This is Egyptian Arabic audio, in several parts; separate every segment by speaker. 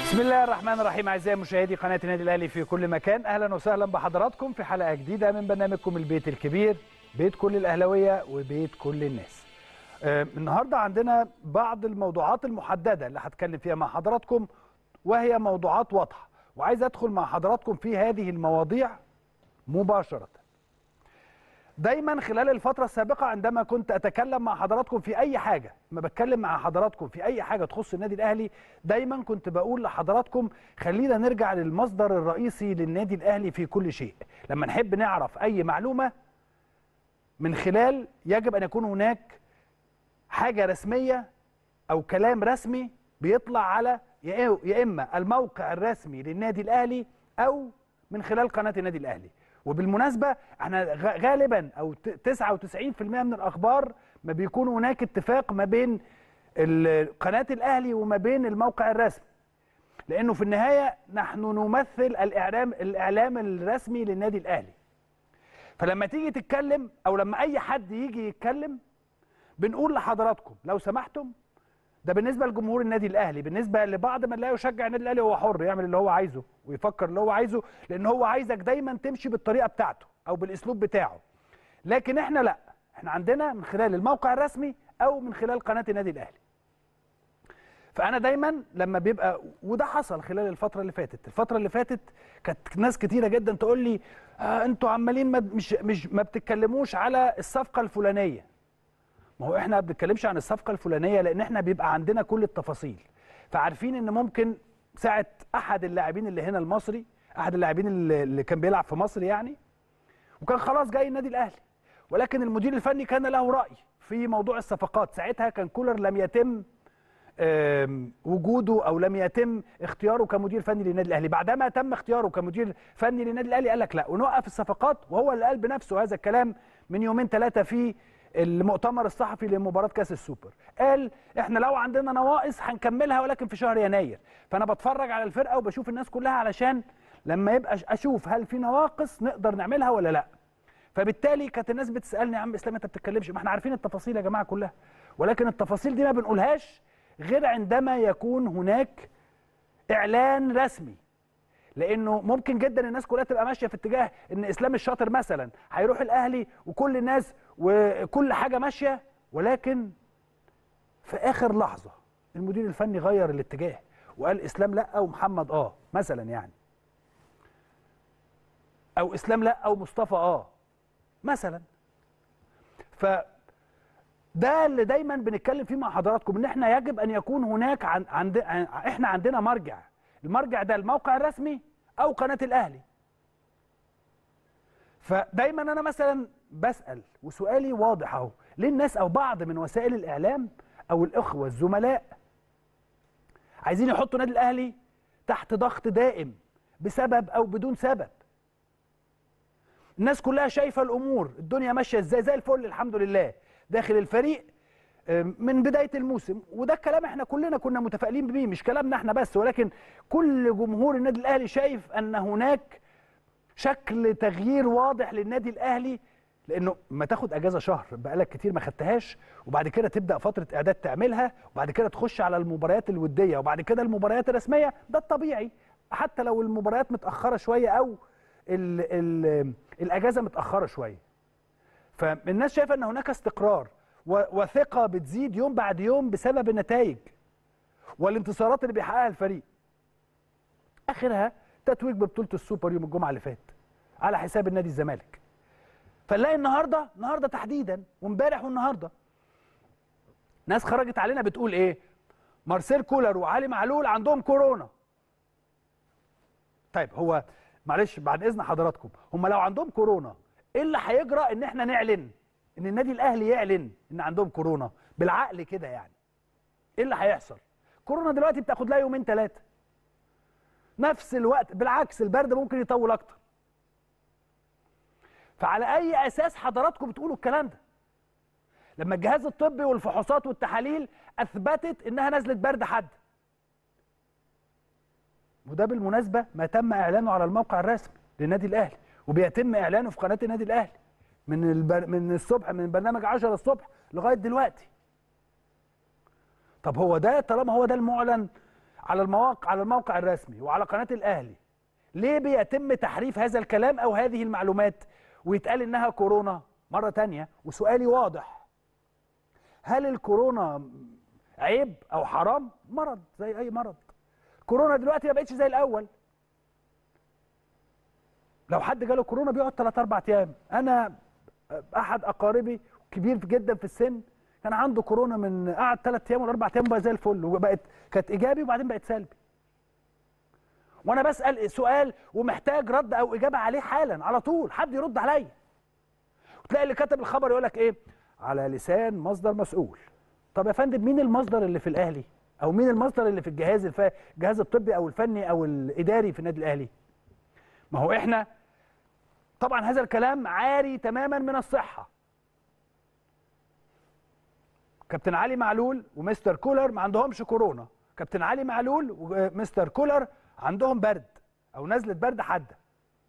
Speaker 1: بسم الله الرحمن الرحيم اعزائي مشاهدي قناه النادي الاهلي في كل مكان اهلا وسهلا بحضراتكم في حلقه جديده من برنامجكم البيت الكبير بيت كل الاهلاويه وبيت كل الناس آه، النهارده عندنا بعض الموضوعات المحدده اللي هتكلم فيها مع حضراتكم وهي موضوعات واضحه وعايز ادخل مع حضراتكم في هذه المواضيع مباشره دايما خلال الفترة السابقة عندما كنت أتكلم مع حضراتكم في أي حاجة ما بتكلم مع حضراتكم في أي حاجة تخص النادي الأهلي دايما كنت بقول لحضراتكم خلينا نرجع للمصدر الرئيسي للنادي الأهلي في كل شيء لما نحب نعرف أي معلومة من خلال يجب أن يكون هناك حاجة رسمية أو كلام رسمي بيطلع على يا يا إما الموقع الرسمي للنادي الأهلي أو من خلال قناة النادي الأهلي وبالمناسبة احنا غ- غالبا او ت- 99% من الاخبار ما بيكون هناك اتفاق ما بين ال- قناة الاهلي وما بين الموقع الرسمي لانه في النهاية نحن نمثل الاعلام الاعلام الرسمي للنادي الاهلي فلما تيجي تتكلم او لما اي حد يجي يتكلم بنقول لحضراتكم لو سمحتم ده بالنسبه لجمهور النادي الاهلي بالنسبه لبعض من لا يشجع النادي الاهلي هو حر يعمل اللي هو عايزه ويفكر اللي هو عايزه لان هو عايزك دايما تمشي بالطريقه بتاعته او بالاسلوب بتاعه لكن احنا لا احنا عندنا من خلال الموقع الرسمي او من خلال قناه النادي الاهلي فانا دايما لما بيبقى وده حصل خلال الفتره اللي فاتت الفتره اللي فاتت كانت ناس كتيره جدا تقول لي آه انتوا عمالين ما مش مش ما بتتكلموش على الصفقه الفلانيه ما هو احنا ما بنتكلمش عن الصفقه الفلانيه لان احنا بيبقى عندنا كل التفاصيل فعارفين ان ممكن ساعه احد اللاعبين اللي هنا المصري احد اللاعبين اللي اللي كان بيلعب في مصر يعني وكان خلاص جاي النادي الاهلي ولكن المدير الفني كان له راي في موضوع الصفقات ساعتها كان كولر لم يتم آم، وجوده او لم يتم اختياره كمدير فني للنادي الاهلي بعدما تم اختياره كمدير فني للنادي الاهلي قال لك لا ونوقف الصفقات وهو اللي قال بنفسه هذا الكلام من يومين ثلاثه في المؤتمر الصحفي لمباراه كاس السوبر قال احنا لو عندنا نواقص هنكملها ولكن في شهر يناير فانا بتفرج على الفرقه وبشوف الناس كلها علشان لما يبقى اشوف هل في نواقص نقدر نعملها ولا لا فبالتالي كانت الناس بتسالني يا عم اسلام انت بتتكلمش ما احنا عارفين التفاصيل يا جماعه كلها ولكن التفاصيل دي ما بنقولهاش غير عندما يكون هناك اعلان رسمي لانه ممكن جدا الناس كلها تبقى ماشيه في اتجاه ان اسلام الشاطر مثلا هيروح الاهلي وكل الناس وكل حاجه ماشيه ولكن في اخر لحظه المدير الفني غير الاتجاه وقال اسلام لا ومحمد اه مثلا يعني او اسلام لا او مصطفى اه مثلا ف ده اللي دايما بنتكلم فيه مع حضراتكم ان احنا يجب ان يكون هناك عن عند احنا عندنا مرجع المرجع ده الموقع الرسمي او قناه الاهلي فدايما انا مثلا بسال وسؤالي واضح اهو ليه الناس او بعض من وسائل الاعلام او الاخوه الزملاء عايزين يحطوا النادي الاهلي تحت ضغط دائم بسبب او بدون سبب الناس كلها شايفه الامور الدنيا ماشيه ازاي زي الفل الحمد لله داخل الفريق آم، من بدايه الموسم وده الكلام احنا كلنا كنا متفائلين بيه مش كلامنا احنا بس ولكن كل جمهور النادي الاهلي شايف ان هناك شكل تغيير واضح للنادي الاهلي لانه ما تاخد اجازه شهر بقالك كتير ما خدتهاش وبعد كده تبدا فتره اعداد تعملها وبعد كده تخش على المباريات الوديه وبعد كده المباريات الرسميه ده الطبيعي حتى لو المباريات متاخره شويه او ال ال الاجازه متاخره شويه فالناس شايفه ان هناك استقرار و- وثقه بتزيد يوم بعد يوم بسبب النتائج والانتصارات اللي بيحققها الفريق اخرها تتويج ببطوله السوبر يوم الجمعه اللي فات على حساب النادي الزمالك فنلاقي النهارده النهارده تحديدا وامبارح والنهارده ناس خرجت علينا بتقول ايه مارسيل كولر وعلي معلول عندهم كورونا طيب هو معلش بعد اذن حضراتكم هم لو عندهم كورونا ايه اللي هيجرى ان احنا نعلن ان النادي الاهلي يعلن ان عندهم كورونا بالعقل كده يعني ايه اللي هيحصل كورونا دلوقتي بتاخد لها يومين ثلاثه نفس الوقت بالعكس البرد ممكن يطول اكتر فعلى اي اساس حضراتكم بتقولوا الكلام ده لما الجهاز الطبي والفحوصات والتحاليل اثبتت انها نزله برد حد وده بالمناسبه ما تم اعلانه على الموقع الرسمي للنادي الاهلي وبيتم اعلانه في قناه النادي الاهلي من البر... من الصبح من برنامج 10 الصبح لغايه دلوقتي طب هو ده طالما هو ده المعلن على المواقع على الموقع الرسمي وعلى قناه الاهلي ليه بيتم تحريف هذا الكلام او هذه المعلومات ويتقال انها كورونا مره تانية وسؤالي واضح هل الكورونا عيب او حرام مرض زي اي مرض كورونا دلوقتي ما بقتش زي الاول لو حد جاله كورونا بيقعد 3 4 ايام انا احد اقاربي كبير جدا في السن كان عنده كورونا من قعد 3 ايام ولا 4 ايام بقى زي الفل وبقت كانت ايجابي وبعدين بقت سلبي وانا بسال سؤال ومحتاج رد او اجابه عليه حالا على طول حد يرد عليا وتلاقي اللي كتب الخبر يقول لك ايه على لسان مصدر مسؤول طب يا فندم مين المصدر اللي في الاهلي او مين المصدر اللي في الجهاز الف... الجهاز الطبي او الفني او الاداري في النادي الاهلي ما هو احنا طبعا هذا الكلام عاري تماما من الصحه كابتن علي معلول ومستر كولر ما عندهمش كورونا كابتن علي معلول ومستر كولر عندهم برد او نزله برد حاده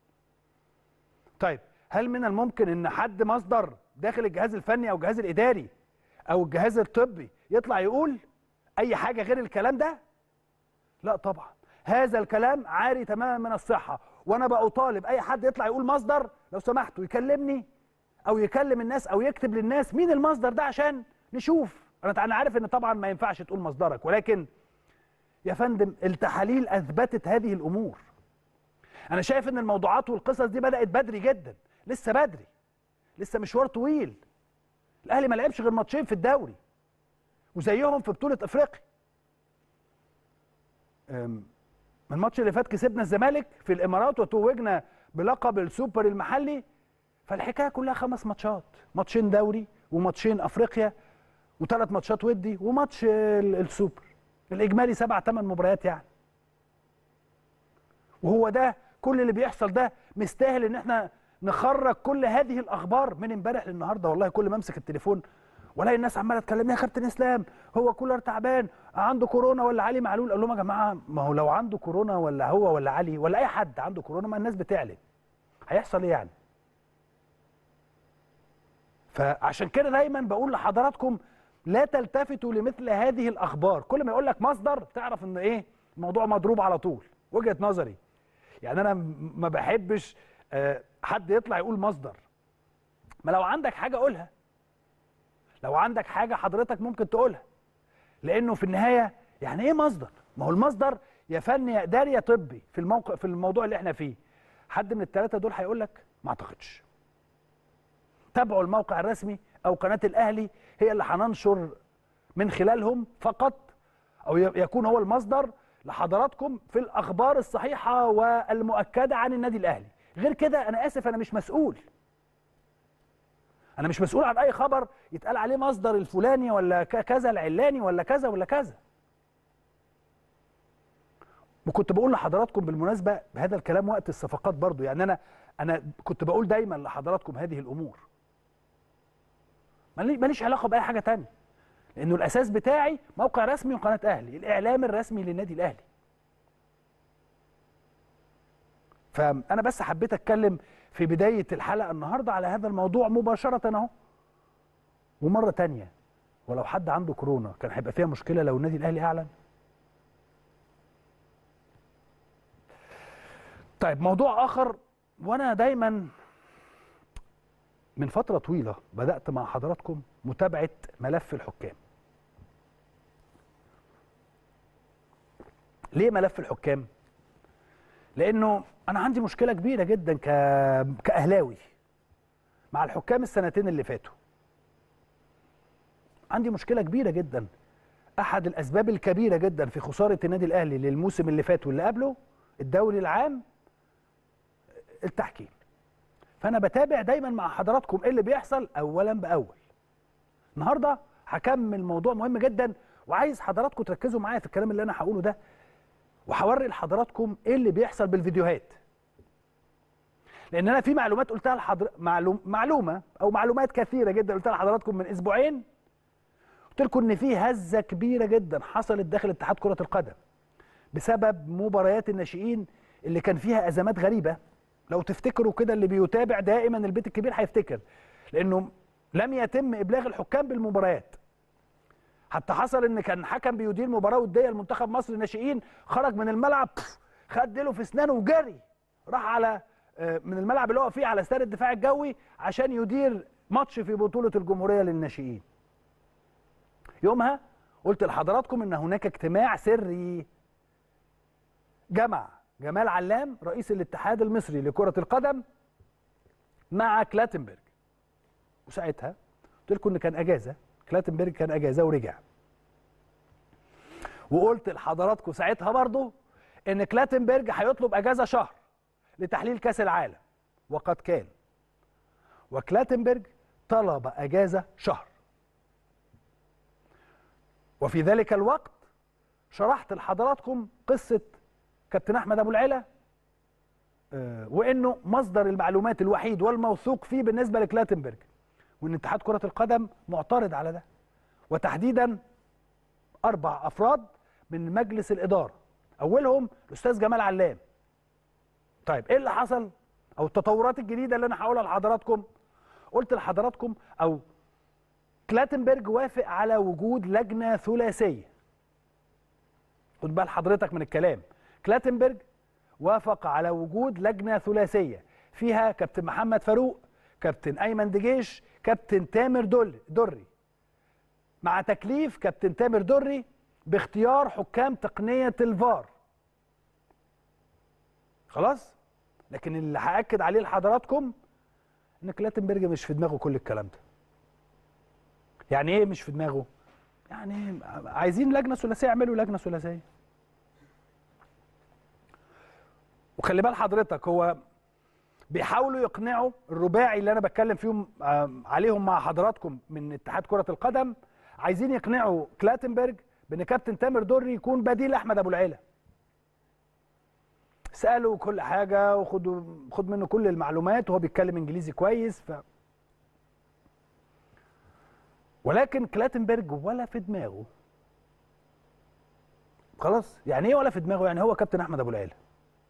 Speaker 1: طيب هل من الممكن ان حد مصدر داخل الجهاز الفني او الجهاز الاداري او الجهاز الطبي يطلع يقول اي حاجه غير الكلام ده لا طبعا هذا الكلام عاري تماما من الصحه وانا بطالب اي حد يطلع يقول مصدر لو سمحتوا يكلمني او يكلم الناس او يكتب للناس مين المصدر ده عشان نشوف انا انا عارف ان طبعا ما ينفعش تقول مصدرك ولكن يا فندم التحاليل اثبتت هذه الامور انا شايف ان الموضوعات والقصص دي بدات بدري جدا لسه بدري لسه مشوار طويل الاهلي ما لعبش غير ماتشين في الدوري وزيهم في بطوله افريقيا الماتش اللي فات كسبنا الزمالك في الامارات وتوجنا بلقب السوبر المحلي فالحكايه كلها خمس ماتشات ماتشين دوري وماتشين افريقيا وثلاث ماتشات ودي وماتش السوبر الاجمالي سبع ثمان مباريات يعني وهو ده كل اللي بيحصل ده مستاهل ان احنا نخرج كل هذه الاخبار من امبارح للنهارده والله كل ما امسك التليفون والاقي الناس عماله تكلمني يا كابتن اسلام هو كولر تعبان عنده كورونا ولا علي معلول اقول لهم يا جماعه ما هو لو عنده كورونا ولا هو ولا علي ولا اي حد عنده كورونا ما الناس بتعلن هيحصل ايه يعني فعشان كده دايما بقول لحضراتكم لا تلتفتوا لمثل هذه الاخبار كل ما يقول لك مصدر تعرف ان ايه الموضوع مضروب على طول وجهه نظري يعني انا ما بحبش حد يطلع يقول مصدر ما لو عندك حاجه قولها لو عندك حاجه حضرتك ممكن تقولها لانه في النهايه يعني ايه مصدر ما هو المصدر يا فني يا اداري يا طبي في الموقع في الموضوع اللي احنا فيه حد من الثلاثه دول هيقول لك ما اعتقدش تابعوا الموقع الرسمي او قناه الاهلي هي اللي هننشر من خلالهم فقط او يكون هو المصدر لحضراتكم في الاخبار الصحيحه والمؤكده عن النادي الاهلي غير كده انا اسف انا مش مسؤول انا مش مسؤول عن اي خبر يتقال عليه مصدر الفلاني ولا كذا العلاني ولا كذا ولا كذا وكنت بقول لحضراتكم بالمناسبه بهذا الكلام وقت الصفقات برضو يعني انا انا كنت بقول دايما لحضراتكم هذه الامور ماليش علاقه باي حاجه تانية لانه الاساس بتاعي موقع رسمي وقناه اهلي الاعلام الرسمي للنادي الاهلي فانا بس حبيت اتكلم في بدايه الحلقه النهارده على هذا الموضوع مباشره اهو ومره تانية ولو حد عنده كورونا كان هيبقى فيها مشكله لو النادي الاهلي اعلن طيب موضوع اخر وانا دايما من فتره طويله بدات مع حضراتكم متابعه ملف الحكام ليه ملف الحكام لانه انا عندي مشكله كبيره جدا ك... كاهلاوي مع الحكام السنتين اللي فاتوا عندي مشكله كبيره جدا احد الاسباب الكبيره جدا في خساره النادي الاهلي للموسم اللي فات واللي قبله الدوري العام التحكيم فانا بتابع دايما مع حضراتكم ايه اللي بيحصل اولا باول النهارده هكمل موضوع مهم جدا وعايز حضراتكم تركزوا معايا في الكلام اللي انا هقوله ده وهوري لحضراتكم ايه اللي بيحصل بالفيديوهات لان انا في معلومات قلتها لحضر... معلوم... معلومه او معلومات كثيره جدا قلتها لحضراتكم من اسبوعين قلت لكم ان في هزه كبيره جدا حصلت داخل اتحاد كره القدم بسبب مباريات الناشئين اللي كان فيها ازمات غريبه لو تفتكروا كده اللي بيتابع دائما البيت الكبير هيفتكر لانه لم يتم ابلاغ الحكام بالمباريات حتى حصل ان كان حكم بيدير مباراه وديه لمنتخب مصر الناشئين خرج من الملعب بف، خد ديله في اسنانه وجري راح على آه، من الملعب اللي هو فيه على استاد الدفاع الجوي عشان يدير ماتش في بطوله الجمهوريه للناشئين يومها قلت لحضراتكم ان هناك اجتماع سري جمع جمال علام رئيس الاتحاد المصري لكره القدم مع كلاتنبرج وساعتها قلت لكم ان كان اجازه كلاتنبرج كان اجازه ورجع وقلت لحضراتكم ساعتها برضو ان كلاتنبرج هيطلب اجازه شهر لتحليل كاس العالم وقد كان وكلاتنبرج طلب اجازه شهر وفي ذلك الوقت شرحت لحضراتكم قصه كابتن احمد ابو العلا آه، وانه مصدر المعلومات الوحيد والموثوق فيه بالنسبه لكلاتنبرج وان اتحاد كره القدم معترض على ده وتحديدا اربع افراد من مجلس الاداره اولهم الاستاذ جمال علام طيب ايه اللي حصل او التطورات الجديده اللي انا هقولها لحضراتكم قلت لحضراتكم او كلاتنبرج وافق على وجود لجنه ثلاثيه خد بال حضرتك من الكلام كلاتنبرج وافق على وجود لجنه ثلاثيه فيها كابتن محمد فاروق كابتن ايمن دجيش كابتن تامر دل دري مع تكليف كابتن تامر دري باختيار حكام تقنيه الفار خلاص لكن اللي هاكد عليه لحضراتكم ان كلاتنبرج مش في دماغه كل الكلام ده يعني ايه مش في دماغه يعني عايزين لجنه ثلاثيه يعملوا لجنه ثلاثيه وخلي بال حضرتك هو بيحاولوا يقنعوا الرباعي اللي انا بتكلم فيهم آم، عليهم مع حضراتكم من اتحاد كره القدم عايزين يقنعوا كلاتنبرج بان كابتن تامر دري يكون بديل احمد ابو العيله سالوا كل حاجه وخدوا خد منه كل المعلومات وهو بيتكلم انجليزي كويس ف ولكن كلاتنبرج ولا في دماغه خلاص يعني ايه ولا في دماغه يعني هو كابتن احمد ابو العيله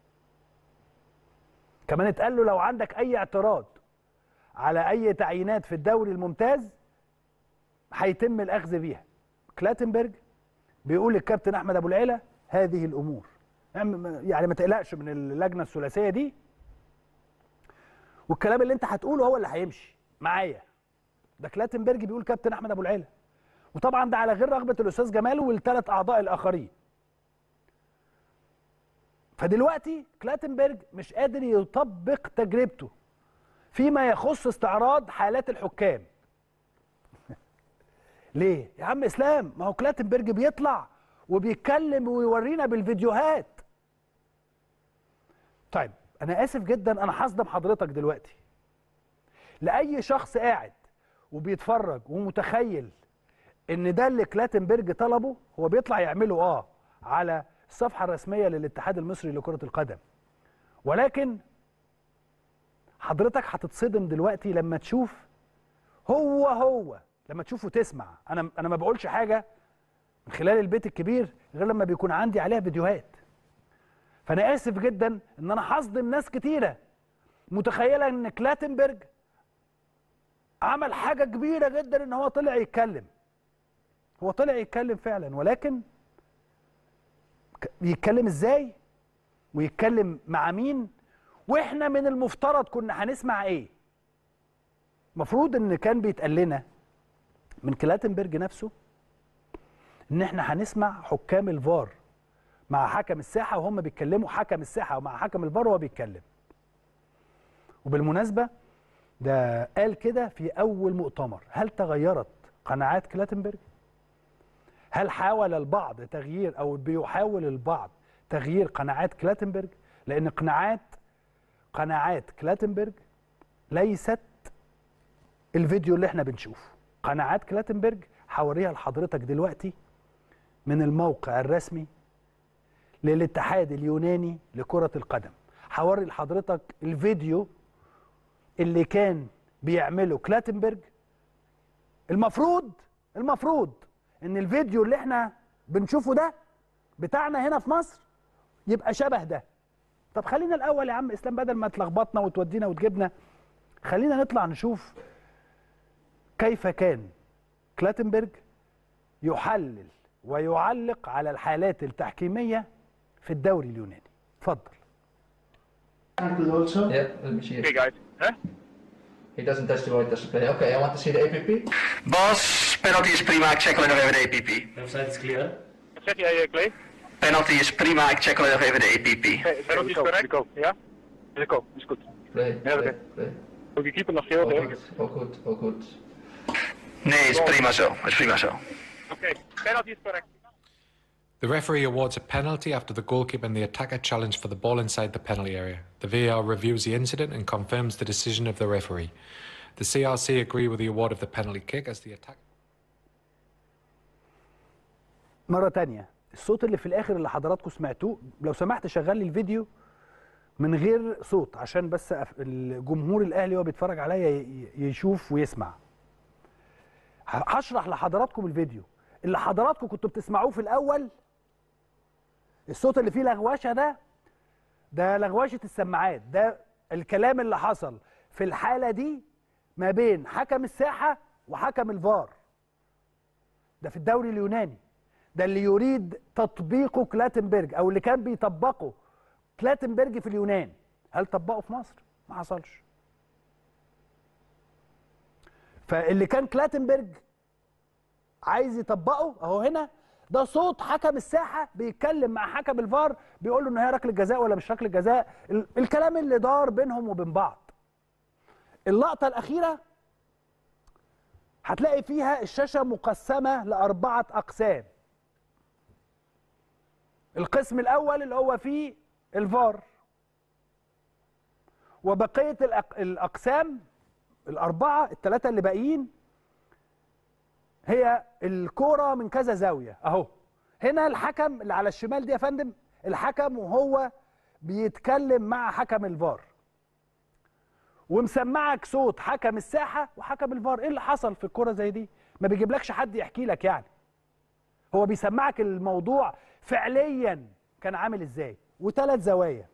Speaker 1: كمان اتقال له لو عندك اي اعتراض على اي تعيينات في الدوري الممتاز هيتم الاخذ بيها كلاتنبرج بيقول للكابتن احمد ابو العيله هذه الامور يعني يعني ما تقلقش من اللجنه الثلاثيه دي والكلام اللي انت هتقوله هو اللي هيمشي معايا ده كلاتنبرج بيقول كابتن احمد ابو العيله وطبعا ده على غير رغبه الاستاذ جمال والثلاث اعضاء الاخرين فدلوقتي كلاتنبرج مش قادر يطبق تجربته فيما يخص استعراض حالات الحكام ليه يا عم اسلام ما هو كلاتنبرج بيطلع وبيتكلم ويورينا بالفيديوهات طيب انا اسف جدا انا هصدم حضرتك دلوقتي لاي شخص قاعد وبيتفرج ومتخيل ان ده اللي كلاتنبرج طلبه هو بيطلع يعمله اه على الصفحه الرسميه للاتحاد المصري لكره القدم ولكن حضرتك هتتصدم دلوقتي لما تشوف هو هو لما تشوف وتسمع انا انا ما بقولش حاجه من خلال البيت الكبير غير لما بيكون عندي عليها فيديوهات فانا اسف جدا ان انا هصدم ناس كتيره متخيله ان كلاتنبرج عمل حاجه كبيره جدا ان هو طلع يتكلم هو طلع يتكلم فعلا ولكن ك- يتكلم ازاي ويتكلم مع مين واحنا من المفترض كنا هنسمع ايه المفروض ان كان بيتقال لنا من كلاتنبرج نفسه ان احنا هنسمع حكام الفار مع حكم الساحه وهم بيتكلموا حكم الساحه ومع حكم الفار وهو بيتكلم وبالمناسبه ده قال كده في اول مؤتمر هل تغيرت قناعات كلاتنبرج هل حاول البعض تغيير او بيحاول البعض تغيير قناعات كلاتنبرج لان قناعات قناعات كلاتنبرج ليست الفيديو اللي احنا بنشوفه قناعات كلاتنبرج هوريها لحضرتك دلوقتي من الموقع الرسمي للاتحاد اليوناني لكرة القدم هوري لحضرتك الفيديو اللي كان بيعمله كلاتنبرج المفروض المفروض ان الفيديو اللي احنا بنشوفه ده بتاعنا هنا في مصر يبقى شبه ده طب خلينا الاول يا عم اسلام بدل ما تلخبطنا وتودينا وتجيبنا خلينا نطلع نشوف كيف كان كلاتنبرج يحلل ويعلق على الحالات التحكيميه في الدوري اليوناني اتفضل
Speaker 2: Ankle also.
Speaker 3: Yeah, let me see
Speaker 4: Okay,
Speaker 3: it.
Speaker 4: guys. Huh?
Speaker 3: He doesn't touch the ball, he doesn't play. Okay, I want to see the APP.
Speaker 5: Bas, penalty is prima, ik check alleen nog even de APP.
Speaker 2: Offside is clear.
Speaker 4: Wat zeg jij, eh, Clay?
Speaker 5: Penalty is prima, ik check alleen nog even de APP.
Speaker 4: Okay, penalty is correct? Ja? Rico, is goed.
Speaker 3: Play,
Speaker 4: Ja,
Speaker 3: play,
Speaker 4: oké.
Speaker 3: play.
Speaker 4: Ook je keeper nog geel,
Speaker 3: All
Speaker 4: denk
Speaker 3: good,
Speaker 4: ik.
Speaker 3: all good, all good.
Speaker 5: Nee, is prima zo. Is prima zo.
Speaker 4: Oké, penalty is correct.
Speaker 6: The referee awards a penalty after the goalkeeper and the attacker challenge for the ball inside the penalty area. The VAR reviews the incident and confirms the decision of the referee. The CRC agree with the award of the penalty kick as the attack.
Speaker 1: مره تانية الصوت اللي في الاخر اللي حضراتكم سمعتوه لو سمحت شغل لي الفيديو من غير صوت عشان بس أف- الجمهور الاهلي وهو بيتفرج عليا ي- يشوف ويسمع ه- هشرح لحضراتكم الفيديو اللي حضراتكم كنتوا بتسمعوه في الاول الصوت اللي فيه لغوشه ده ده لغوشه السماعات ده الكلام اللي حصل في الحاله دي ما بين حكم الساحه وحكم الفار ده في الدوري اليوناني ده اللي يريد تطبيقه كلاتنبرج او اللي كان بيطبقه كلاتنبرج في اليونان هل طبقه في مصر ما حصلش فاللي كان كلاتنبرج عايز يطبقه اهو هنا ده صوت حكم الساحه بيتكلم مع حكم الفار بيقول له ان هي ركله جزاء ولا مش ركله جزاء ال- الكلام اللي دار بينهم وبين بعض اللقطه الاخيره هتلاقي فيها الشاشه مقسمه لاربعه اقسام القسم الاول اللي هو فيه الفار وبقيه الأق... الاقسام الاربعه الثلاثه اللي باقيين هي الكوره من كذا زاويه اهو هنا الحكم اللي على الشمال دي يا فندم الحكم وهو بيتكلم مع حكم الفار ومسمعك صوت حكم الساحه وحكم الفار ايه اللي حصل في الكوره زي دي ما بيجيبلكش حد يحكي لك يعني هو بيسمعك الموضوع فعليا كان عامل ازاي وثلاث زوايا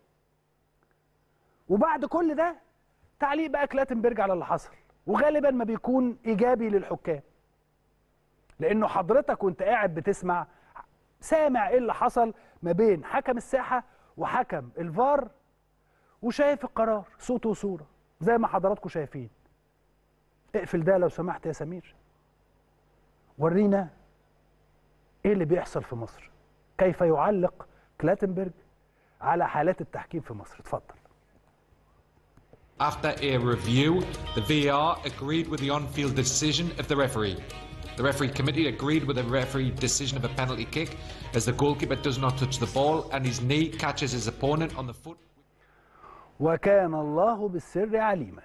Speaker 1: وبعد كل ده تعليق بقى كلاتنبرج على اللي حصل وغالبا ما بيكون ايجابي للحكام لانه حضرتك وانت قاعد بتسمع سامع ايه اللي حصل ما بين حكم الساحه وحكم الفار وشايف القرار صوت وصوره زي ما حضراتكم شايفين اقفل ده لو سمحت يا سمير ورينا ايه اللي بيحصل في مصر كيف يعلق كلاتنبرج على حالات التحكيم في مصر اتفضل
Speaker 6: After a review, the VAR agreed with the on-field decision of the referee. The referee committee agreed with the referee decision of a penalty kick as the goalkeeper does not touch the ball and his knee catches his opponent on the foot.
Speaker 1: وكان الله بالسر عليما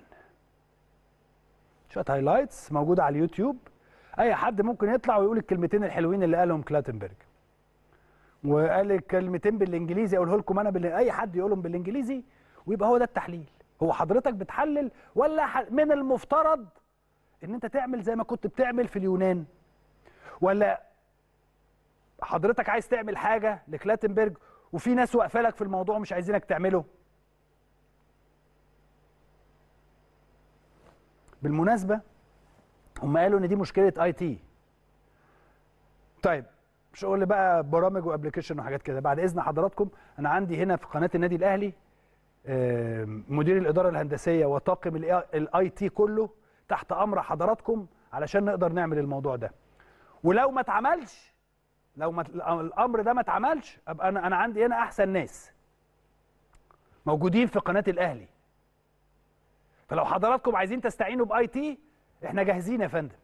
Speaker 1: شويه هايلايتس موجوده على اليوتيوب اي حد ممكن يطلع ويقول الكلمتين الحلوين اللي قالهم كلاتنبرج وقال الكلمتين بالانجليزي اقوله لكم انا بال... اي حد يقولهم بالانجليزي ويبقى هو ده التحليل هو حضرتك بتحلل ولا ح... من المفترض ان انت تعمل زي ما كنت بتعمل في اليونان ولا حضرتك عايز تعمل حاجه لكلاتنبرج وفي ناس واقفه لك في الموضوع مش عايزينك تعمله بالمناسبه هم قالوا ان دي مشكله اي تي طيب مش هقول بقى برامج وابلكيشن وحاجات كده بعد اذن حضراتكم انا عندي هنا في قناه النادي الاهلي آم، مدير الاداره الهندسيه وطاقم الاي تي كله تحت امر حضراتكم علشان نقدر نعمل الموضوع ده ولو ما اتعملش لو ما الامر ده ما اتعملش ابقى انا انا عندي هنا احسن ناس موجودين في قناه الاهلي فلو حضراتكم عايزين تستعينوا باي تي احنا جاهزين يا فندم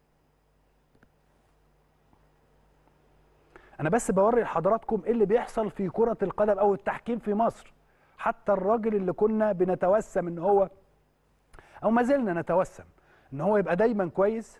Speaker 1: انا بس بوري لحضراتكم ايه اللي بيحصل في كرة القدم او التحكيم في مصر حتى الراجل اللي كنا بنتوسم ان هو او ما زلنا نتوسم ان هو يبقى دايما كويس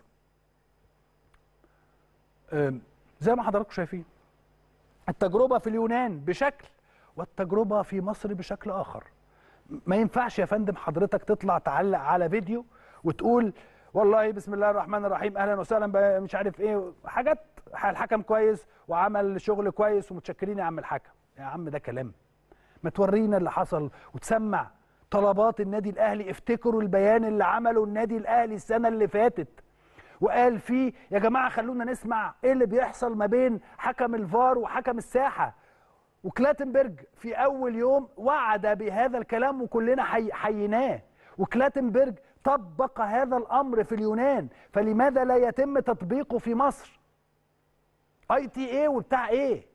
Speaker 1: أم، زي ما حضراتكم شايفين التجربة في اليونان بشكل والتجربة في مصر بشكل آخر ما ينفعش يا فندم حضرتك تطلع تعلق على فيديو وتقول والله بسم الله الرحمن الرحيم اهلا وسهلا ب- مش عارف ايه حاجات الحكم كويس وعمل شغل كويس ومتشكرين يا عم الحكم يا عم ده كلام ما تورينا اللي حصل وتسمع طلبات النادي الاهلي افتكروا البيان اللي عمله النادي الاهلي السنه اللي فاتت وقال فيه يا جماعه خلونا نسمع ايه اللي بيحصل ما بين حكم الفار وحكم الساحه وكلاتنبرج في اول يوم وعد بهذا الكلام وكلنا حي حييناه وكلاتنبرج طبق هذا الامر في اليونان فلماذا لا يتم تطبيقه في مصر اي تي ايه وبتاع ايه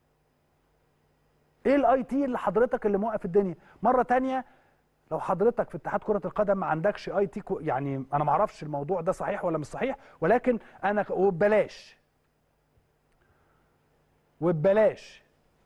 Speaker 1: ايه الاي تي اللي حضرتك اللي موقف الدنيا مره تانية لو حضرتك في اتحاد كره القدم ما عندكش اي تي كو يعني انا ما اعرفش الموضوع ده صحيح ولا مش صحيح ولكن انا ك- وببلاش وببلاش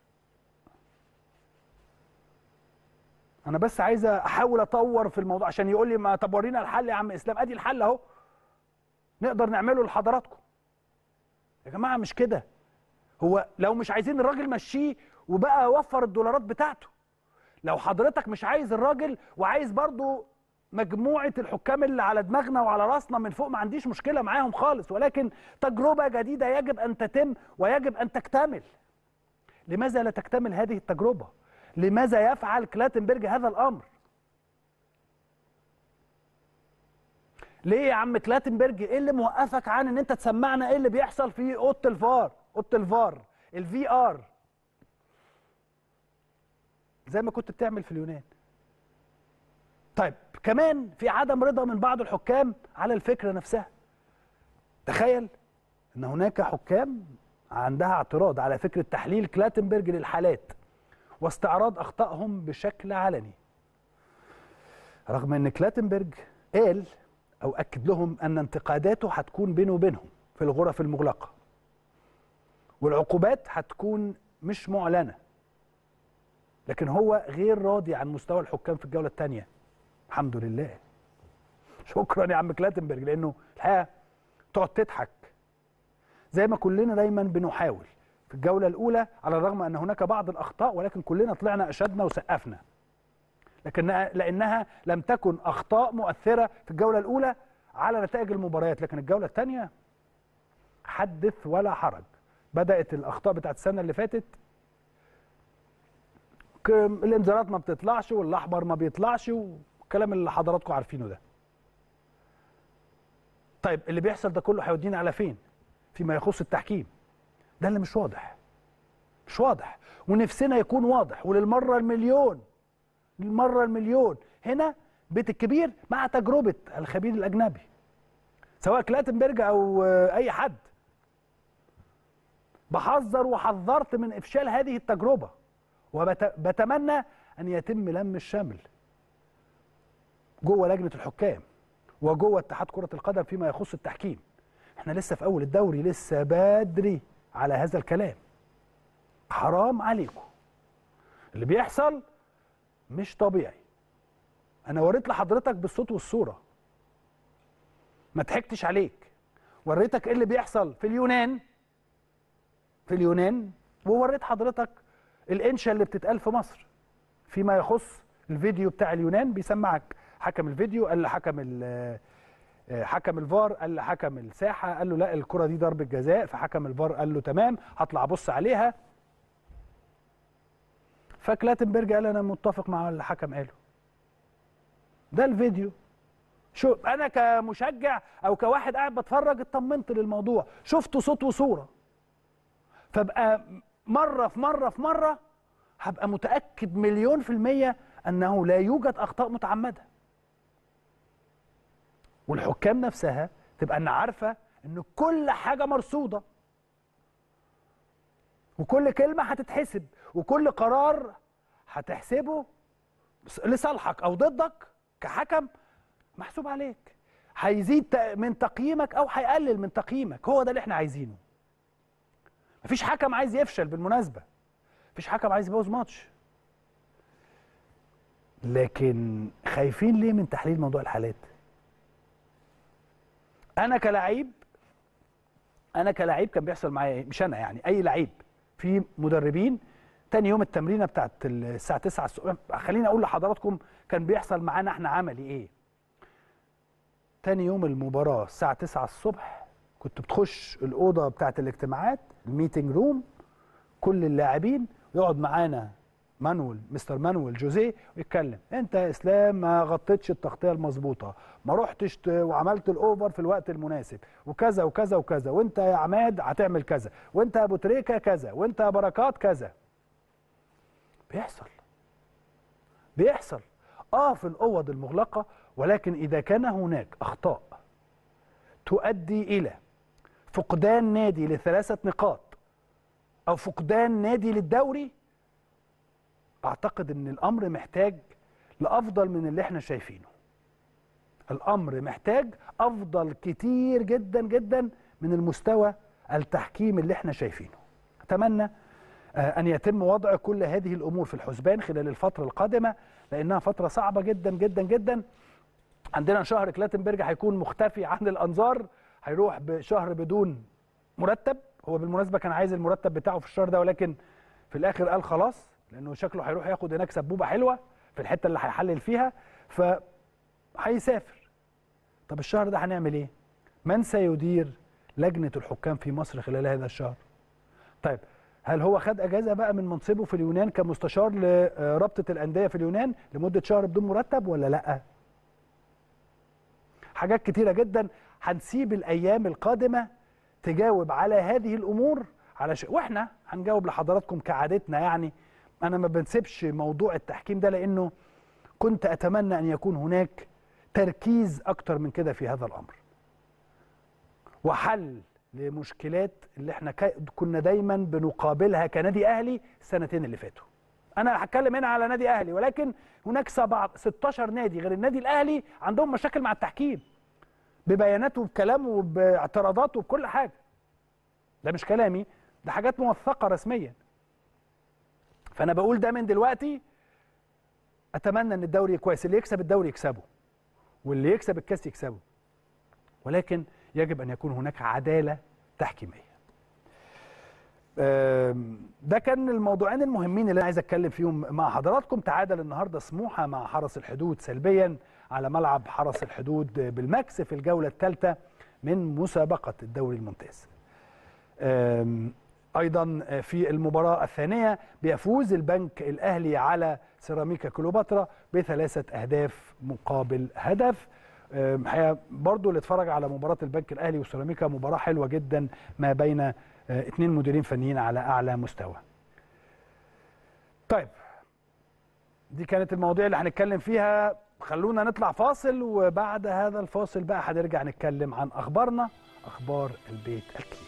Speaker 1: انا بس عايز احاول اطور في الموضوع عشان يقول لي ما طب ورينا الحل يا عم اسلام ادي الحل اهو نقدر نعمله لحضراتكم يا جماعه مش كده هو لو مش عايزين الراجل مشيه وبقى وفر الدولارات بتاعته لو حضرتك مش عايز الراجل وعايز برضو مجموعة الحكام اللي على دماغنا وعلى راسنا من فوق ما عنديش مشكلة معاهم خالص ولكن تجربة جديدة يجب أن تتم ويجب أن تكتمل لماذا لا تكتمل هذه التجربة لماذا يفعل كلاتنبرج هذا الأمر ليه يا عم كلاتنبرج ايه اللي موقفك عن ان انت تسمعنا ايه اللي بيحصل في اوضه الفار اوضه الفار الفي ار زي ما كنت بتعمل في اليونان طيب كمان في عدم رضا من بعض الحكام على الفكره نفسها تخيل ان هناك حكام عندها اعتراض على فكره تحليل كلاتنبرج للحالات واستعراض اخطائهم بشكل علني رغم ان كلاتنبرج قال او اكد لهم ان انتقاداته هتكون بينه وبينهم في الغرف المغلقه والعقوبات هتكون مش معلنه لكن هو غير راضي عن مستوى الحكام في الجوله الثانيه الحمد لله شكرا يا عم كلاتنبرج لانه الحقيقه تقعد تضحك زي ما كلنا دايما بنحاول في الجوله الاولى على الرغم ان هناك بعض الاخطاء ولكن كلنا طلعنا اشدنا وسقفنا لكن لانها لم تكن اخطاء مؤثره في الجوله الاولى على نتائج المباريات لكن الجوله الثانيه حدث ولا حرج بدات الاخطاء بتاعت السنه اللي فاتت ك- الانذارات ما بتطلعش والاحمر ما بيطلعش والكلام اللي حضراتكم عارفينه ده طيب اللي بيحصل ده كله هيودينا على فين فيما يخص التحكيم ده اللي مش واضح مش واضح ونفسنا يكون واضح وللمره المليون للمره المليون هنا بيت الكبير مع تجربه الخبير الاجنبي سواء كلاتنبرج او آه، اي حد بحذر وحذرت من افشال هذه التجربه وبتمنى ان يتم لم الشمل جوه لجنه الحكام وجوه اتحاد كره القدم فيما يخص التحكيم احنا لسه في اول الدوري لسه بدري على هذا الكلام حرام عليكم اللي بيحصل مش طبيعي انا وريت لحضرتك بالصوت والصوره ما ضحكتش عليك وريتك ايه اللي بيحصل في اليونان في اليونان ووريت حضرتك الانشا اللي بتتقال في مصر فيما يخص الفيديو بتاع اليونان بيسمعك حكم الفيديو قال لحكم ال- آه، حكم الفار قال لحكم الساحه قال له لا الكره دي ضربه جزاء فحكم الفار قال له تمام هطلع ابص عليها فكلاتنبرج قال انا متفق مع اللي الحكم قاله ده الفيديو شو انا كمشجع او كواحد قاعد بتفرج اطمنت للموضوع شفته صوت وصوره فابقى مره في مره في مره هبقى متاكد مليون في الميه انه لا يوجد اخطاء متعمده والحكام نفسها تبقى ان عارفه ان كل حاجه مرصوده وكل كلمه هتتحسب وكل قرار هتحسبه لصالحك او ضدك كحكم محسوب عليك هيزيد ت- من تقييمك او هيقلل من تقييمك هو ده اللي احنا عايزينه مفيش حكم عايز يفشل بالمناسبه مفيش حكم عايز يبوظ ماتش لكن خايفين ليه من تحليل موضوع الحالات انا كلاعب انا كلاعب كان بيحصل معايا ايه مش انا يعني اي لعيب في مدربين تاني يوم التمرينه بتاعت الساعه 9 الصبح خليني اقول لحضراتكم كان بيحصل معانا احنا عملي ايه تاني يوم المباراه الساعه 9 الصبح كنت بتخش الاوضه بتاعت الاجتماعات الميتنج روم كل اللاعبين يقعد معانا مانويل مستر مانويل جوزيه ويتكلم انت يا اسلام ما غطيتش التغطيه المظبوطه ما رحتش ت- وعملت الاوفر في الوقت المناسب وكذا وكذا وكذا وانت يا عماد هتعمل كذا وانت يا ابو تريكه كذا وانت يا بركات كذا بيحصل بيحصل اه في الاوض المغلقه ولكن اذا كان هناك اخطاء تؤدي الى فقدان نادي لثلاثه نقاط او فقدان نادي للدوري اعتقد ان الامر محتاج لافضل من اللي احنا شايفينه الامر محتاج افضل كتير جدا جدا من المستوى التحكيم اللي احنا شايفينه اتمنى آه، ان يتم وضع كل هذه الامور في الحسبان خلال الفتره القادمه لانها فتره صعبه جدا جدا جدا عندنا شهر كلاتنبرج هيكون مختفي عن الانظار هيروح بشهر بدون مرتب هو بالمناسبه كان عايز المرتب بتاعه في الشهر ده ولكن في الاخر قال خلاص لانه شكله هيروح ياخد هناك سبوبه حلوه في الحته اللي هيحلل فيها ف هيسافر طب الشهر ده هنعمل ايه من سيدير لجنه الحكام في مصر خلال هذا الشهر طيب هل هو خد اجازه بقى من منصبه في اليونان كمستشار لرابطه الانديه في اليونان لمده شهر بدون مرتب ولا لا حاجات كتيره جدا هنسيب الايام القادمه تجاوب على هذه الامور على شيء واحنا هنجاوب لحضراتكم كعادتنا يعني انا ما بنسيبش موضوع التحكيم ده لانه كنت اتمنى ان يكون هناك تركيز اكتر من كده في هذا الامر وحل لمشكلات اللي احنا كا- كنا دايما بنقابلها كنادي اهلي السنتين اللي فاتوا انا هتكلم هنا على نادي اهلي ولكن هناك سبعة 16 نادي غير النادي الاهلي عندهم مشاكل مع التحكيم ببياناته وبكلامه وباعتراضاته وبكل حاجه ده مش كلامي ده حاجات موثقه رسميا فانا بقول ده من دلوقتي اتمنى ان الدوري كويس اللي يكسب الدوري يكسبه واللي يكسب الكاس يكسبه ولكن يجب ان يكون هناك عداله تحكيميه آم، ده كان الموضوعين المهمين اللي انا عايز اتكلم فيهم مع حضراتكم تعادل النهارده سموحه مع حرس الحدود سلبيا على ملعب حرس الحدود بالماكس في الجوله الثالثه من مسابقه الدوري الممتاز آم، ايضا في المباراه الثانيه بيفوز البنك الاهلي على سيراميكا كليوباترا بثلاثه اهداف مقابل هدف آم، الحقيقه برضو اللي اتفرج على مباراه البنك الاهلي وسيراميكا مباراه حلوه جدا ما بين آه، اتنين مديرين فنيين على اعلى مستوى طيب دي كانت المواضيع اللي هنتكلم فيها خلونا نطلع فاصل وبعد هذا الفاصل بقى هنرجع نتكلم عن اخبارنا اخبار البيت الكبير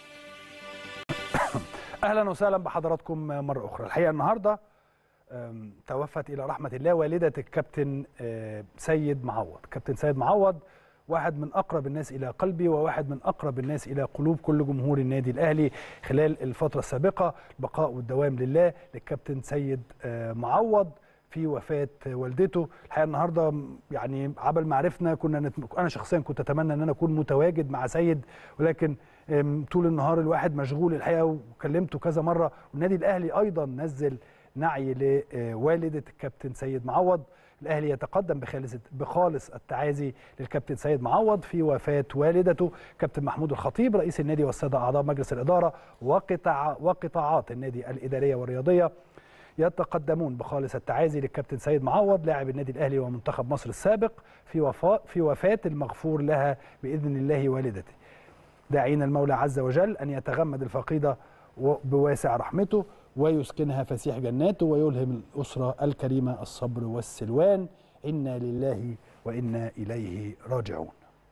Speaker 1: اهلا وسهلا بحضراتكم مره اخرى الحقيقه النهارده أم، توفت الى رحمه الله والده الكابتن آه، سيد معوض كابتن سيد معوض واحد من اقرب الناس الى قلبي وواحد من اقرب الناس الى قلوب كل جمهور النادي الاهلي خلال الفتره السابقه البقاء والدوام لله للكابتن سيد آه، معوض في وفاه والدته الحقيقه النهارده م- يعني عبل ما عرفنا كنا نت... انا شخصيا كنت اتمنى ان انا اكون متواجد مع سيد ولكن أم، طول النهار الواحد مشغول الحقيقه وكلمته كذا مره والنادي الاهلي ايضا نزل نعي لوالده الكابتن سيد معوض الاهلي يتقدم بخالص بخالص التعازي للكابتن سيد معوض في وفاه والدته كابتن محمود الخطيب رئيس النادي والساده اعضاء مجلس الاداره وقطاع وقطاعات النادي الاداريه والرياضيه يتقدمون بخالص التعازي للكابتن سيد معوض لاعب النادي الاهلي ومنتخب مصر السابق في وفاة في وفاه المغفور لها باذن الله والدته داعين المولى عز وجل ان يتغمد الفقيده و- بواسع رحمته ويسكنها فسيح جناته ويلهم الاسره الكريمه الصبر والسلوان انا لله وانا اليه راجعون.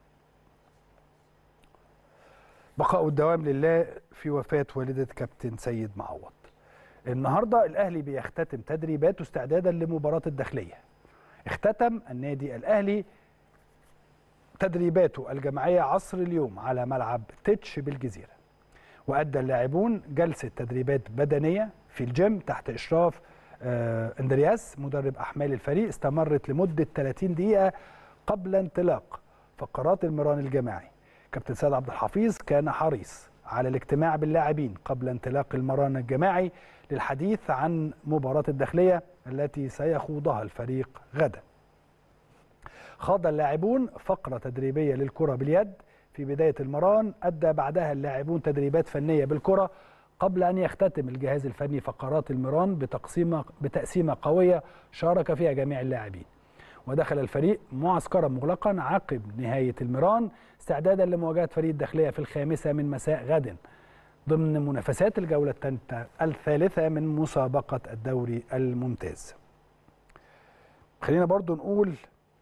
Speaker 1: بقاء الدوام لله في وفاه والده كابتن سيد معوض. النهارده الاهلي بيختتم تدريباته استعدادا لمباراه الداخليه. اختتم النادي الاهلي تدريباته الجماعيه عصر اليوم على ملعب تتش بالجزيره. وادى اللاعبون جلسه تدريبات بدنيه في الجيم تحت اشراف آه، اندرياس مدرب احمال الفريق استمرت لمده 30 دقيقه قبل انطلاق فقرات المران الجماعي. كابتن سيد عبد الحفيظ كان حريص على الاجتماع باللاعبين قبل انطلاق المران الجماعي للحديث عن مباراه الداخليه التي سيخوضها الفريق غدا. خاض اللاعبون فقرة تدريبية للكرة باليد في بداية المران أدى بعدها اللاعبون تدريبات فنية بالكرة قبل أن يختتم الجهاز الفني فقرات المران بتقسيمة بتقسيمة قوية شارك فيها جميع اللاعبين ودخل الفريق معسكرا مغلقا عقب نهاية المران استعدادا لمواجهة فريق الداخلية في الخامسة من مساء غد ضمن منافسات الجولة التالتة- الثالثة من مسابقة الدوري الممتاز خلينا برضو نقول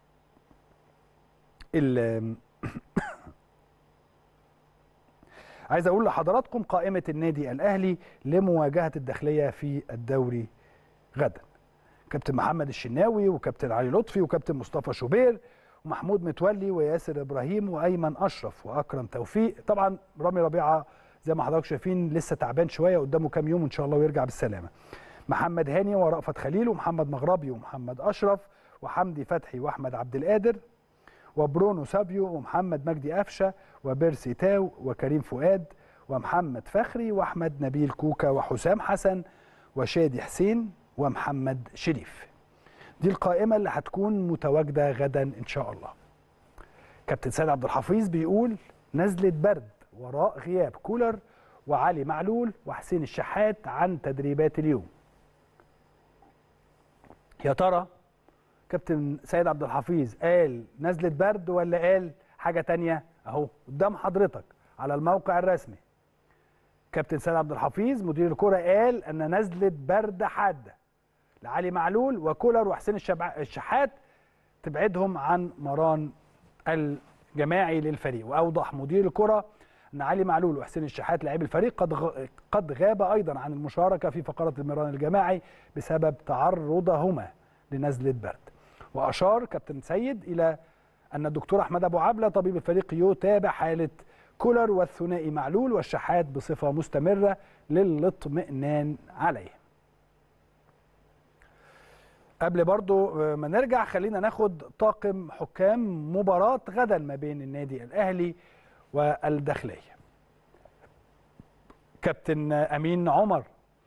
Speaker 1: ال- عايز اقول لحضراتكم قائمه النادي الاهلي لمواجهه الداخليه في الدوري غدا كابتن محمد الشناوي وكابتن علي لطفي وكابتن مصطفى شوبير ومحمود متولي وياسر ابراهيم وايمن اشرف واكرم توفيق طبعا رامي ربيعه زي ما حضراتكم شايفين لسه تعبان شويه قدامه كام يوم ان شاء الله ويرجع بالسلامه محمد هاني ورأفت خليل ومحمد مغربي ومحمد اشرف وحمدي فتحي واحمد عبد القادر وبرونو سابيو ومحمد مجدي قفشه وبيرسي تاو وكريم فؤاد ومحمد فخري واحمد نبيل كوكا وحسام حسن وشادي حسين ومحمد شريف دي القائمه اللي هتكون متواجده غدا ان شاء الله كابتن سيد عبد الحفيظ بيقول نزله برد وراء غياب كولر وعلي معلول وحسين الشحات عن تدريبات اليوم يا ترى كابتن سيد عبد الحفيظ قال نزلة برد ولا قال حاجة تانية اهو قدام حضرتك على الموقع الرسمي كابتن سيد عبد الحفيظ مدير الكرة قال ان نزلة برد حادة لعلي معلول وكولر وحسين الشبع... الشحات تبعدهم عن مران الجماعي للفريق واوضح مدير الكرة ان علي معلول وحسين الشحات لاعبي الفريق قد غ... قد غاب ايضا عن المشاركة في فقرة المران الجماعي بسبب تعرضهما لنزلة برد واشار كابتن سيد الى ان الدكتور احمد ابو عبله طبيب الفريق يتابع حاله كولر والثنائي معلول والشحات بصفه مستمره للاطمئنان عليه قبل برضو ما نرجع خلينا ناخد طاقم حكام مباراة غدا ما بين النادي الأهلي والداخلية كابتن أمين عمر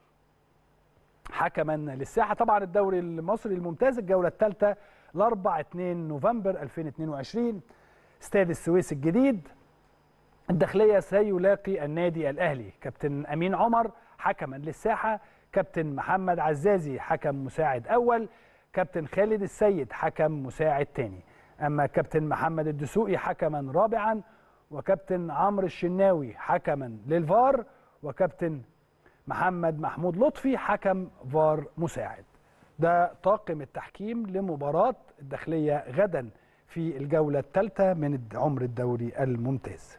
Speaker 1: حكما للساحه طبعا الدوري المصري الممتاز الجوله الثالثه الاربع 2 نوفمبر 2022 استاد السويس الجديد الداخليه سيلاقي النادي الاهلي كابتن امين عمر حكما للساحه كابتن محمد عزازي حكم مساعد اول كابتن خالد السيد حكم مساعد ثاني اما كابتن محمد الدسوقي حكما رابعا وكابتن عمرو الشناوي حكما للفار وكابتن محمد محمود لطفي حكم فار مساعد ده طاقم التحكيم لمباراة الداخلية غدا في الجولة الثالثة من عمر الدوري الممتاز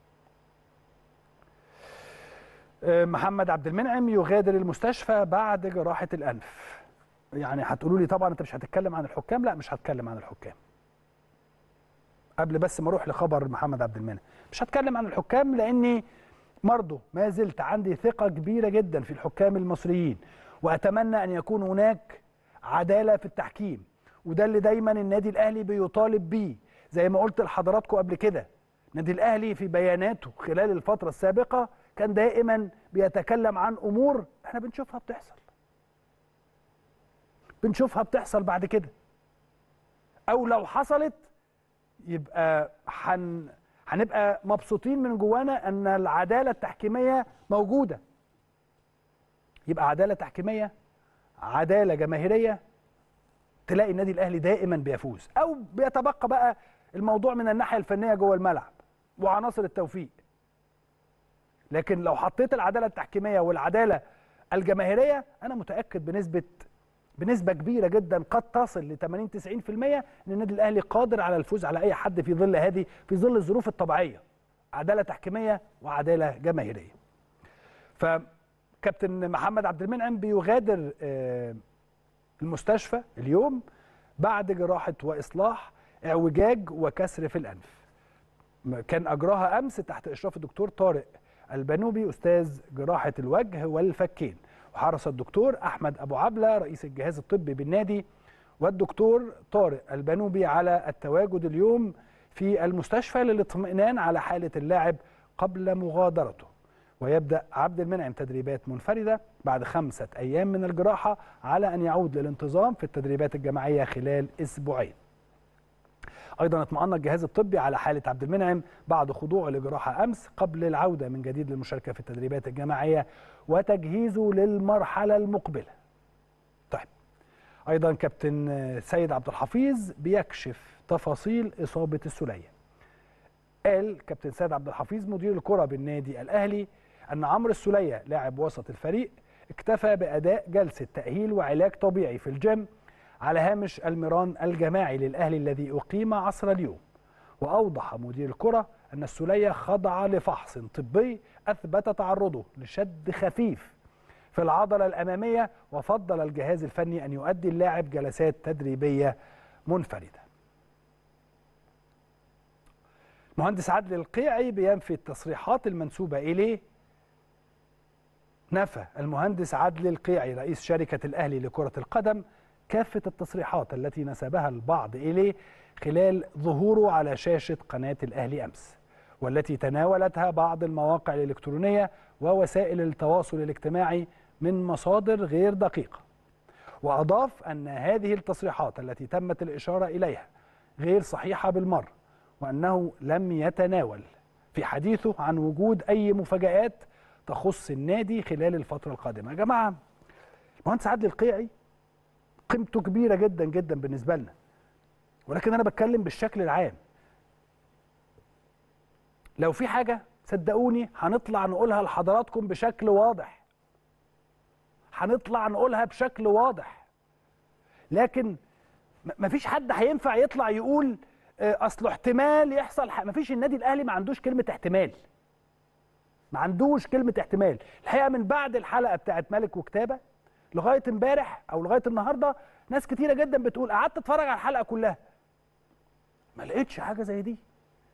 Speaker 1: محمد عبد المنعم يغادر المستشفى بعد جراحة الأنف يعني هتقولوا لي طبعا انت مش هتتكلم عن الحكام لا مش هتكلم عن الحكام قبل بس ما اروح لخبر محمد عبد المنعم مش هتكلم عن الحكام لاني برضه ما زلت عندي ثقة كبيرة جدا في الحكام المصريين وأتمنى أن يكون هناك عدالة في التحكيم وده اللي دايما النادي الأهلي بيطالب بيه زي ما قلت لحضراتكم قبل كده النادي الأهلي في بياناته خلال الفترة السابقة كان دائما بيتكلم عن أمور احنا بنشوفها بتحصل بنشوفها بتحصل بعد كده أو لو حصلت يبقى حن هنبقى مبسوطين من جوانا ان العداله التحكيميه موجوده يبقى عداله تحكيميه عداله جماهيريه تلاقي النادي الاهلي دائما بيفوز او بيتبقى بقى الموضوع من الناحيه الفنيه جوه الملعب وعناصر التوفيق لكن لو حطيت العداله التحكيميه والعداله الجماهيريه انا متاكد بنسبه بنسبة كبيرة جدا قد تصل ل 80 90% ان النادي الاهلي قادر على الفوز على اي حد في ظل هذه في ظل الظروف الطبيعية. عدالة تحكيمية وعدالة جماهيرية. فكابتن محمد عبد المنعم بيغادر المستشفى اليوم بعد جراحة واصلاح اعوجاج وكسر في الانف. كان اجراها امس تحت اشراف الدكتور طارق البنوبي استاذ جراحة الوجه والفكين. وحرص الدكتور احمد ابو عبله رئيس الجهاز الطبي بالنادي والدكتور طارق البنوبي على التواجد اليوم في المستشفى للاطمئنان على حاله اللاعب قبل مغادرته ويبدا عبد المنعم تدريبات منفرده بعد خمسه ايام من الجراحه على ان يعود للانتظام في التدريبات الجماعيه خلال اسبوعين ايضا اطمأن الجهاز الطبي على حاله عبد المنعم بعد خضوعه لجراحه امس قبل العوده من جديد للمشاركه في التدريبات الجماعيه وتجهيزه للمرحله المقبله. طيب ايضا كابتن سيد عبد الحفيظ بيكشف تفاصيل اصابه السوليه. قال كابتن سيد عبد الحفيظ مدير الكره بالنادي الاهلي ان عمرو السوليه لاعب وسط الفريق اكتفى باداء جلسه تاهيل وعلاج طبيعي في الجيم على هامش المران الجماعي للاهلي الذي اقيم عصر اليوم واوضح مدير الكره ان السوليه خضع لفحص طبي اثبت تعرضه لشد خفيف في العضله الاماميه وفضل الجهاز الفني ان يؤدي اللاعب جلسات تدريبيه منفرده مهندس عدلي القيعي بينفي التصريحات المنسوبة إليه نفى المهندس عدلي القيعي رئيس شركة الأهلي لكرة القدم كافة التصريحات التي نسبها البعض إليه خلال ظهوره على شاشة قناة الأهلي أمس والتي تناولتها بعض المواقع الإلكترونية ووسائل التواصل الاجتماعي من مصادر غير دقيقة وأضاف أن هذه التصريحات التي تمت الإشارة إليها غير صحيحة بالمرة وأنه لم يتناول في حديثه عن وجود أي مفاجآت تخص النادي خلال الفترة القادمة يا جماعة المهندس عادل القيعي قيمته كبيرة جدا جدا بالنسبة لنا ولكن أنا بتكلم بالشكل العام لو في حاجة صدقوني هنطلع نقولها لحضراتكم بشكل واضح هنطلع نقولها بشكل واضح لكن مفيش حد هينفع يطلع يقول اصله احتمال يحصل ما مفيش النادي الاهلي ما عندوش كلمه احتمال ما عندوش كلمه احتمال الحقيقه من بعد الحلقه بتاعت ملك وكتابه لغايه امبارح او لغايه النهارده ناس كتيره جدا بتقول قعدت اتفرج على الحلقه كلها ما لقيتش حاجه زي دي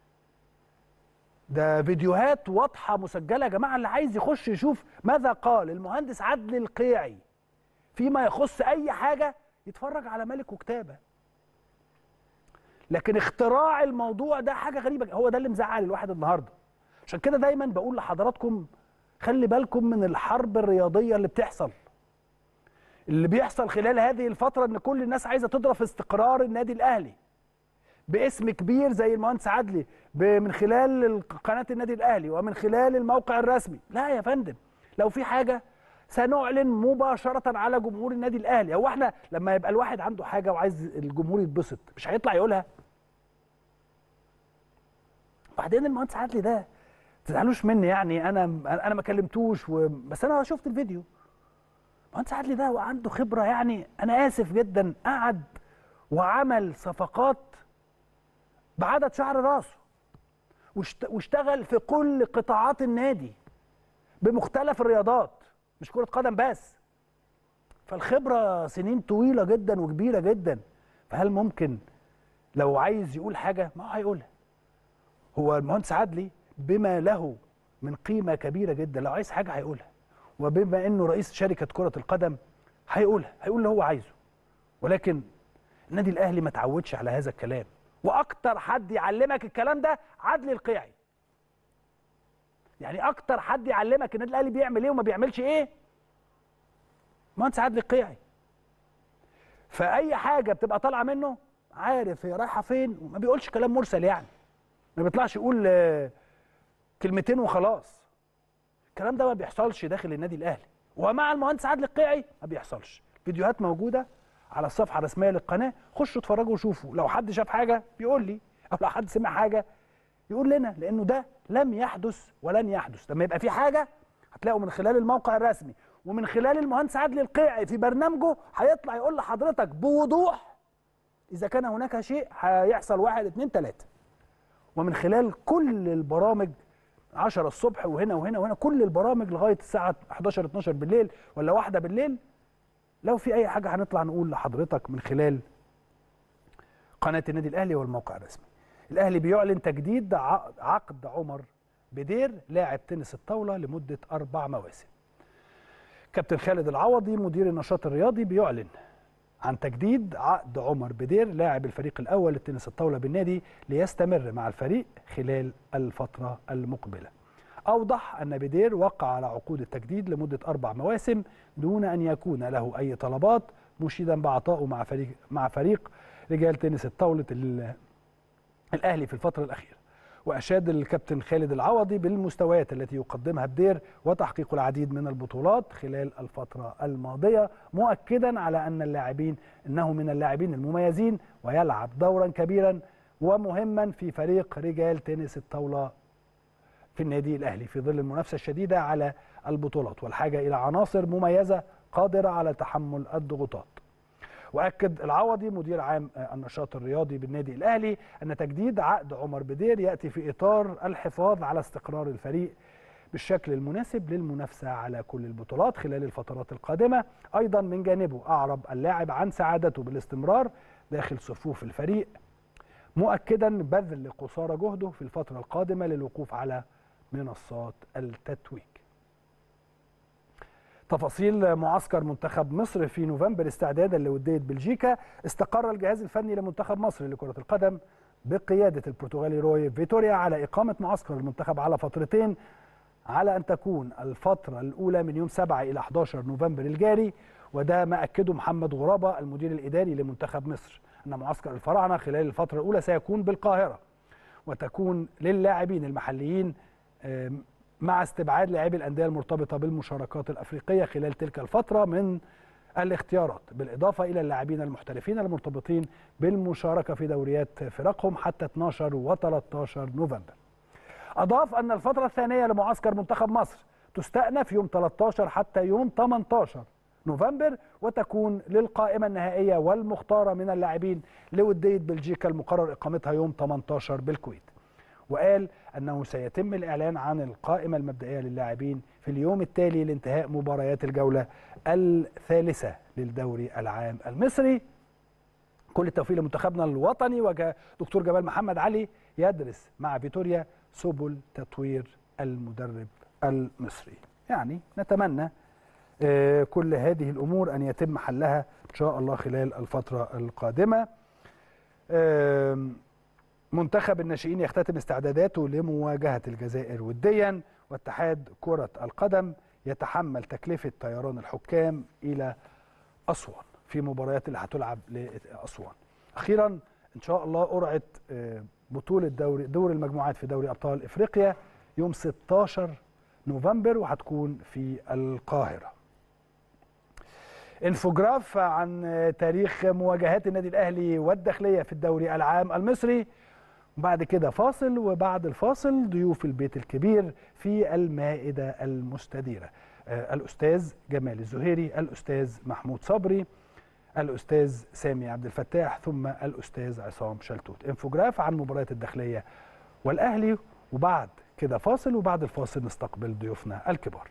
Speaker 1: ده فيديوهات واضحه مسجله يا جماعه اللي عايز يخش يشوف ماذا قال المهندس عدلي القيعي فيما يخص اي حاجه يتفرج على ملك وكتابه لكن اختراع الموضوع ده حاجه غريبه هو ده اللي مزعل الواحد النهارده عشان كده دايما بقول لحضراتكم خلي بالكم من الحرب الرياضيه اللي بتحصل اللي بيحصل خلال هذه الفتره ان كل الناس عايزه تضرب في استقرار النادي الاهلي باسم كبير زي المهندس عدلي من خلال قناه النادي الاهلي ومن خلال الموقع الرسمي لا يا فندم لو في حاجه سنعلن مباشره على جمهور النادي الاهلي هو احنا لما يبقى الواحد عنده حاجه وعايز الجمهور يتبسط مش هيطلع يقولها بعدين المهندس عدلي ده تزعلوش مني يعني انا انا ما كلمتوش و... بس انا شفت الفيديو المهندس عدلي ده وعنده خبره يعني انا اسف جدا قعد وعمل صفقات بعدد شعر راسه واشتغل في كل قطاعات النادي بمختلف الرياضات مش كرة قدم بس فالخبرة سنين طويلة جدا وكبيرة جدا فهل ممكن لو عايز يقول حاجة ما هو هيقولها هو المهندس عدلي بما له من قيمة كبيرة جدا لو عايز حاجة هيقولها وبما انه رئيس شركة كرة القدم هيقولها هيقول اللي هو عايزه ولكن النادي الاهلي ما تعودش على هذا الكلام واكتر حد يعلمك الكلام ده عدلي القيعي يعني اكتر حد يعلمك النادي الاهلي بيعمل ايه وما بيعملش ايه مهندس عدلي القيعي فاي حاجه بتبقى طالعه منه عارف هي رايحه فين وما بيقولش كلام مرسل يعني ما بيطلعش يقول كلمتين وخلاص الكلام ده ما بيحصلش داخل النادي الاهلي ومع المهندس عادل القيعي ما بيحصلش فيديوهات موجوده على الصفحه الرسميه للقناه خشوا اتفرجوا وشوفوا لو حد شاف حاجه بيقول لي او لو حد سمع حاجه يقول لنا لانه ده لم يحدث ولن يحدث لما يبقى في حاجه هتلاقوا من خلال الموقع الرسمي ومن خلال المهندس عادل القيعي في برنامجه هيطلع يقول لحضرتك بوضوح اذا كان هناك شيء هيحصل واحد اتنين تلاته ومن خلال كل البرامج 10 الصبح وهنا وهنا وهنا كل البرامج لغايه الساعه 11 12 بالليل ولا واحدة بالليل لو في اي حاجه هنطلع نقول لحضرتك من خلال قناه النادي الاهلي والموقع الرسمي الاهلي بيعلن تجديد عقد عمر بدير لاعب تنس الطاوله لمده اربع مواسم كابتن خالد العوضي مدير النشاط الرياضي بيعلن عن تجديد عقد عمر بدير لاعب الفريق الاول للتنس الطاوله بالنادي ليستمر مع الفريق خلال الفتره المقبله. اوضح ان بدير وقع على عقود التجديد لمده اربع مواسم دون ان يكون له اي طلبات مشيدا بعطائه مع فريق مع فريق رجال تنس الطاوله الاهلي في الفتره الاخيره واشاد الكابتن خالد العوضي بالمستويات التي يقدمها الدير وتحقيق العديد من البطولات خلال الفتره الماضيه مؤكدا على ان اللاعبين انه من اللاعبين المميزين ويلعب دورا كبيرا ومهما في فريق رجال تنس الطاوله في النادي الاهلي في ظل المنافسه الشديده على البطولات والحاجه الى عناصر مميزه قادره على تحمل الضغوطات. واكد العوضي مدير عام النشاط الرياضي بالنادي الاهلي ان تجديد عقد عمر بدير ياتي في اطار الحفاظ على استقرار الفريق بالشكل المناسب للمنافسه على كل البطولات خلال الفترات القادمه، ايضا من جانبه اعرب اللاعب عن سعادته بالاستمرار داخل صفوف الفريق مؤكدا بذل قصارى جهده في الفتره القادمه للوقوف على منصات التتويج. تفاصيل معسكر منتخب مصر في نوفمبر استعدادا لودية بلجيكا استقر الجهاز الفني لمنتخب مصر لكرة القدم بقيادة البرتغالي روي فيتوريا على إقامة معسكر المنتخب على فترتين على أن تكون الفترة الأولى من يوم 7 إلى 11 نوفمبر الجاري وده ما أكده محمد غرابة المدير الإداري لمنتخب مصر أن معسكر الفراعنة خلال الفترة الأولى سيكون بالقاهرة وتكون للاعبين المحليين آم، مع استبعاد لاعبي الانديه المرتبطه بالمشاركات الافريقيه خلال تلك الفتره من الاختيارات بالاضافه الى اللاعبين المحترفين المرتبطين بالمشاركه في دوريات فرقهم حتى 12 و13 نوفمبر. اضاف ان الفتره الثانيه لمعسكر منتخب مصر تستأنف يوم 13 حتى يوم 18 نوفمبر وتكون للقائمه النهائيه والمختاره من اللاعبين لوديه بلجيكا المقرر اقامتها يوم 18 بالكويت. وقال انه سيتم الاعلان عن القائمه المبدئيه للاعبين في اليوم التالي لانتهاء مباريات الجوله الثالثه للدوري العام المصري كل التوفيق لمنتخبنا الوطني ودكتور جمال محمد علي يدرس مع فيتوريا سبل تطوير المدرب المصري يعني نتمنى آه، كل هذه الامور ان يتم حلها ان شاء الله خلال الفتره القادمه آم، منتخب الناشئين يختتم استعداداته لمواجهة الجزائر وديا واتحاد كرة القدم يتحمل تكلفة طيران الحكام إلى أسوان في مباريات اللي هتلعب لأسوان أخيرا إن شاء الله قرعة آه، بطولة دوري دور المجموعات في دوري أبطال إفريقيا يوم 16 نوفمبر وهتكون في القاهرة انفوجراف عن آه، تاريخ مواجهات النادي الأهلي والداخلية في الدوري العام المصري وبعد كده فاصل وبعد الفاصل ضيوف البيت الكبير في المائدة المستديرة آه، الأستاذ جمال الزهيري الأستاذ محمود صبري الأستاذ سامي عبد الفتاح ثم الأستاذ عصام شلتوت انفوجراف عن مباريات الداخلية والأهلي وبعد كده فاصل وبعد الفاصل نستقبل ضيوفنا الكبار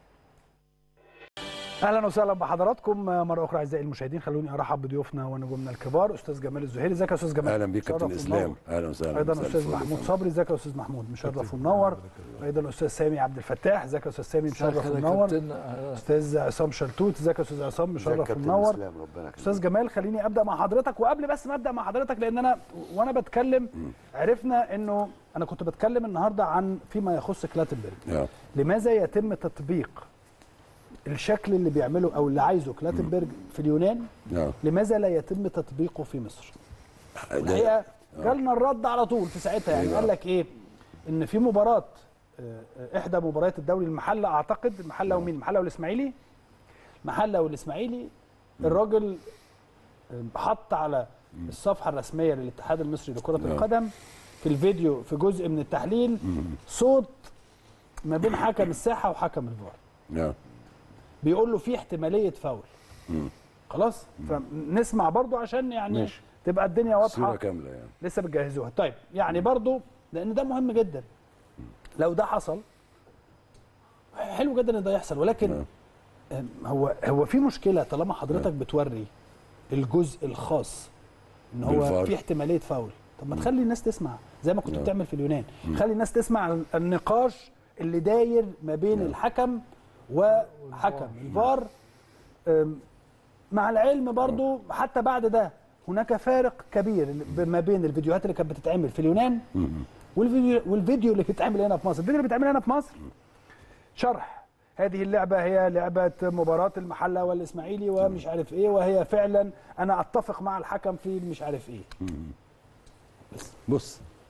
Speaker 1: اهلا وسهلا بحضراتكم مره اخرى اعزائي المشاهدين خلوني ارحب بضيوفنا ونجومنا الكبار استاذ جمال الزهيري ازيك يا استاذ جمال
Speaker 7: اهلا بيك كابتن
Speaker 1: مشرف
Speaker 7: اسلام
Speaker 1: ومنور.
Speaker 7: اهلا وسهلا
Speaker 1: ايضا
Speaker 7: مساء
Speaker 1: استاذ
Speaker 7: الفل.
Speaker 1: محمود صبري ازيك يا استاذ محمود مشرف ومنور ايضا استاذ سامي عبد الفتاح ازيك يا استاذ سامي مشرف ومنور استاذ عصام شلتوت ازيك يا استاذ عصام
Speaker 7: ازيك
Speaker 1: مشرف
Speaker 7: كابتن
Speaker 1: ومنور
Speaker 7: اسلام ربنا
Speaker 1: استاذ جمال خليني ابدا مع حضرتك وقبل بس ما ابدا مع حضرتك لان انا وانا بتكلم عرفنا انه انا كنت بتكلم النهارده عن فيما يخص كلاتنبرج
Speaker 7: يا
Speaker 1: لماذا يتم تطبيق الشكل اللي بيعمله او اللي عايزه كلاتنبرج في اليونان
Speaker 7: يا
Speaker 1: لماذا لا يتم تطبيقه في مصر
Speaker 7: ده-
Speaker 1: الحقيقه جالنا الرد على طول في ساعتها يعني
Speaker 7: أيوة.
Speaker 1: قال لك ايه ان في مباراه آه، آه، احدى مباريات الدوري المحله اعتقد المحله ومين المحله والاسماعيلي المحله والاسماعيلي الراجل آه، حط على الصفحه الرسميه للاتحاد المصري لكره
Speaker 7: نعم.
Speaker 1: القدم في الفيديو في جزء من التحليل صوت ما بين حكم الساحه وحكم الفار
Speaker 7: يا
Speaker 1: بيقول له في احتماليه فاول
Speaker 7: مم.
Speaker 1: خلاص فنسمع برضو عشان يعني
Speaker 7: ماشي.
Speaker 1: تبقى الدنيا
Speaker 7: صوره
Speaker 1: واضحه
Speaker 7: كامله يعني
Speaker 1: لسه بتجهزوها طيب يعني برضو لان ده مهم جدا لو ده حصل حلو جدا ان ده يحصل ولكن
Speaker 7: نعم.
Speaker 1: آم، هو هو في مشكله طالما حضرتك بتوري الجزء الخاص ان هو
Speaker 7: بالفار.
Speaker 1: في احتماليه فاول طب ما تخلي الناس تسمع زي ما كنت
Speaker 7: نعم.
Speaker 1: بتعمل في اليونان خلي الناس تسمع النقاش اللي داير ما بين الحكم وحكم الفار آم، مع العلم برضو حتى بعد ده هناك فارق كبير ما بين الفيديوهات اللي كانت بتتعمل في اليونان والفيديو والفيديو اللي بيتعمل هنا في مصر الفيديو اللي بيتعمل هنا في مصر شرح هذه اللعبة هي لعبة مباراة المحلة والإسماعيلي ومش عارف إيه وهي فعلا أنا أتفق مع الحكم في مش عارف إيه
Speaker 7: بص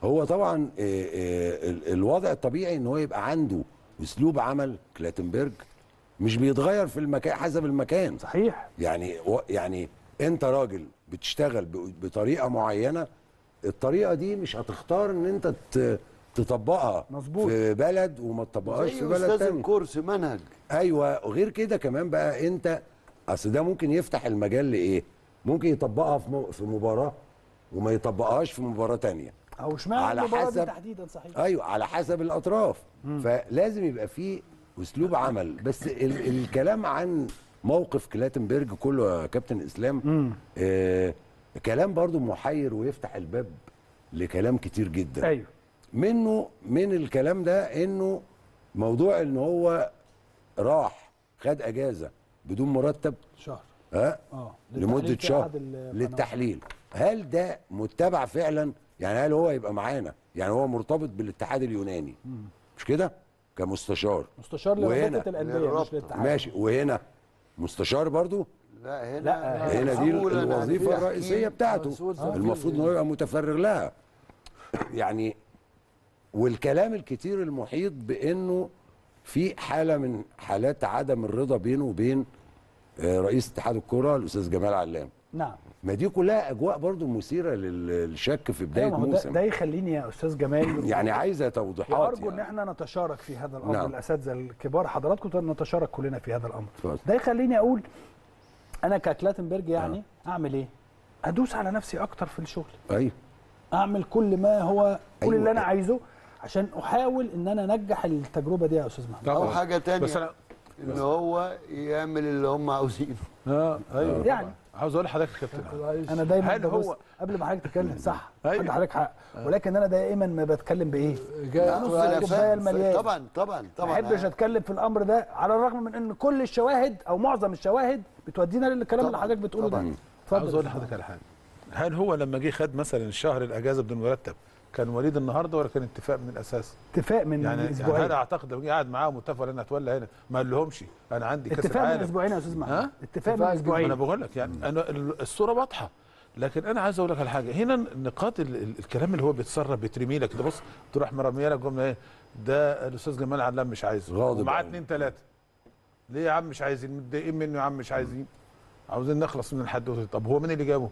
Speaker 7: هو طبعا آه، آه، ال- الوضع الطبيعي ان هو يبقى عنده اسلوب عمل كلاتنبرج مش بيتغير في المكان حسب المكان
Speaker 1: صحيح
Speaker 7: يعني و- يعني انت راجل بتشتغل ب- بطريقه معينه الطريقه دي مش هتختار ان انت ت- تطبقها
Speaker 1: مظبوط.
Speaker 7: في بلد وما تطبقهاش
Speaker 8: زي
Speaker 7: في بلد
Speaker 8: استاذ
Speaker 7: تاني
Speaker 8: الكورس منهج
Speaker 7: ايوه غير كده كمان بقى انت اصل ده ممكن يفتح المجال لايه ممكن يطبقها في م- في مباراه وما يطبقهاش في مباراه تانية
Speaker 1: او اشمعنى
Speaker 7: على
Speaker 1: المباراه دي
Speaker 7: حسب-
Speaker 1: تحديدا صحيح
Speaker 7: ايوه على حسب الاطراف فلازم يبقى في اسلوب عمل بس ال الكلام عن موقف كلاتنبرج كله يا كابتن اسلام آه كلام برضو محير ويفتح الباب لكلام كتير جدا
Speaker 1: ايوه
Speaker 7: منه من الكلام ده انه موضوع ان هو راح خد اجازه بدون مرتب
Speaker 1: شهر
Speaker 7: ها
Speaker 1: اه
Speaker 7: لمده
Speaker 1: للتحليل في
Speaker 7: شهر
Speaker 1: أحد القنوات.
Speaker 7: للتحليل هل ده متبع فعلا يعني هل هو يبقى معانا يعني هو مرتبط بالاتحاد اليوناني مش كده كمستشار
Speaker 1: مستشار
Speaker 7: وهنا
Speaker 1: لرابطه الانديه مش
Speaker 8: للرابطة.
Speaker 1: للاتحاد
Speaker 7: ماشي وهنا مستشار برضو
Speaker 8: لا هنا
Speaker 1: لا،
Speaker 7: هنا دي
Speaker 8: مسؤول عن
Speaker 7: الوظيفه
Speaker 8: التحكيم.
Speaker 7: الرئيسيه بتاعته
Speaker 8: مسؤول عن
Speaker 7: المفروض ان هو يبقى متفرغ لها يعني والكلام الكتير المحيط بانه في حاله من حالات عدم الرضا بينه وبين آه، رئيس اتحاد الكره الاستاذ جمال علام
Speaker 1: نعم
Speaker 7: ما دي كلها اجواء برضو مثيره لل- للشك في بدايه
Speaker 1: أيوة، ما هو ده,
Speaker 7: موسم
Speaker 1: ده يخليني يا استاذ جمال
Speaker 7: يعني عايزه توضيحات
Speaker 1: وارجو ان
Speaker 7: يعني.
Speaker 1: احنا نتشارك في هذا الامر
Speaker 7: نعم.
Speaker 1: الاساتذه الكبار حضراتكم نتشارك كلنا في هذا الامر
Speaker 7: اتفضل.
Speaker 1: ده يخليني اقول انا ككلاتنبرج يعني اعمل ايه ادوس على نفسي اكتر في الشغل
Speaker 7: ايوه
Speaker 1: اعمل كل ما هو كل
Speaker 7: أيوة.
Speaker 1: اللي انا عايزه عشان احاول ان انا انجح التجربه دي يا استاذ محمد
Speaker 8: او حاجه تانية
Speaker 9: بس انا
Speaker 8: ان هو يعمل اللي هم عاوزينه
Speaker 9: اه ايوه
Speaker 1: يعني
Speaker 9: عاوز اقول لحضرتك يا كابتن
Speaker 1: انا دايما
Speaker 9: هل
Speaker 1: ببص
Speaker 9: هو-
Speaker 1: قبل ما حضرتك تتكلم صح
Speaker 9: أيوة.
Speaker 1: عند حضرتك حق ولكن انا دائما ما بتكلم بايه نص
Speaker 8: أنا
Speaker 1: الكوبايه
Speaker 8: فاهم.
Speaker 1: المليان
Speaker 8: طبعا طبعا
Speaker 1: ما
Speaker 8: طبعا
Speaker 1: احبش اتكلم في الامر ده على الرغم من ان كل الشواهد او معظم الشواهد بتودينا للكلام اللي
Speaker 8: طبعاً،
Speaker 1: حضرتك بتقوله ده
Speaker 8: طبعاً.
Speaker 9: عاوز اقول
Speaker 1: اتفضل
Speaker 9: لحضرتك على حاجه هل هو لما جه خد مثلا الشهر الاجازه بدون مرتب كان وليد النهارده ولا كان اتفاق من الاساس؟
Speaker 1: اتفاق من
Speaker 9: يعني, يعني
Speaker 1: اسبوعين
Speaker 9: انا اعتقد لو جه قاعد معاهم واتفق انا اتولى هنا ما قال لهمش انا عندي كاس
Speaker 1: اتفاق من
Speaker 9: العالم
Speaker 1: اسبوعين يا استاذ محمد
Speaker 9: ها؟
Speaker 1: اتفاق من
Speaker 9: ما انا
Speaker 1: اسبوعين
Speaker 9: بقول لك يعني انا ال- الصوره واضحه لكن انا عايز اقول لك على حاجه هنا نقاط ال- ال- الكلام اللي هو بيتسرب بيترمي لك كده بص تروح مرميه لك جمله ايه ده الاستاذ جمال علام مش عايزه
Speaker 7: غاضب
Speaker 9: ومعاه
Speaker 7: أوي.
Speaker 9: اثنين ثلاثه ليه يا عم مش عايزين متضايقين منه يا عم مش عايزين عاوزين نخلص من الحدوته طب هو مين اللي جابه؟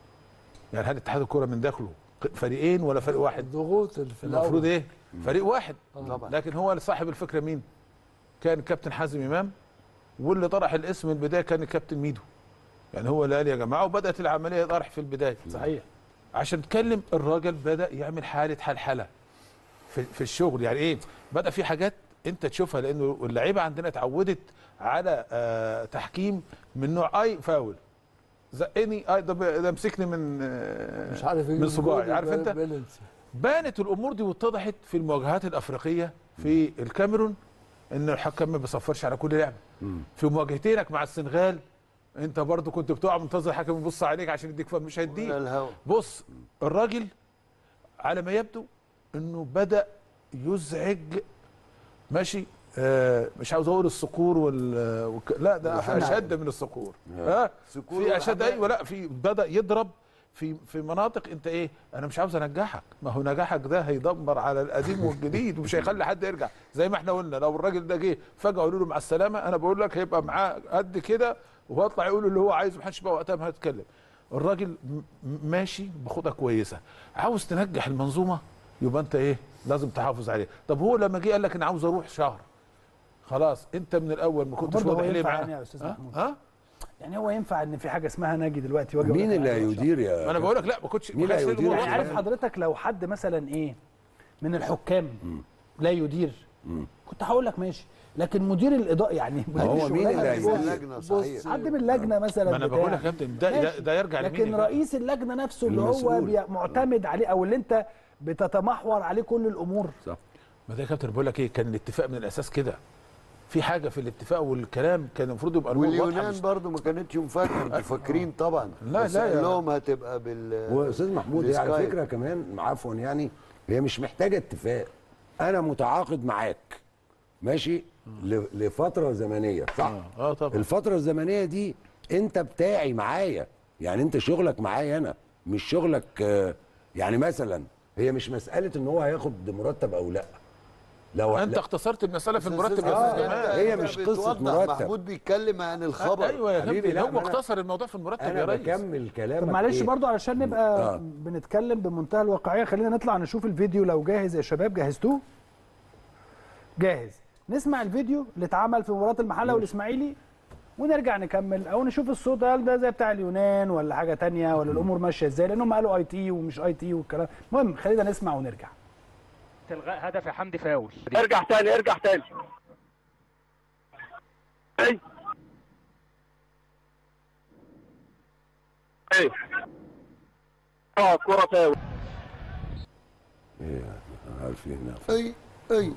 Speaker 9: يعني هل اتحاد الكوره من داخله فريقين ولا فريق واحد؟
Speaker 10: الضغوط في
Speaker 9: المفروض ايه؟ فريق واحد
Speaker 8: طبعا
Speaker 9: لكن هو صاحب الفكره مين؟ كان كابتن حازم امام واللي طرح الاسم من البدايه كان الكابتن ميدو يعني هو اللي قال يا جماعه وبدات العمليه طرح في البدايه
Speaker 1: صحيح
Speaker 9: عشان نتكلم الراجل بدا يعمل حاله حلحله في, في الشغل يعني ايه بدا في حاجات انت تشوفها لانه اللعيبه عندنا اتعودت على آه تحكيم من نوع اي فاول زقني اي ده, ب- ده مسكني من آه
Speaker 10: مش عارف
Speaker 9: من
Speaker 10: يجيب
Speaker 9: صباعي
Speaker 10: جول
Speaker 9: عارف انت
Speaker 10: بلنتي.
Speaker 9: بانت الامور دي واتضحت في المواجهات الافريقيه في الكاميرون ان الحكم ما بيصفرش على كل لعبه في مواجهتينك مع السنغال انت برضو كنت بتقع منتظر الحكم يبص عليك عشان يديك فم مش
Speaker 8: ولا
Speaker 9: هيديك
Speaker 8: الهوا
Speaker 9: بص الراجل على ما يبدو انه بدا يزعج ماشي آه مش عاوز اقول الصقور وال والك... لا ده اشد من الصقور ها
Speaker 8: صقور
Speaker 9: في اشد
Speaker 8: والحمام.
Speaker 9: ايوه لا في بدا يضرب في في مناطق انت ايه انا مش عاوز انجحك ما هو نجاحك ده هيدمر على القديم والجديد ومش هيخلي حد يرجع زي ما احنا قلنا لو الراجل ده جه فجاه قالوا له مع السلامه انا بقول لك هيبقى معاه قد كده وهيطلع يقول اللي هو عايزه محدش بقى وقتها ما هيتكلم الراجل م- م- ماشي بخطه كويسه عاوز تنجح المنظومه يبقى انت ايه لازم تحافظ عليه طب هو لما جه قال لك انا عاوز اروح شهر خلاص انت من الاول ما كنتش
Speaker 1: برضه هو
Speaker 9: واضح ليه
Speaker 1: ينفع
Speaker 9: معاه
Speaker 1: يعني يا أستاذ
Speaker 9: ها؟
Speaker 1: محمود.
Speaker 9: ها
Speaker 1: يعني هو ينفع ان في حاجه اسمها ناجي دلوقتي واجي
Speaker 7: مين
Speaker 1: أقول لك
Speaker 7: اللي
Speaker 1: أنا عايز
Speaker 7: هيدير يا
Speaker 9: ما انا بقول لك لا ما كنتش
Speaker 7: مين
Speaker 9: ما كانش
Speaker 7: اللي هيدير
Speaker 9: الأمور
Speaker 1: يعني
Speaker 7: الكلام؟
Speaker 9: واضحة.
Speaker 1: عارف حضرتك لو حد مثلا ايه من الحكام لا يدير كنت هقول لك ماشي لكن مدير الاداره يعني مدير
Speaker 7: هو مين
Speaker 1: الشغلانة
Speaker 7: اللي
Speaker 1: نفسها،
Speaker 7: هيدير؟
Speaker 8: اللجنه صحيح
Speaker 1: حد من اللجنه مثلا
Speaker 9: ما انا
Speaker 1: بتاع.
Speaker 9: بقول لك يا كابتن ده ده,
Speaker 1: ماشي.
Speaker 9: ده يرجع لمين
Speaker 1: لكن
Speaker 9: يا
Speaker 1: رئيس اللجنه نفسه اللي هو
Speaker 7: المسؤول.
Speaker 1: بي- معتمد عليه او اللي انت بتتمحور عليه كل الامور
Speaker 7: صح
Speaker 9: ما ده يا كابتن بقول لك ايه كان الاتفاق من الاساس كده في حاجه في الاتفاق والكلام كان المفروض يبقى الأمور واضحة
Speaker 8: واليونان
Speaker 9: مش-
Speaker 8: برضو ما كانتش مفاجاه انتوا فاكرين طبعا
Speaker 9: لا،
Speaker 8: بس
Speaker 9: لا
Speaker 8: قال
Speaker 9: يا-
Speaker 8: لهم هتبقى بال
Speaker 7: واستاذ محمود هي على
Speaker 8: بالسكايب.
Speaker 7: فكره كمان عفوا يعني هي مش محتاجه اتفاق انا متعاقد معاك ماشي ل- لفتره زمنيه صح
Speaker 9: اه طبعا
Speaker 7: الفتره الزمنيه دي انت بتاعي معايا يعني انت شغلك معايا انا مش شغلك آه، يعني مثلا هي مش مساله ان هو هياخد مرتب او لا لو
Speaker 9: انت
Speaker 7: لا
Speaker 9: اختصرت المساله في المرتب يا
Speaker 7: آه،
Speaker 9: استاذ جمال
Speaker 7: هي مش قصة
Speaker 8: بتوضح،
Speaker 7: مرتب.
Speaker 8: محمود بيتكلم عن الخبر
Speaker 9: ايوه يا
Speaker 7: حبيبي،
Speaker 9: حبيبي
Speaker 7: لا،
Speaker 9: هو
Speaker 7: ما أنا-
Speaker 9: اختصر الموضوع في المرتب يا
Speaker 7: انا
Speaker 9: ريس
Speaker 7: بكمل كلامك
Speaker 1: طب معلش
Speaker 7: إيه؟
Speaker 1: برضو علشان نبقى
Speaker 7: آه.
Speaker 1: بنتكلم بمنتهى الواقعيه خلينا نطلع نشوف الفيديو لو جاهز يا شباب جهزتوه جاهز نسمع الفيديو اللي اتعمل في مباراه المحله والاسماعيلي ونرجع نكمل او نشوف الصوت هل ده زي بتاع اليونان ولا حاجه تانية ولا الامور ماشيه ازاي لانهم قالوا اي تي ومش اي تي والكلام المهم خلينا نسمع ونرجع
Speaker 10: الغاء هدف يا حمدي فاول
Speaker 4: ارجع تاني ارجع تاني اي اي اه كرة فاول
Speaker 7: إيه، عارفين
Speaker 8: اي اي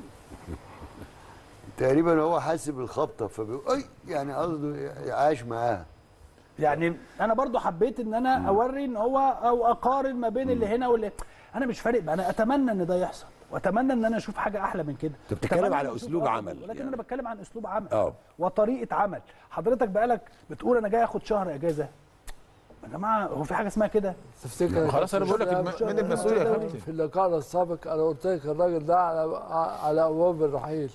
Speaker 8: تقريبا هو حاسب الخبطه فبيقول اي يعني قصده عاش معاها
Speaker 1: يعني انا برضو حبيت ان انا اوري ان هو او اقارن ما بين اللي هنا واللي انا مش فارق بقى انا اتمنى ان ده يحصل واتمنى ان انا اشوف حاجه احلى من كده
Speaker 7: أنت بتتكلم
Speaker 1: أتمنى
Speaker 7: على
Speaker 1: إن أشوف
Speaker 7: أسلوب
Speaker 1: أفضل،
Speaker 7: عمل
Speaker 1: ولكن
Speaker 7: يعني.
Speaker 1: انا بتكلم عن اسلوب عمل
Speaker 7: اه
Speaker 1: وطريقه عمل حضرتك بقالك بتقول انا جاي اخد شهر اجازه يا جماعه هو في حاجه اسمها كده
Speaker 11: تفتكر
Speaker 9: خلاص انا بقول لك الم- مين المسؤول يا كابتن
Speaker 11: في اللقاء السابق انا قلت لك الراجل ده على على ابواب الرحيل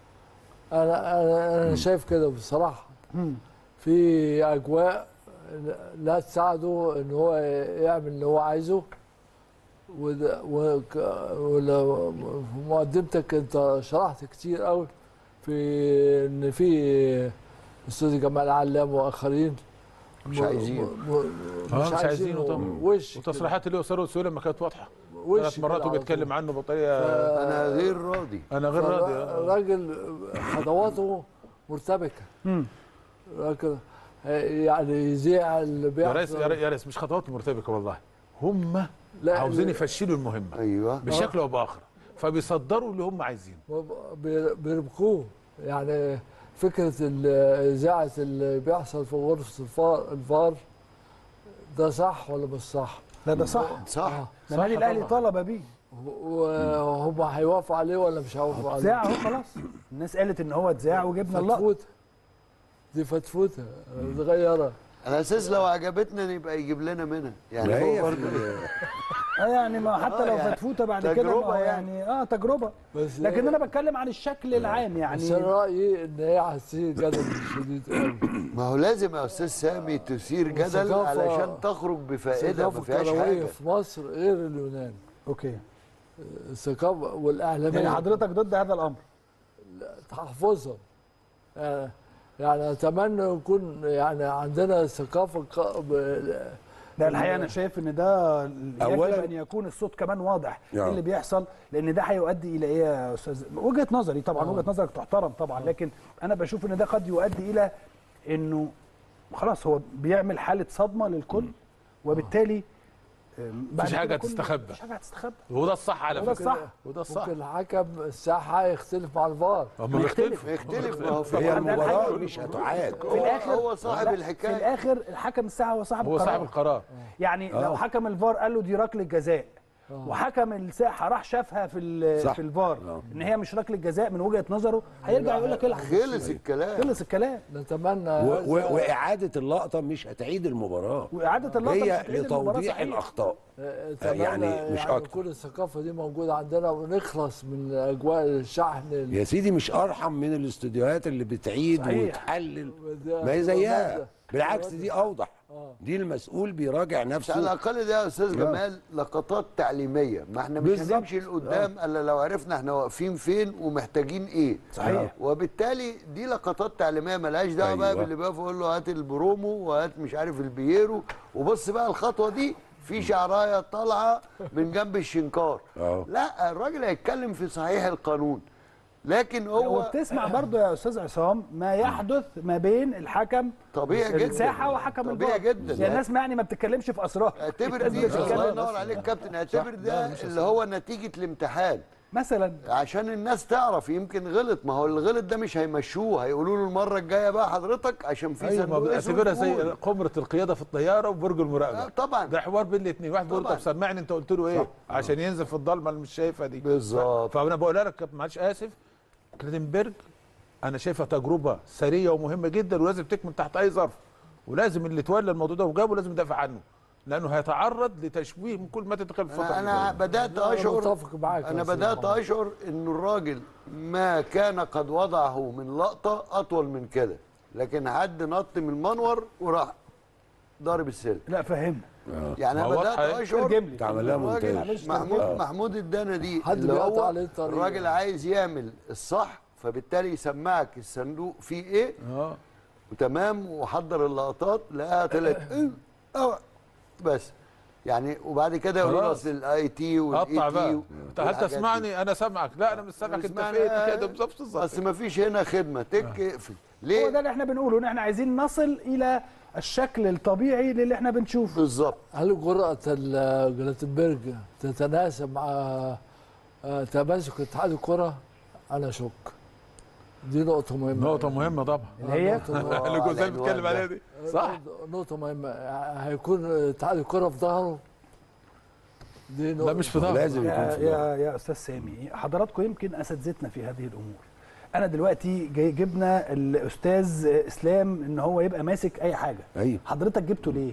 Speaker 11: انا انا انا شايف كده بصراحه في اجواء لا تساعده ان هو يعمل اللي هو عايزه وده- وك- ولا- في مقدمتك انت شرحت كتير قوي في ان في استاذ جمال علام واخرين
Speaker 8: مش عايزين.
Speaker 11: م- م-
Speaker 9: آه، مش عايزينه طبعا.
Speaker 11: وش كده.
Speaker 9: وتصريحات اللي وصلوا سهوله ما كانت واضحه
Speaker 11: وش
Speaker 9: ثلاث مرات
Speaker 11: كده على
Speaker 9: وبيتكلم
Speaker 11: طول.
Speaker 9: عنه بطريقه
Speaker 8: انا غير راضي
Speaker 9: انا غير راضي آه.
Speaker 11: الراجل خطواته مرتبكه راجل يعني يذيع اللي
Speaker 9: يا ريس
Speaker 11: بيحصل
Speaker 9: يا ريس- يا ريس مش خطوات مرتبكه والله هم
Speaker 11: لا،
Speaker 9: عاوزين
Speaker 11: ال-
Speaker 9: يفشلوا المهمه
Speaker 8: ايوه
Speaker 9: بشكل او باخر فبيصدروا اللي هم عايزينه
Speaker 11: بي- بيربكوه يعني فكره ال- اذاعه اللي بيحصل في غرفه الفار, الفار ده صح ولا مش صح؟
Speaker 1: لا ده صح
Speaker 8: صح
Speaker 1: ده النادي الاهلي طلب بيه
Speaker 11: وهم هيوافقوا عليه ولا مش هيوافقوا عليه؟
Speaker 1: اتذاع اهو خلاص الناس قالت ان هو اتذاع وجبنا اللقطه
Speaker 11: فتفوته دي فتفوته صغيره
Speaker 8: على اساس لو عجبتنا نبقى يجيب لنا منها يعني
Speaker 7: ما
Speaker 8: هو
Speaker 7: هي
Speaker 8: برضه
Speaker 7: في-
Speaker 1: اه يعني ما حتى
Speaker 8: آه
Speaker 1: لو
Speaker 8: يعني
Speaker 1: فتفوته بعد كده ما
Speaker 8: تجربة
Speaker 1: هو
Speaker 8: يعني.
Speaker 1: يعني اه تجربه
Speaker 11: بس
Speaker 1: لكن انا بتكلم عن الشكل العام
Speaker 11: بس
Speaker 1: يعني
Speaker 11: انا رايي ان هي هتصير جدل شديد قوي
Speaker 8: ما هو لازم يا استاذ سامي تثير جدل
Speaker 11: والثقافة-
Speaker 8: علشان تخرج بفائده
Speaker 11: الثقافه
Speaker 8: ما فيهاش
Speaker 11: الكرويه
Speaker 8: حاجه
Speaker 11: في مصر غير اليونان
Speaker 1: اوكي
Speaker 11: الثقافه والاعلاميه
Speaker 1: يعني حضرتك ضد هذا الامر
Speaker 11: تحفظهم يعني, يعني اتمنى يكون يعني عندنا ثقافه ق- ب-
Speaker 1: لا الحقيقه انا شايف ان ده يجب
Speaker 7: أولاً-
Speaker 1: ان يكون الصوت كمان واضح
Speaker 7: آه.
Speaker 1: ايه اللي بيحصل لان ده هيؤدي الى ايه يا استاذ وجهه نظري طبعا
Speaker 11: آه.
Speaker 1: وجهه نظرك تحترم طبعا لكن انا بشوف ان ده قد يؤدي الى انه خلاص هو بيعمل حاله صدمه للكل وبالتالي آم، بعد
Speaker 9: مفيش
Speaker 1: كده
Speaker 9: حاجة
Speaker 1: كل-
Speaker 9: هتستخبى.
Speaker 1: مفيش حاجه هتستخبى
Speaker 9: وده الصح على
Speaker 1: وده
Speaker 9: فكره
Speaker 1: الصح
Speaker 9: وده الصح
Speaker 11: ممكن الحكم الساحه يختلف مع الفار
Speaker 9: هم بيختلفوا
Speaker 8: يختلف ما هو في
Speaker 7: هي
Speaker 1: طبعاً ده
Speaker 7: المباراه
Speaker 1: الحقيقة.
Speaker 7: مش هتعاد
Speaker 1: في
Speaker 8: هو-
Speaker 1: الاخر
Speaker 8: هو صاحب
Speaker 1: لا،
Speaker 8: الحكاية.
Speaker 1: في الاخر الحكم الساعه هو صاحب
Speaker 9: هو
Speaker 1: القرار
Speaker 9: صاحب القرار
Speaker 1: يعني لو حكم الفار قال له دي ركله جزاء وحكم الساحه راح شافها في ال-
Speaker 7: صح.
Speaker 1: في الفار
Speaker 7: آه.
Speaker 1: ان هي مش ركله جزاء من وجهه نظره هيرجع يقول لك العب
Speaker 8: خلص الكلام
Speaker 1: خلص الكلام
Speaker 11: نتمنى
Speaker 7: و-
Speaker 11: هذا-
Speaker 7: و- واعاده اللقطه مش هتعيد المباراه
Speaker 1: واعاده اللقطه مش
Speaker 7: هي
Speaker 1: هتعيد المباراة
Speaker 7: لتوضيح
Speaker 1: صحيح.
Speaker 7: الاخطاء
Speaker 11: اتمنى
Speaker 7: يعني
Speaker 11: يعني
Speaker 7: مش
Speaker 11: يعني
Speaker 7: أكتر.
Speaker 11: تكون الثقافه دي موجوده عندنا ونخلص من اجواء الشحن ال-
Speaker 7: يا سيدي مش ارحم من الاستوديوهات اللي بتعيد
Speaker 1: صحيح.
Speaker 7: وتحلل
Speaker 11: وده-
Speaker 7: ما هي زيها
Speaker 11: وده-
Speaker 7: بالعكس دي اوضح
Speaker 11: آه.
Speaker 7: دي المسؤول بيراجع
Speaker 8: بس على
Speaker 7: نفسه
Speaker 8: الاقل ده يا استاذ جمال لقطات تعليميه ما احنا مش
Speaker 7: بالظبط.
Speaker 8: هنمشي لقدام الا لو عرفنا احنا واقفين فين ومحتاجين ايه
Speaker 1: صحيح.
Speaker 8: وبالتالي دي لقطات تعليميه ملهاش دعوه بقى
Speaker 7: أيوة.
Speaker 8: باللي بقى يقول له هات البرومو وهات مش عارف البييرو وبص بقى الخطوه دي في شعرايه طالعه من جنب الشنكار
Speaker 7: اه.
Speaker 8: لا الراجل هيتكلم في صحيح القانون لكن هو
Speaker 1: وبتسمع برضو يا استاذ عصام ما يحدث ما بين الحكم
Speaker 8: طبيعي جدا
Speaker 1: الساحه وحكم
Speaker 8: طبيعي
Speaker 1: الفار
Speaker 8: جدا.
Speaker 1: يعني الناس يعني ما بتتكلمش في اسرار
Speaker 8: اعتبر
Speaker 1: الناس
Speaker 8: دي
Speaker 1: بتتكلم
Speaker 8: الله
Speaker 1: بس.
Speaker 8: ينور عليك كابتن اعتبر ده اللي هو نتيجه الامتحان
Speaker 1: مثلا
Speaker 8: عشان الناس تعرف يمكن غلط ما هو الغلط ده مش هيمشوه هيقولوا له المره الجايه بقى حضرتك عشان في
Speaker 9: ايوه ما
Speaker 8: صندوق
Speaker 9: بتعتبرها زي
Speaker 8: اسود
Speaker 9: قمره القياده في الطياره وبرج
Speaker 8: آه،
Speaker 9: المراقبه
Speaker 8: طبعا
Speaker 9: ده حوار بين الاثنين واحد بيقول
Speaker 8: طبعاً.
Speaker 9: طب سمعني انت قلت له ايه عشان ينزل في الضلمه اللي مش شايفها دي
Speaker 8: بالظبط.
Speaker 9: فانا بقول لك كابتن معلش اسف كلاتنبرج انا شايفها تجربه سريه ومهمه جدا ولازم تكمل تحت اي ظرف ولازم اللي تولى الموضوع ده وجابه لازم يدافع عنه لانه هيتعرض لتشويه من كل ما تدخل الفتره
Speaker 8: انا, أنا
Speaker 9: اللي
Speaker 8: بدات
Speaker 11: لا، أنا
Speaker 8: اشعر
Speaker 11: متفق معاك يا
Speaker 8: انا
Speaker 11: أستاذ
Speaker 8: بدات
Speaker 11: محمد.
Speaker 8: اشعر انه الراجل ما كان قد وضعه من لقطه اطول من كده لكن حد نط من المنور وراح ضارب السلك
Speaker 1: لا فهمنا
Speaker 8: يعني
Speaker 9: ما
Speaker 8: انا
Speaker 9: هو
Speaker 8: بدات
Speaker 9: واضحة إيه؟
Speaker 8: اشعر
Speaker 1: ترجم لي
Speaker 7: تعمل لها
Speaker 8: الراجل
Speaker 7: مونتاج
Speaker 8: محمود
Speaker 7: آه.
Speaker 8: محمود الدانا دي
Speaker 11: حد
Speaker 8: اللي
Speaker 11: بيقطع
Speaker 8: هو
Speaker 11: عليه الطريق.
Speaker 8: الراجل عايز يعمل الصح فبالتالي يسمعك الصندوق فيه ايه
Speaker 9: اه
Speaker 8: وتمام وحضر اللقطات لقاها طلعت إيه، أه، بس يعني وبعد كده يقولوا له
Speaker 9: خلاص.
Speaker 8: اصل الاي تي والاي
Speaker 9: قطع بقى
Speaker 8: تي
Speaker 9: انت هل تسمعني انا سامعك لا انا مش سامعك انت
Speaker 8: اسمعني،
Speaker 9: فين
Speaker 8: آه،
Speaker 9: كده بالظبط بالظبط
Speaker 8: اصل ما فيش هنا خدمه تك اقفل
Speaker 1: هو
Speaker 8: ليه
Speaker 1: ده اللي احنا بنقوله ان احنا عايزين نصل الى الشكل الطبيعي للي احنا بنشوفه
Speaker 8: بالظبط
Speaker 11: هل جرأة ال- جلاتنبرج تتناسب مع آه، تماسك اتحاد الكرة؟ أنا شك. دي نقطة مهمة.
Speaker 9: نقطه مهمه طبعا
Speaker 1: اللي هي
Speaker 11: نقطة مهمة.
Speaker 9: اللي جوزيل
Speaker 8: العنوان
Speaker 9: بيتكلم
Speaker 8: ده.
Speaker 9: عليها دي صح
Speaker 11: نقطة مهمة هيكون اتحاد الكرة في ظهره دي نقطة
Speaker 9: لا مش في ظهر
Speaker 7: لازم يكون
Speaker 1: يا
Speaker 7: في
Speaker 1: يا يا استاذ سامي حضراتكم يمكن اساتذتنا في هذه الامور انا دلوقتي جاي جبنا الاستاذ اسلام ان هو يبقى ماسك اي حاجه
Speaker 7: ايوه
Speaker 1: حضرتك جبته ليه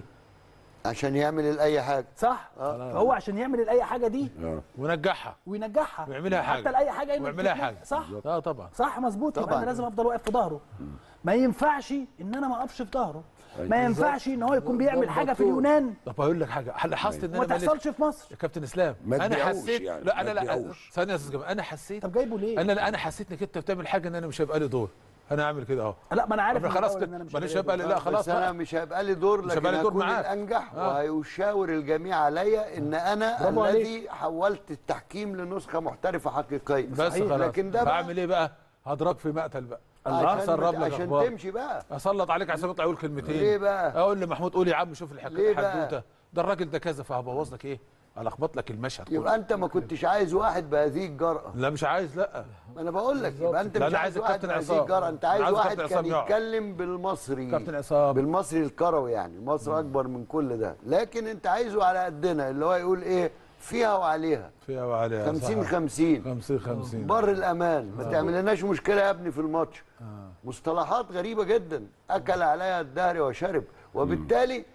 Speaker 8: عشان يعمل اي حاجه
Speaker 1: صح فهو عشان يعمل اي حاجه دي
Speaker 7: اه
Speaker 9: ونجحها
Speaker 1: وينجحها
Speaker 9: ويعملها حاجة.
Speaker 1: حتى لاي حاجه يمكن
Speaker 9: ويعملها
Speaker 1: تتنجح.
Speaker 9: حاجة.
Speaker 1: صح
Speaker 9: اه طبعا
Speaker 1: صح مظبوط يبقى
Speaker 8: طبعاً.
Speaker 1: انا لازم افضل واقف في ظهره ما ينفعش ان انا ما اقفش في ظهره ما ينفعش ان هو يكون بيعمل حاجه في اليونان
Speaker 9: طب اقول لك حاجه لاحظت ان
Speaker 1: وما
Speaker 9: انا مليت-
Speaker 1: تحصلش في مصر
Speaker 9: يا كابتن اسلام
Speaker 7: ما
Speaker 9: انا
Speaker 7: تبيعوش
Speaker 9: حسيت
Speaker 7: يعني،
Speaker 9: لا
Speaker 7: ما
Speaker 9: انا لا
Speaker 7: تبيعوش.
Speaker 9: ثانيه يا استاذ جمال انا حسيت
Speaker 1: طب جايبه ليه
Speaker 9: انا لا انا حسيت انك انت بتعمل حاجه ان انا مش هيبقى لي دور انا اعمل كده اهو
Speaker 1: لا ما انا عارف
Speaker 9: طب
Speaker 1: من
Speaker 9: خلاص
Speaker 1: الأول
Speaker 9: كده
Speaker 1: إن أنا مش
Speaker 9: ماليش
Speaker 1: هبقى
Speaker 9: هيبقى لي لا خلاص
Speaker 8: بس انا
Speaker 9: بقى.
Speaker 8: مش هيبقى لي دور
Speaker 9: مش
Speaker 8: لكن
Speaker 9: هيبقى لي دور
Speaker 8: هكون
Speaker 9: معاك.
Speaker 8: الانجح
Speaker 9: آه.
Speaker 8: وهيشاور الجميع عليا ان انا
Speaker 1: برافو
Speaker 8: الذي حولت التحكيم لنسخه محترفه حقيقيه
Speaker 9: بس
Speaker 8: صحيح.
Speaker 9: خلاص
Speaker 8: لكن ده بقى
Speaker 9: بعمل ايه بقى هضرب في مقتل بقى
Speaker 8: عشان,
Speaker 9: اسرب لك
Speaker 8: عشان
Speaker 9: أخبار.
Speaker 8: تمشي بقى
Speaker 9: اسلط عليك عشان يطلع يقول كلمتين
Speaker 8: ليه بقى؟
Speaker 9: اقول لمحمود قول يا عم شوف
Speaker 8: ليه
Speaker 9: الحكايه
Speaker 8: بقى؟
Speaker 9: الحدوته ده الراجل ده كذا فهبوظ لك ايه الخبط لك المشهد كله
Speaker 8: يبقى انت ما كنتش عايز واحد بهذه الجرأه
Speaker 9: لا مش عايز لا
Speaker 8: ما انا بقول لك يبقى انت
Speaker 9: لا،
Speaker 8: مش
Speaker 9: أنا
Speaker 8: عايز
Speaker 9: عايز
Speaker 8: واحد
Speaker 9: الكابتن
Speaker 8: بهذه
Speaker 9: عصام.
Speaker 8: الجرأه انت
Speaker 9: أنا
Speaker 8: عايز
Speaker 9: عايز
Speaker 8: واحد
Speaker 9: الكابتن
Speaker 8: كان
Speaker 9: عصام يقعد.
Speaker 8: يتكلم بالمصري
Speaker 9: كابتن عصام
Speaker 8: بالمصري الكروي يعني مصر اكبر من كل ده لكن انت عايزه على قدنا اللي هو يقول ايه فيها وعليها
Speaker 9: فيها وعليها
Speaker 8: 50
Speaker 9: صح.
Speaker 8: 50
Speaker 9: 50 50
Speaker 8: بر الامان ما تعملناش مشكله يا ابني في الماتش مصطلحات غريبه جدا اكل عليها الدهر وشرب وبالتالي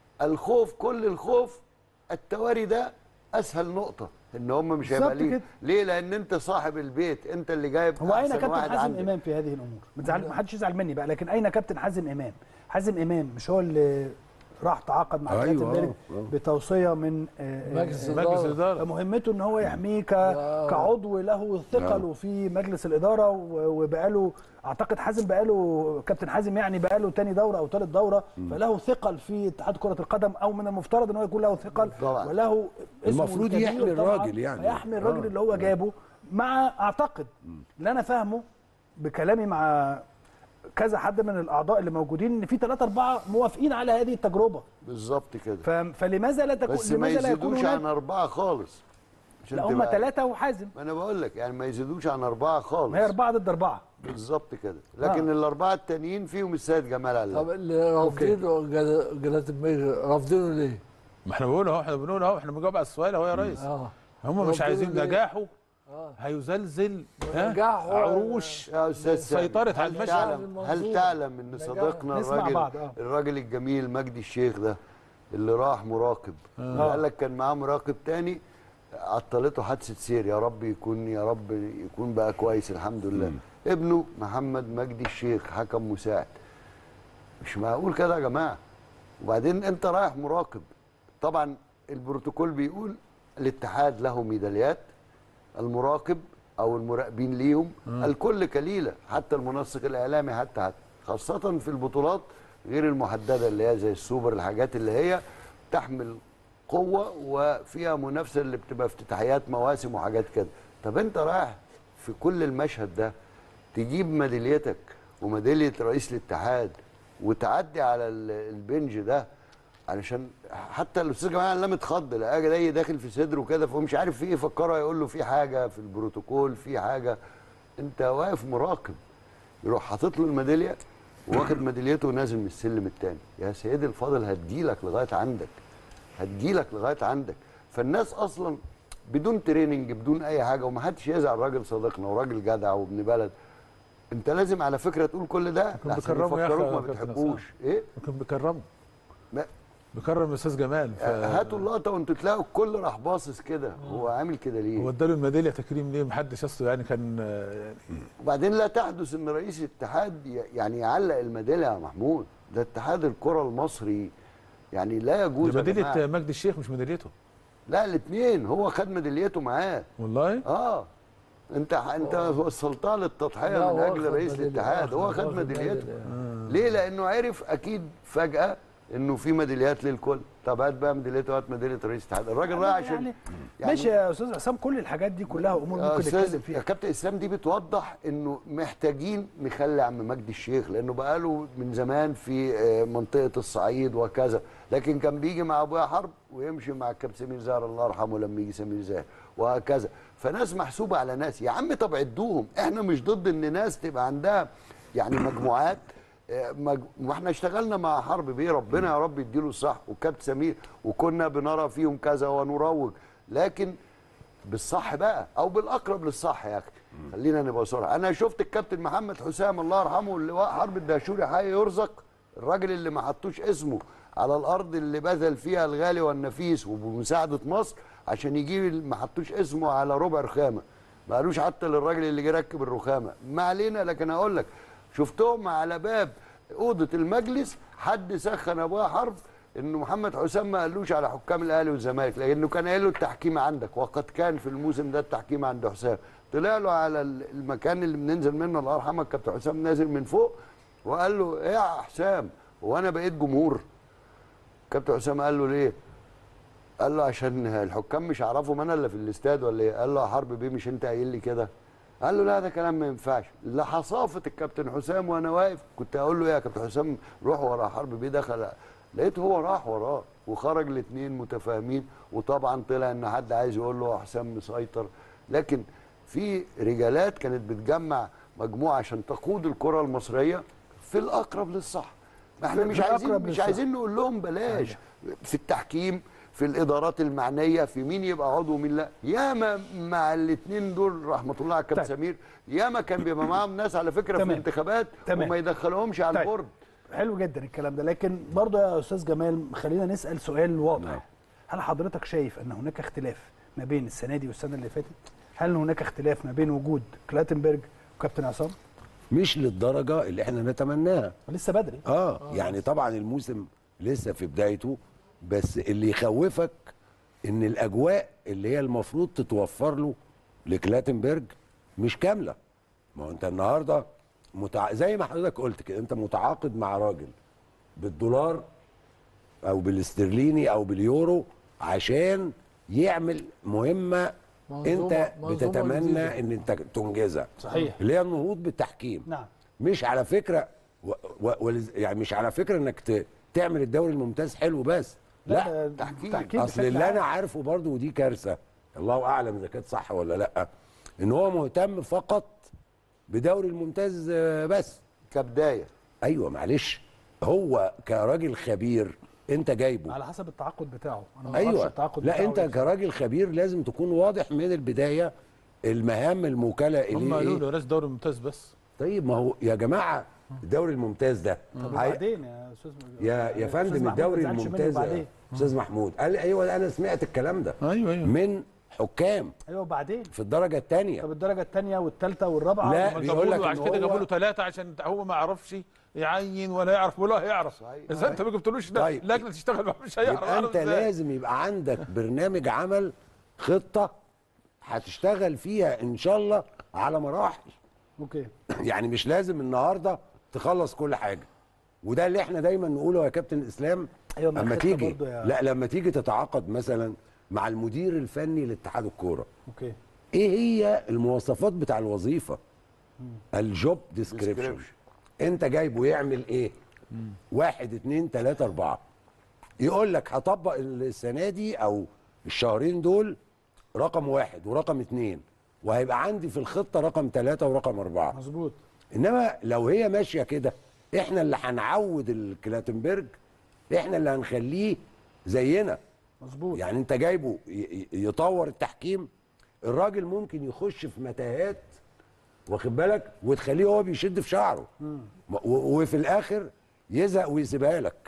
Speaker 8: الخوف كل الخوف التواري ده اسهل نقطه ان هم مش هيبقى
Speaker 1: بالظبط
Speaker 8: ليه
Speaker 1: كده.
Speaker 8: ليه لان انت صاحب البيت انت اللي جايب
Speaker 1: هو اين
Speaker 8: أحسن
Speaker 1: كابتن
Speaker 8: واحد
Speaker 1: حازم
Speaker 8: عندك.
Speaker 1: امام في هذه الامور ما تزعل ما حدش يزعل مني بقى لكن اين كابتن حازم امام حازم امام مش هو اللي راح تعاقد مع
Speaker 7: أيوة،
Speaker 1: كابتن
Speaker 7: آه، آه.
Speaker 1: بتوصيه من آه،
Speaker 11: مجلس
Speaker 1: آه،
Speaker 9: مجلس
Speaker 11: الإدارة.
Speaker 9: الاداره
Speaker 1: مهمته ان هو يحميه ك-
Speaker 11: آه.
Speaker 1: كعضو له ثقله في مجلس الاداره و- وبقاله اعتقد حازم بقاله كابتن حازم يعني بقاله تاني دوره او ثالث دوره فله ثقل في اتحاد كره القدم او من المفترض ان هو يكون له ثقل
Speaker 8: طبعا.
Speaker 1: وله اسمه
Speaker 7: المفروض
Speaker 1: الكبير
Speaker 7: يحمي
Speaker 1: طبعاً،
Speaker 7: الراجل يعني.
Speaker 1: فيحمي الراجل
Speaker 7: آه.
Speaker 1: اللي هو جابه مع اعتقد اللي انا فاهمه بكلامي مع كذا حد من الاعضاء اللي موجودين ان في ثلاثة أربعة موافقين على هذه التجربة
Speaker 8: بالظبط كده
Speaker 1: ف... فلماذا لا تكون
Speaker 8: بس ما
Speaker 1: لماذا لا يكون
Speaker 8: يزيدوش عن
Speaker 1: هناك
Speaker 8: اربعه خالص عشان
Speaker 1: لا هم
Speaker 8: تبقى-
Speaker 1: ثلاثة وحازم
Speaker 8: ما انا بقول لك يعني ما يزيدوش عن اربعه خالص
Speaker 1: ما هي أربعة ضد أربعة
Speaker 8: بالظبط كده لكن
Speaker 1: آه.
Speaker 8: الاربعه التانيين فيهم السيد جمال علام
Speaker 11: طب اللي رافضينه جل- جلاتنبرج رافضينه ليه؟
Speaker 9: ما احنا بنقول اهو احنا بنقول اهو احنا بنجاوب على السؤال اهو يا ريس
Speaker 11: اه
Speaker 9: هم مش
Speaker 11: رافضينه
Speaker 9: عايزين
Speaker 11: ليه؟
Speaker 9: نجاحه
Speaker 11: اه
Speaker 9: هيزلزل ها؟
Speaker 11: نجاحه-
Speaker 9: عروش
Speaker 8: يا استاذ سامي،
Speaker 9: سيطرة على
Speaker 8: هل
Speaker 9: المشهد.
Speaker 8: تعلم هل تعلم ان
Speaker 11: نجاح.
Speaker 8: صديقنا
Speaker 1: نسمع
Speaker 8: الراجل
Speaker 1: بعض، آه.
Speaker 8: الراجل الجميل مجدي الشيخ ده اللي راح مراقب قال لك كان معاه مراقب تاني عطلته حادثه سير يا رب يكون يا رب يكون بقى كويس الحمد لله ابنه محمد مجدي الشيخ حكم مساعد مش معقول كده يا جماعه وبعدين انت رايح مراقب طبعا البروتوكول بيقول الاتحاد له ميداليات المراقب او المراقبين ليهم الكل كليله حتى المنسق الاعلامي حتى حتى خاصه في البطولات غير المحدده اللي هي زي السوبر الحاجات اللي هي تحمل قوه وفيها منافسه اللي بتبقى افتتاحيات مواسم وحاجات كده طب انت رايح في كل المشهد ده تجيب ميداليتك وميداليه رئيس الاتحاد وتعدي على ال- البنج ده علشان حتى الاستاذ جمال علام اتخض لقى جاي داخل في صدره كده فهو مش عارف في ايه فكره يقول له في حاجه في البروتوكول في حاجه انت واقف مراقب يروح حاطط له الميداليه واخد ميداليته ونازل من السلم الثاني يا سيدي الفاضل هتجيلك لغايه عندك هتجيلك لغايه عندك فالناس اصلا بدون تريننج بدون اي حاجه ومحدش يزعل راجل صديقنا وراجل جدع وابن بلد انت لازم على فكره تقول كل ده
Speaker 9: كان
Speaker 8: لحسن
Speaker 9: بيكرمه يا أخي
Speaker 8: يفكروك ما
Speaker 9: يا كابتن
Speaker 8: بتحبوش ايه
Speaker 9: كان بيكرمه
Speaker 8: ما
Speaker 9: بكرم الاستاذ جمال ف...
Speaker 8: هاتوا اللقطه وانتوا تلاقوا الكل راح باصص كده هو عامل كده ليه
Speaker 9: هو اداله الميداليه تكريم ليه محدش اصله يعني كان آه، يعني
Speaker 8: وبعدين لا تحدث ان رئيس الاتحاد ي- يعني يعلق الميداليه يا محمود ده اتحاد الكره المصري يعني لا يجوز
Speaker 9: دي
Speaker 8: يا
Speaker 9: ميداليه
Speaker 8: جماعة.
Speaker 9: مجدي الشيخ مش ميداليته
Speaker 8: لا الاثنين هو خد ميداليته معاه
Speaker 9: والله
Speaker 8: اه انت انت وصلتها للتضحيه
Speaker 11: لا،
Speaker 8: من
Speaker 11: هو
Speaker 8: اجل
Speaker 11: خد
Speaker 8: رئيس
Speaker 11: ميدالية.
Speaker 8: الاتحاد هو
Speaker 11: واخد-
Speaker 8: خد
Speaker 11: واخد
Speaker 8: ميداليته
Speaker 11: ميدالية.
Speaker 8: ليه لانه عرف اكيد فجاه انه في ميداليات للكل طب هات بقى ميداليته هات ميداليه رئيس الاتحاد الراجل راح عشان
Speaker 1: يعني ماشي يا استاذ حسام كل الحاجات دي كلها امور
Speaker 8: يا
Speaker 1: ممكن
Speaker 8: استاذ
Speaker 1: نتكلم
Speaker 8: يا
Speaker 1: فيها
Speaker 8: كابتن اسلام دي بتوضح انه محتاجين نخلي عم مجدي الشيخ لانه بقاله من زمان في آه، منطقه الصعيد وكذا لكن كان بيجي مع ابويا حرب ويمشي مع الكابتن سمير زاهر الله يرحمه لما يجي سمير زاهر وهكذا فناس محسوبه على ناس يا عم طب عدوهم احنا مش ضد ان ناس تبقى عندها يعني مجموعات آه، مج... واحنا اشتغلنا مع حرب بيه ربنا يا رب يديله الصح وكابتن سمير وكنا بنرى فيهم كذا ونروج لكن بالصح بقى او بالاقرب للصح يا اخي خلينا نبقى صراحه انا شفت الكابتن محمد حسام الله يرحمه اللواء حرب الدهشوري حي يرزق الراجل اللي ما حطوش اسمه على الارض اللي بذل فيها الغالي والنفيس وبمساعده مصر عشان يجيب ما حطوش اسمه على ربع رخامه ما قالوش حتى للراجل اللي جه ركب الرخامه ما علينا لكن هقول لك شفتهم على باب اوضه المجلس حد سخن ابويا حرب انه محمد حسام ما قالوش على حكام الاهلي والزمالك لانه كان قايل له التحكيم عندك وقد كان في الموسم ده التحكيم عند حسام طلع له على ال- المكان اللي بننزل منه الله يرحمه كابتن حسام نازل من فوق وقال له ايه يا حسام هو انا بقيت جمهور كابتن حسام قال له ليه قال له عشان الحكام مش هيعرفوا انا الا في الاستاد ولا ايه قال له يا حرب بيه مش انت قايل لي كده قال له لا ده كلام ما ينفعش لحصافه الكابتن حسام وانا واقف كنت اقول له إيه يا كابتن حسام روح ورا حرب بيه دخل لقيت هو راح وراه وخرج الاثنين متفاهمين وطبعا طلع ان حد عايز يقول له حسام مسيطر لكن في رجالات كانت بتجمع مجموعه عشان تقود الكره المصريه في الاقرب للصح ما احنا
Speaker 1: في-
Speaker 8: مش
Speaker 1: في
Speaker 8: عايزين
Speaker 1: الأقرب
Speaker 8: مش
Speaker 1: للصح.
Speaker 8: عايزين نقول لهم بلاش في التحكيم في الادارات المعنيه في مين يبقى عضو ومين لا ياما مع الاثنين دول رحمه الله على الكابتن
Speaker 1: طيب.
Speaker 8: سمير ياما كان بيبقى معاهم ناس على فكره في
Speaker 1: تمام.
Speaker 8: الانتخابات
Speaker 1: تمام.
Speaker 8: وما يدخلهمش على
Speaker 1: طيب.
Speaker 8: البورد
Speaker 1: حلو جدا الكلام ده لكن برضه يا استاذ جمال خلينا نسال سؤال واضح هل حضرتك شايف ان هناك اختلاف ما بين السنه دي والسنه اللي فاتت هل هناك اختلاف ما بين وجود كلاتنبرج وكابتن عصام
Speaker 7: مش للدرجه اللي احنا نتمناها
Speaker 1: لسه بدري
Speaker 7: اه يعني طبعا الموسم لسه في بدايته بس اللي يخوفك ان الاجواء اللي هي المفروض تتوفر له لكلاتنبرج مش كامله ما هو انت النهارده متع... زي ما حضرتك قلت كده انت متعاقد مع راجل بالدولار او بالاسترليني او باليورو عشان يعمل مهمه انت
Speaker 11: منظومة
Speaker 7: بتتمنى
Speaker 11: جديدة.
Speaker 7: ان انت تنجزها
Speaker 1: صحيح.
Speaker 7: اللي هي النهوض بالتحكيم
Speaker 1: نعم
Speaker 7: مش على فكره و... و... ولز- يعني مش على فكره انك ت... تعمل الدوري الممتاز حلو بس لا,
Speaker 1: ده
Speaker 8: تحكيم.
Speaker 1: تحكيم
Speaker 7: اصل
Speaker 1: بشكل
Speaker 7: اللي
Speaker 1: عام.
Speaker 7: انا عارفه برضو ودي كارثه الله اعلم اذا كانت صح ولا لا ان هو مهتم فقط بدوري الممتاز آه، بس
Speaker 8: كبدايه
Speaker 7: ايوه معلش هو كراجل خبير انت جايبه
Speaker 1: على حسب التعاقد بتاعه انا ما أعرفش
Speaker 7: ايوه
Speaker 1: التعاقد
Speaker 7: لا
Speaker 1: بتاعه
Speaker 7: انت
Speaker 1: إيه.
Speaker 7: كراجل خبير لازم تكون واضح من البدايه المهام الموكله
Speaker 9: هم
Speaker 7: اليه
Speaker 9: قالوا
Speaker 7: إيه؟
Speaker 9: له رئيس دوري ممتاز بس
Speaker 7: طيب ما هو يا جماعه الدوري الممتاز ده
Speaker 1: طب
Speaker 7: هي-
Speaker 1: وبعدين يا استاذ
Speaker 7: يا يا
Speaker 1: أستاذ
Speaker 7: فندم
Speaker 1: محمود ما
Speaker 7: الدوري
Speaker 1: تزعلش مني
Speaker 7: الممتاز
Speaker 1: وبعدين.
Speaker 7: يا استاذ محمود قال لي ايوه انا سمعت الكلام ده
Speaker 9: ايوه ايوه
Speaker 7: من حكام
Speaker 1: ايوه وبعدين
Speaker 7: في الدرجه الثانيه
Speaker 1: طب الدرجه الثانيه والثالثه والرابعه
Speaker 7: لا.
Speaker 9: هم
Speaker 7: بيقول
Speaker 9: جابوا
Speaker 7: لك
Speaker 9: له
Speaker 7: إن
Speaker 9: عشان كده
Speaker 7: هو-
Speaker 9: جابوا له ثلاثه عشان هو ما يعرفش يعين ولا يعرف ولا هيعرف
Speaker 8: صحيح.
Speaker 9: اذا انت ما جبتلوش ده
Speaker 7: طيب.
Speaker 9: لجنه تشتغل معاه مش هيعرف
Speaker 7: يبقى
Speaker 9: يعرف
Speaker 7: انت
Speaker 9: إزاي.
Speaker 7: لازم يبقى عندك برنامج عمل خطه هتشتغل فيها ان شاء الله على مراحل
Speaker 1: اوكي
Speaker 7: يعني مش لازم النهارده تخلص كل حاجه وده اللي احنا دايما نقوله يا كابتن اسلام
Speaker 1: أيوة، ما
Speaker 7: لما
Speaker 1: الخطة
Speaker 7: تيجي
Speaker 1: برضو يا-
Speaker 7: لا لما تيجي تتعاقد مثلا مع المدير الفني لاتحاد الكوره
Speaker 1: اوكي
Speaker 7: ايه هي المواصفات بتاع الوظيفه الجوب ديسكريبشن انت جايبه يعمل ايه واحد اتنين تلاته اربعه يقول لك هطبق السنه دي او الشهرين دول رقم واحد ورقم اتنين وهيبقى عندي في الخطه رقم ثلاثه ورقم اربعه
Speaker 1: مظبوط
Speaker 7: انما لو هي ماشيه كده احنا اللي هنعود الكلاتنبرج احنا اللي هنخليه زينا
Speaker 1: مظبوط
Speaker 7: يعني انت جايبه ي- ي- يطور التحكيم الراجل ممكن يخش في متاهات واخد بالك وتخليه هو بيشد في شعره م- و- وفي الاخر يزهق ويسيبها لك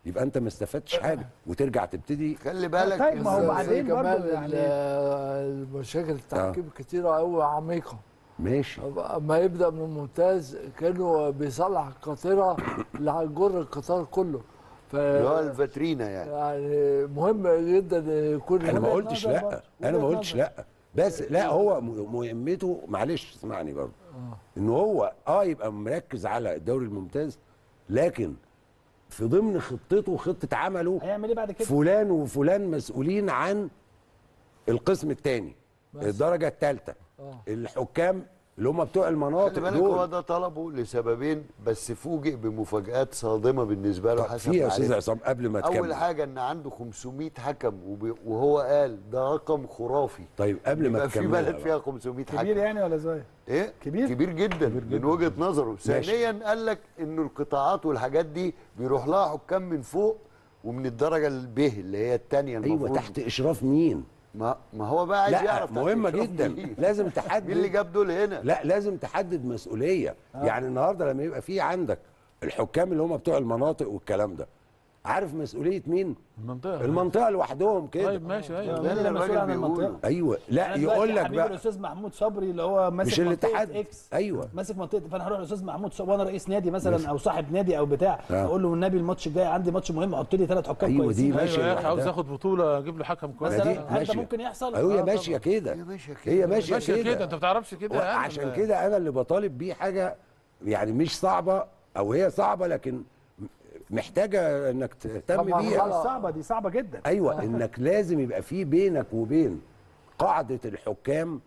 Speaker 7: يبقى انت ما استفدتش حاجه وترجع تبتدي
Speaker 8: خلي بالك
Speaker 1: طيب ما هو
Speaker 11: زي
Speaker 1: بعدين
Speaker 11: كمان
Speaker 1: برضه
Speaker 11: ال-
Speaker 1: يعني
Speaker 11: المشاكل التحكيم كتيرة قوي عميقة
Speaker 7: ماشي
Speaker 11: اما يبدا من الممتاز كانه بيصلح القاطره اللي هتجر القطار كله ف
Speaker 8: اللي هو الفاترينا يعني
Speaker 11: يعني مهم جدا يكون
Speaker 7: انا ما
Speaker 11: هناك
Speaker 7: قلتش
Speaker 11: نظر
Speaker 7: لا
Speaker 11: برضه.
Speaker 7: انا ما
Speaker 11: وجهة
Speaker 7: قلتش
Speaker 11: نظر.
Speaker 7: لا بس لا هو م- مهمته معلش اسمعني برضه ان هو اه يبقى مركز على الدوري الممتاز لكن في ضمن خطته خطه عمله
Speaker 1: هيعمل ايه بعد كده؟
Speaker 7: فلان وفلان مسؤولين عن القسم الثاني الدرجه الثالثه
Speaker 11: آه.
Speaker 7: الحكام اللي هم بتوع المناطق
Speaker 8: خلي بالك هو
Speaker 7: دول
Speaker 8: ده طلبه لسببين بس فوجئ بمفاجآت صادمه بالنسبه له حسب
Speaker 7: في يا
Speaker 8: ما
Speaker 7: استاذ
Speaker 8: عرف.
Speaker 7: عصام قبل ما
Speaker 8: اول
Speaker 7: تكمل
Speaker 8: حاجه ان عنده 500 حكم وب- وهو قال ده رقم خرافي
Speaker 7: طيب قبل ما
Speaker 8: يبقى في
Speaker 7: تكمل
Speaker 8: بلد فيها 500 حكم
Speaker 1: كبير يعني ولا صغير؟
Speaker 8: ايه
Speaker 1: كبير؟
Speaker 8: كبير جدا من وجهه نظره
Speaker 7: ماشي.
Speaker 8: ثانيا قال لك انه القطاعات والحاجات دي بيروح لها حكام من فوق ومن الدرجه الب اللي هي الثانيه
Speaker 7: ايوه تحت اشراف مين
Speaker 8: ما, ما هو بقى عايز
Speaker 7: لا
Speaker 8: يعرف تحت
Speaker 7: مهمه
Speaker 8: إشراف
Speaker 7: جدا
Speaker 8: مين.
Speaker 7: لازم تحدد
Speaker 8: مين اللي جاب دول هنا
Speaker 7: لا لازم تحدد مسؤوليه آه. يعني النهارده لما يبقى في عندك الحكام اللي هم بتوع المناطق والكلام ده عارف مسؤوليه مين
Speaker 9: المنطقه
Speaker 7: المنطقه لوحدهم كده
Speaker 9: طيب ماشي ايوه
Speaker 8: ده اللي
Speaker 1: مسؤول عن
Speaker 8: الراجل
Speaker 1: المنطقة؟
Speaker 8: بيقوله
Speaker 7: ايوه لا
Speaker 1: أنا دلوقتي
Speaker 7: يقول لك
Speaker 1: حبيبي
Speaker 7: بقى
Speaker 1: الاستاذ محمود صبري اللي هو ماسك
Speaker 7: مش
Speaker 1: منطقة
Speaker 7: الاتحاد
Speaker 1: اكس
Speaker 7: ايوه
Speaker 1: ماسك منطقه فانا هروح للاستاذ محمود صبري وانا رئيس نادي مثلا او صاحب نادي او بتاع
Speaker 7: آه.
Speaker 1: اقول له والنبي الماتش الجاي عندي ماتش مهم حط لي ثلاث حكام
Speaker 7: أيوة دي
Speaker 1: كويسين
Speaker 7: ماشي
Speaker 9: ايوه يا اخي عاوز
Speaker 7: لوحدها.
Speaker 9: ياخد بطوله اجيب له حكم كويس
Speaker 7: دي
Speaker 1: مثلا هل ده
Speaker 7: ماشية.
Speaker 1: ممكن يحصل؟
Speaker 7: ايوه
Speaker 1: آه
Speaker 7: يا
Speaker 1: طبعاً.
Speaker 7: ماشيه كده
Speaker 8: يا باشا كده
Speaker 7: هي ماشيه
Speaker 9: ماشي كده
Speaker 7: كده
Speaker 9: انت ما بتعرفش كده يعني
Speaker 7: عشان
Speaker 9: ولا-
Speaker 7: كده انا اللي بطالب بيه حاجه يعني مش صعبه او هي صعبه لكن محتاجه انك تهتم
Speaker 11: طبعاً
Speaker 7: بيها
Speaker 11: غلط.
Speaker 1: صعبه دي صعبه جدا
Speaker 7: ايوه انك لازم يبقى في بينك وبين قاعده الحكام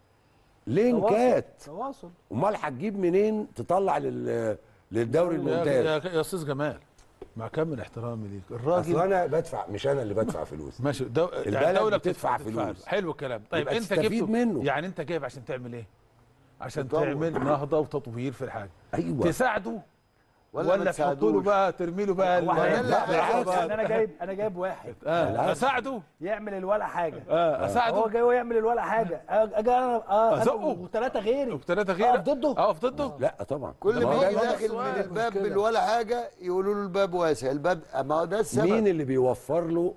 Speaker 7: لينكات
Speaker 1: تواصل
Speaker 7: امال هتجيب منين تطلع لل للدوري
Speaker 9: يا,
Speaker 7: الممتاز
Speaker 9: يا, يا استاذ جمال مع كامل احترامي ليك
Speaker 7: اصل
Speaker 9: الراجل
Speaker 7: انا بدفع مش انا اللي بدفع فلوس
Speaker 9: ماشي دو... يعني
Speaker 7: البلد
Speaker 9: الدوله
Speaker 7: بتدفع
Speaker 9: بتدفع, بتدفع
Speaker 7: فلوس.
Speaker 9: له. حلو الكلام طيب
Speaker 7: يبقى
Speaker 9: انت
Speaker 7: تستفيد
Speaker 9: جبته
Speaker 7: منه.
Speaker 9: يعني انت جايب عشان تعمل ايه عشان
Speaker 8: تطور.
Speaker 9: تعمل نهضه وتطوير في الحاجه
Speaker 7: ايوه
Speaker 9: تساعده
Speaker 8: ولا
Speaker 9: ولا,
Speaker 8: ما
Speaker 9: ولا تحط له
Speaker 8: تساعدوش.
Speaker 9: بقى ترمي له بقى ال-
Speaker 1: واحد
Speaker 8: لا، لا،
Speaker 1: بالعكس،
Speaker 8: بالعكس.
Speaker 1: يعني انا جايب انا جايب واحد
Speaker 9: آه. اساعده
Speaker 1: يعمل الولا حاجه
Speaker 9: آه.
Speaker 1: هو
Speaker 9: اساعده
Speaker 1: جاي هو يعمل الولا حاجه اجي انا اه
Speaker 9: أزقه.
Speaker 1: وثلاثه غيري
Speaker 9: وثلاثه غير
Speaker 1: اقف ضده
Speaker 9: اقف ضده
Speaker 7: لا طبعا
Speaker 8: كل
Speaker 7: ما
Speaker 8: ما
Speaker 7: هو ده
Speaker 8: يجي
Speaker 7: اللي-
Speaker 8: داخل من
Speaker 9: سؤال،
Speaker 8: الباب
Speaker 11: مشكلة.
Speaker 8: بالولا حاجه يقولوا له الباب واسع الباب ما هو ده السبب
Speaker 7: مين اللي بيوفر له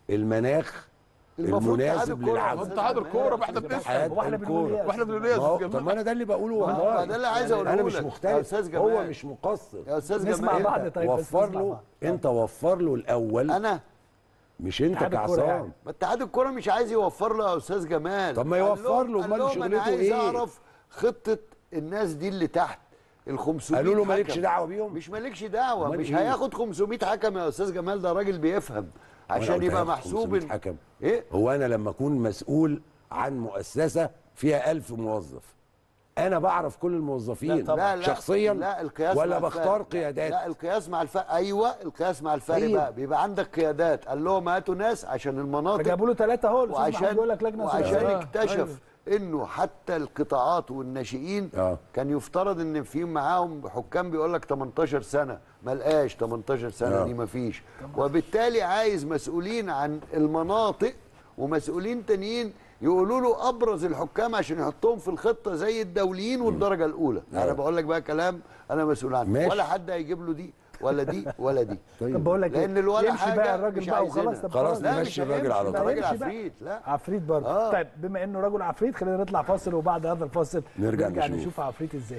Speaker 7: المناخ
Speaker 8: المفروض اتحاد
Speaker 7: المناسب
Speaker 8: الكورة.
Speaker 7: للعمل
Speaker 9: انت حاضر كوره ما احنا بنفهم
Speaker 7: اتحاد
Speaker 1: هو احنا بنقول
Speaker 7: الكورة.
Speaker 1: ايه
Speaker 9: واحنا بنقول ايه يا
Speaker 7: ما هو-
Speaker 9: استاذ
Speaker 7: طب
Speaker 9: جمال
Speaker 7: ما انا ده اللي بقوله
Speaker 8: ما هو
Speaker 7: والله
Speaker 8: ده اللي عايز اقوله
Speaker 7: انا مش
Speaker 8: لك.
Speaker 7: مختلف
Speaker 8: يا أستاذ
Speaker 7: هو
Speaker 8: جمال.
Speaker 7: مش مقصر
Speaker 8: يا استاذ
Speaker 1: نسمع
Speaker 8: جمال
Speaker 1: بعض
Speaker 7: انت
Speaker 1: طيب، بس
Speaker 7: وفر
Speaker 1: نسمع
Speaker 7: له
Speaker 1: بعض.
Speaker 7: انت وفر له الاول
Speaker 8: انا
Speaker 7: مش انت
Speaker 1: اتحاد الكورة
Speaker 7: كعصام
Speaker 1: يعني.
Speaker 8: ما اتحاد الكوره مش عايز يوفر له يا استاذ جمال
Speaker 7: طب ما
Speaker 8: قال
Speaker 7: يوفر
Speaker 8: لهم-
Speaker 7: له،
Speaker 8: قال
Speaker 7: أمال
Speaker 8: لهم انا
Speaker 7: شغلته
Speaker 8: عايز
Speaker 7: إيه؟
Speaker 8: اعرف خطه الناس دي اللي تحت ال 500
Speaker 7: قالوا له
Speaker 8: حكم.
Speaker 7: مالكش دعوه بيهم
Speaker 8: مش مالكش دعوه
Speaker 7: أمال
Speaker 8: مش
Speaker 7: إيه؟
Speaker 8: هياخد 500 حكم يا استاذ جمال ده راجل بيفهم
Speaker 7: وأنا
Speaker 8: عشان
Speaker 7: قلت
Speaker 8: يبقى
Speaker 7: هياخد
Speaker 8: محسوب
Speaker 7: 500
Speaker 8: إن-
Speaker 7: حكم
Speaker 8: ايه
Speaker 7: هو انا لما اكون مسؤول عن مؤسسه فيها ألف موظف انا بعرف كل الموظفين
Speaker 8: لا لا
Speaker 7: شخصيا
Speaker 8: لا القياس
Speaker 7: ولا
Speaker 8: مع
Speaker 7: بختار
Speaker 8: الفرق.
Speaker 7: قيادات
Speaker 8: لا القياس مع الفرق ايوه القياس مع الفرق
Speaker 7: أيوة.
Speaker 8: بقى بيبقى عندك قيادات قال لهم هاتوا ناس عشان المناطق
Speaker 1: فجابوا له ثلاثه اهو الأستاذ محمود
Speaker 8: وعشان
Speaker 1: بيقول لك لجنه
Speaker 8: وعشان
Speaker 1: ثلاثية.
Speaker 9: آه،
Speaker 8: اكتشف انه حتى القطاعات والناشئين
Speaker 7: آه.
Speaker 8: كان يفترض ان في معاهم حكام بيقول لك 18 سنه ما لقاش 18 سنه
Speaker 7: آه.
Speaker 8: دي ما فيش وبالتالي عايز مسؤولين عن المناطق ومسؤولين تانيين يقولوا له ابرز الحكام عشان يحطهم في الخطه زي الدوليين والدرجه الاولى
Speaker 7: آه.
Speaker 8: انا بقول لك بقى كلام انا مسؤول عنه
Speaker 7: ماشي.
Speaker 8: ولا حد هيجيب له دي ولا دي ولا دي
Speaker 1: طب بقول لك
Speaker 8: لان
Speaker 1: إيه؟
Speaker 8: الولا
Speaker 1: يمشي
Speaker 8: حاجه
Speaker 1: بقى الراجل
Speaker 8: مش
Speaker 1: بقى
Speaker 8: عايزينها.
Speaker 1: وخلاص طب
Speaker 7: خلاص
Speaker 8: لا
Speaker 7: نمشي
Speaker 8: مش
Speaker 7: الراجل على
Speaker 8: هيمشي،
Speaker 7: طول.
Speaker 8: الراجل
Speaker 1: هيمشي بقى.
Speaker 8: عفريت لا
Speaker 1: عفريت برضه
Speaker 8: آه.
Speaker 1: طيب بما انه رجل عفريت خلينا نطلع فاصل وبعد هذا الفاصل
Speaker 7: نرجع
Speaker 1: نرجع
Speaker 7: نشوف.
Speaker 1: نشوف عفريت ازاي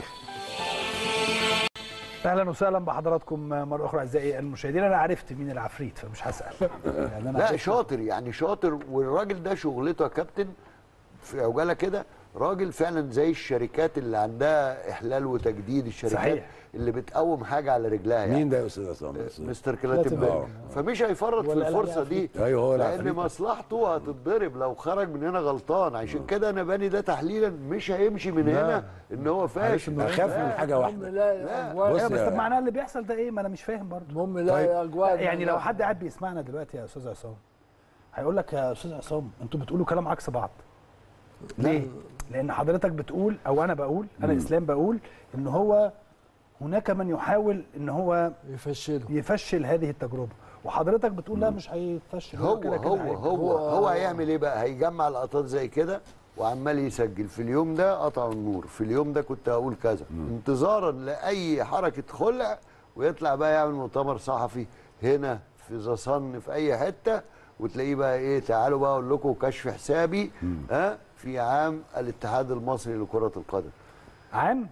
Speaker 1: اهلا وسهلا بحضراتكم مره اخرى اعزائي المشاهدين انا عرفت مين العفريت فمش هسال يعني انا
Speaker 8: لا
Speaker 1: عرفت.
Speaker 8: شاطر يعني شاطر والراجل ده شغلته يا كابتن في عجاله كده راجل فعلا زي الشركات اللي عندها احلال وتجديد الشركات
Speaker 1: صحيح.
Speaker 8: اللي بتقوم حاجه على رجلها يعني
Speaker 7: مين ده يا استاذ عصام
Speaker 8: مستر كلاتنبرج
Speaker 7: آه.
Speaker 8: فمش هيفرط في
Speaker 1: ولا قال
Speaker 8: الفرصه
Speaker 1: عليه
Speaker 8: دي
Speaker 7: ايوه هو
Speaker 8: لان
Speaker 7: العفريت
Speaker 8: مصلحته هتتضرب لو خرج من هنا غلطان عشان كده انا باني ده تحليلا مش هيمشي من هنا ان هو فاشل
Speaker 7: اخاف من حاجه
Speaker 11: المهم
Speaker 7: واحده
Speaker 11: لا
Speaker 8: لا.
Speaker 11: الاجواء
Speaker 7: بص
Speaker 1: ايوه بس
Speaker 7: يا-
Speaker 1: طب معناها اللي بيحصل ده ايه ما انا مش فاهم برضه
Speaker 11: المهم لا
Speaker 7: طيب.
Speaker 11: الاجواء
Speaker 1: يعني لو حد قاعد بيسمعنا دلوقتي يا استاذ عصام هيقول لك يا استاذ عصام انتوا بتقولوا كلام عكس بعض ليه لان حضرتك بتقول او انا بقول انا اسلام بقول ان هو هناك من يحاول ان هو
Speaker 11: يفشلوا
Speaker 1: يفشل هذه التجربه وحضرتك بتقول لا مش هيفشل
Speaker 8: هو
Speaker 1: كده كده
Speaker 8: هو
Speaker 1: هينجح.
Speaker 8: هو هو هيعمل ايه بقى هيجمع لقطات زي كده وعمال يسجل في اليوم ده قطع النور في اليوم ده كنت هقول كذا انتظارا لاي حركه خلع ويطلع بقى يعمل مؤتمر صحفي هنا في زصن في اي حته وتلاقيه بقى ايه تعالوا بقى اقول لكم كشف حسابي ها في عام الاتحاد المصري لكره القدم
Speaker 1: عام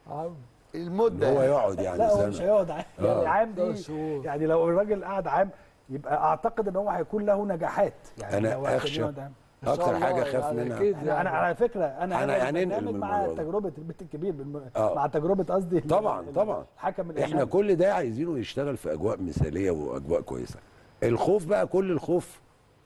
Speaker 8: المده
Speaker 7: هو
Speaker 8: يعني.
Speaker 7: يقعد يعني
Speaker 1: لا هو
Speaker 7: سنة.
Speaker 1: مش هيقعد عام
Speaker 7: آه.
Speaker 1: يعني عام
Speaker 11: ده
Speaker 1: دي
Speaker 11: شهور.
Speaker 1: يعني لو الراجل قعد عام يبقى اعتقد ان هو هيكون له نجاحات يعني
Speaker 7: أنا
Speaker 1: لو هيخليه
Speaker 7: أخشى
Speaker 1: يقعد عام.
Speaker 11: إن شاء
Speaker 7: اكتر
Speaker 11: الله
Speaker 7: حاجه خاف
Speaker 11: يعني
Speaker 7: منها
Speaker 11: أكيد
Speaker 1: انا انا
Speaker 11: يعني.
Speaker 1: على فكره انا
Speaker 7: أنا
Speaker 1: هذا
Speaker 7: هننقل
Speaker 1: البرنامج
Speaker 7: من
Speaker 1: مع
Speaker 7: الموضوع ده.
Speaker 1: تجربه البيت الكبير بالم...
Speaker 7: آه.
Speaker 1: مع تجربه قصدي ال-
Speaker 7: طبعا
Speaker 1: ال-
Speaker 7: طبعا
Speaker 1: الحكم
Speaker 7: احنا
Speaker 1: الإعلامي.
Speaker 7: كل ده عايزينه يشتغل في اجواء مثاليه واجواء كويسه الخوف بقى كل الخوف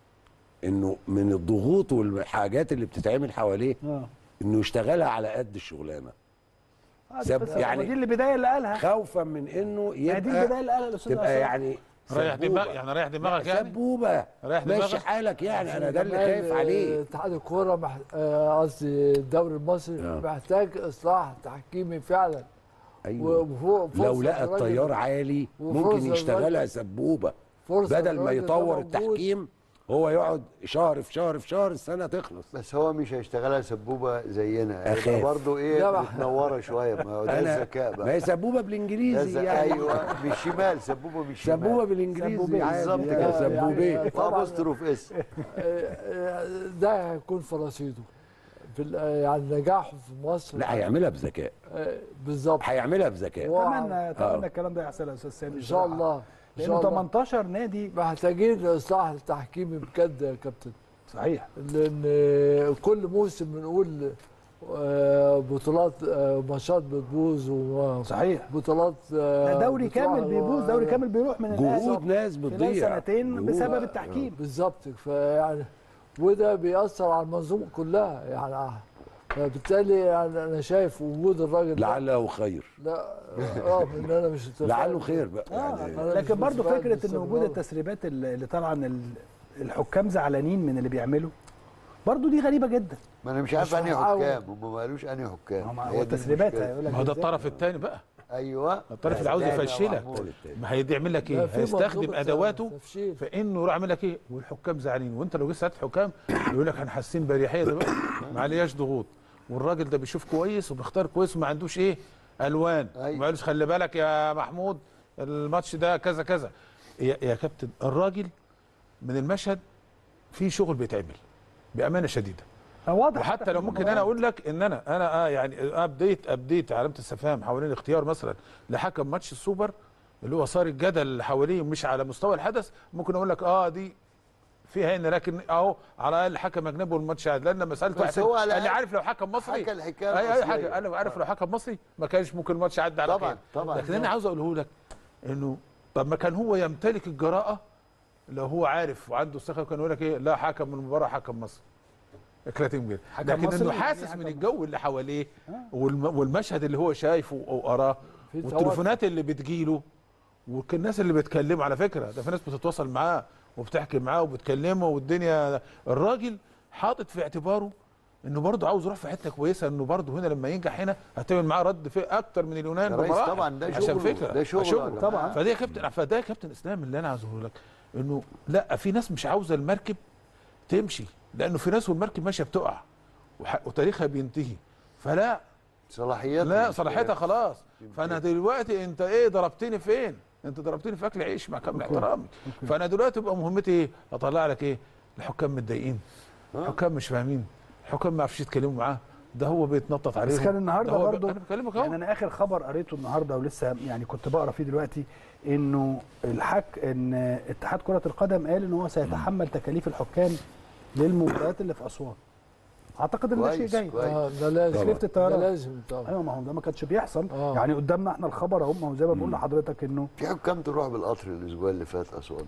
Speaker 7: انه من الضغوط والحاجات اللي بتتعمل حواليه
Speaker 1: اه
Speaker 7: انه يشتغلها على قد الشغلانه
Speaker 1: آه،
Speaker 7: سب-
Speaker 1: بس
Speaker 7: يعني-
Speaker 1: هو دي البدايه اللي قالها
Speaker 7: خوفا من انه
Speaker 1: ما دي البدايه
Speaker 7: يبقى
Speaker 1: اللي قالها الاستاذ
Speaker 7: تبقى
Speaker 1: عصام.
Speaker 7: يعني
Speaker 9: رايح
Speaker 7: سبوبة.
Speaker 9: دماغ يعني رايح دماغك يعني
Speaker 7: سبوبه
Speaker 9: رايح
Speaker 7: ماشي
Speaker 9: دماغك
Speaker 7: حالك يعني انا ده اللي
Speaker 11: كمان،
Speaker 7: خايف
Speaker 11: آه،
Speaker 7: عليه
Speaker 11: اتحاد الكوره مح... آه، قصدي الدوري المصري
Speaker 7: آه.
Speaker 11: محتاج اصلاح تحكيمي فعلا
Speaker 7: ايوه
Speaker 11: وفوق
Speaker 7: لو لقى التيار عالي ممكن
Speaker 11: وفرصة
Speaker 7: يشتغلها
Speaker 11: الراجل-
Speaker 7: سبوبه
Speaker 11: فرصة
Speaker 7: بدل ما
Speaker 11: الراجل ده
Speaker 7: يطور
Speaker 11: موجود.
Speaker 7: التحكيم هو يقعد شهر في شهر في شهر السنه تخلص
Speaker 8: بس هو مش هيشتغلها سبوبه زينا
Speaker 7: أخاف.
Speaker 8: هيبقى برضه ايه
Speaker 11: لا بقى.
Speaker 8: متنوره شويه ما هو ده
Speaker 7: انا
Speaker 8: الذكاء
Speaker 7: ما
Speaker 8: بقى
Speaker 7: هي سبوبه
Speaker 8: ده
Speaker 7: بالانجليزي
Speaker 8: الذكاء
Speaker 7: يعني
Speaker 8: ايوه بالشمال سبوبه بالشمال
Speaker 7: سبوبه بالانجليزي
Speaker 1: سبوبيه.
Speaker 7: عادي
Speaker 8: بالظبط
Speaker 7: يعني
Speaker 8: كده.
Speaker 7: سبوبيه
Speaker 11: يعني طبعاً.
Speaker 8: وابوستروف اس
Speaker 11: آه، آه، ده هيكون في رصيده في ال- آه، يعني نجاحه في مصر
Speaker 7: لا هيعملها بذكاء
Speaker 11: آه، بالظبط
Speaker 7: هيعملها بذكاء
Speaker 11: هو-
Speaker 1: اتمنى اتمنى
Speaker 7: آه.
Speaker 1: الكلام ده يحصل يا استاذ سامي
Speaker 11: ان شاء
Speaker 1: بصراحة.
Speaker 11: الله ان
Speaker 1: لانه
Speaker 11: شاء الله
Speaker 1: 18 نادي
Speaker 11: محتاجين اصلاح التحكيمي بجد يا كابتن
Speaker 1: صحيح
Speaker 11: لان كل موسم بنقول آه، بطولات آه، ماتشات بتبوظ
Speaker 1: صحيح
Speaker 11: وبطولات
Speaker 1: ده دوري
Speaker 11: بتروح
Speaker 1: كامل
Speaker 11: و-
Speaker 1: بيبوظ دوري كامل بيروح من
Speaker 7: جهود
Speaker 1: الأهلي
Speaker 7: ناس
Speaker 1: خلال
Speaker 7: بتضيع
Speaker 1: سنتين
Speaker 7: جهود.
Speaker 1: بسبب التحكيم
Speaker 11: بالظبط فيعني وده بيأثر على المنظومه كلها يعني فبالتالي يعني انا شايف وجود الراجل ده-
Speaker 7: لعله خير
Speaker 11: لا رغم ان انا مش متفائل.
Speaker 7: لعله خير بقى
Speaker 1: آه
Speaker 7: يعني
Speaker 11: أنا
Speaker 1: لكن
Speaker 11: مش
Speaker 1: برضو
Speaker 11: متفائل
Speaker 1: فكره ان
Speaker 11: باستمرار.
Speaker 1: وجود التسريبات اللي اللي طالعه ان ال- الحكام زعلانين من اللي بيعملوا برضو دي غريبه جدا
Speaker 8: ما انا مش عارف
Speaker 11: مش
Speaker 8: انهي
Speaker 11: هعاود.
Speaker 8: حكام هم ما قالوش انهي حكام
Speaker 1: هو
Speaker 8: هي دي
Speaker 1: التسريبات
Speaker 8: المشكلة.
Speaker 1: هيقول لك
Speaker 9: ما هو ده
Speaker 1: إزاي؟
Speaker 9: الطرف الثاني بقى
Speaker 8: ايوه
Speaker 9: الطرف اللي عاوز
Speaker 8: تاني يا
Speaker 9: يفشلك
Speaker 8: محمود.
Speaker 9: ما هيعمل لك
Speaker 11: لا،
Speaker 9: ايه؟
Speaker 11: في
Speaker 9: هيستخدم
Speaker 11: منظومة
Speaker 9: ادواته
Speaker 11: تفشيل.
Speaker 9: في انه يروح يعمل لك ايه؟ والحكام زعلانين وانت لو جيت سالت حكام يقول لك احنا حاسين باريحيه دلوقتي ما عليهاش ضغوط والراجل ده بيشوف كويس وبيختار كويس وما عندوش ايه؟ الوان
Speaker 8: أيوة.
Speaker 9: وما قالوش خلي بالك يا محمود الماتش ده كذا كذا يا, يا كابتن الراجل من المشهد في شغل بيتعمل بامانه شديده
Speaker 1: هو واضح
Speaker 9: وحتى لو ممكن انا اقول لك ان انا انا اه يعني ابديت ابديت علامه استفهام حوالين اختيار مثلا لحكم ماتش السوبر اللي هو صار الجدل اللي حواليه مش على مستوى الحدث ممكن اقول لك اه دي فيها ان لكن اهو على الاقل حكم اجنبي والماتش عادي لان لما سالت
Speaker 8: بس
Speaker 9: واحد
Speaker 8: هو على
Speaker 9: قال لي
Speaker 8: الأقل
Speaker 9: عارف لو حكم مصري
Speaker 8: حكى الحكاية
Speaker 9: اي اي
Speaker 8: الأصلية.
Speaker 9: حاجه انا عارف لو حكم مصري ما كانش ممكن الماتش يعدي على
Speaker 8: طبعاً،
Speaker 9: خير
Speaker 8: طبعاً.
Speaker 9: لكن انا عاوز اقوله لك انه طب ما كان هو يمتلك الجراءه لو هو عارف وعنده ثقه كان يقول لك ايه لا حكم من المباراه حكم مصر كلاتين جيل
Speaker 1: حكم
Speaker 9: لكن
Speaker 1: مصري
Speaker 9: انه
Speaker 1: يعني
Speaker 9: حاسس
Speaker 1: حكم
Speaker 9: من
Speaker 1: مصري.
Speaker 9: الجو اللي حواليه والم- والمشهد اللي هو شايفه وقراه
Speaker 11: في
Speaker 9: والتليفونات اللي بتجيله والناس اللي بتكلمه على فكره ده في ناس بتتواصل معاه وبتحكي معاه وبتكلمه والدنيا الراجل حاطط في اعتباره انه برضه عاوز يروح في حته كويسه انه برضه هنا لما ينجح هنا هتعمل معاه رد في اكتر من اليونان
Speaker 8: يا ريس
Speaker 9: بمراحل.
Speaker 8: طبعاً ده
Speaker 9: عشان
Speaker 8: شغله،
Speaker 9: فكره
Speaker 8: ده شغله يا جماعة.
Speaker 1: طبعاً.
Speaker 9: فده يا كابتن فده يا كابتن اسلام اللي انا عاوز اقوله لك انه لا في ناس مش عاوزه المركب تمشي لانه في ناس والمركب ماشيه بتقع وح- وتاريخها بينتهي فلا
Speaker 8: صلاحيات
Speaker 9: لا صلاحيتها خلاص فانا دلوقتي انت ايه ضربتني فين انت ضربتني في اكل عيش مع كامل احترامي فانا دلوقتي بقى مهمتي ايه اطلع لك ايه الحكام متضايقين الحكام مش فاهمين الحكام ما عرفش يتكلموا معاه ده هو بيتنطط عليهم
Speaker 1: بس كان النهارده
Speaker 9: ده هو ب-
Speaker 1: برضو
Speaker 9: انا بكلمك
Speaker 1: يعني
Speaker 9: اهو
Speaker 1: انا اخر خبر قريته النهارده ولسه يعني كنت بقرا فيه دلوقتي انه الحك ان اتحاد كره القدم قال ان هو سيتحمل تكاليف الحكام للمباريات اللي في اسوان اعتقد ان ده شيء
Speaker 8: كويس،
Speaker 1: جيد
Speaker 8: كويس.
Speaker 11: آه، ده لازم
Speaker 1: تكلفة
Speaker 11: ده
Speaker 1: الطيران.
Speaker 11: لازم طبعا
Speaker 1: ايوه ما هو ده ما كانش بيحصل
Speaker 11: آه.
Speaker 1: يعني قدامنا احنا الخبر اهو ما هو زي ما بقول لحضرتك انه
Speaker 8: في حكام تروح بالقطر الاسبوع اللي فات اسوان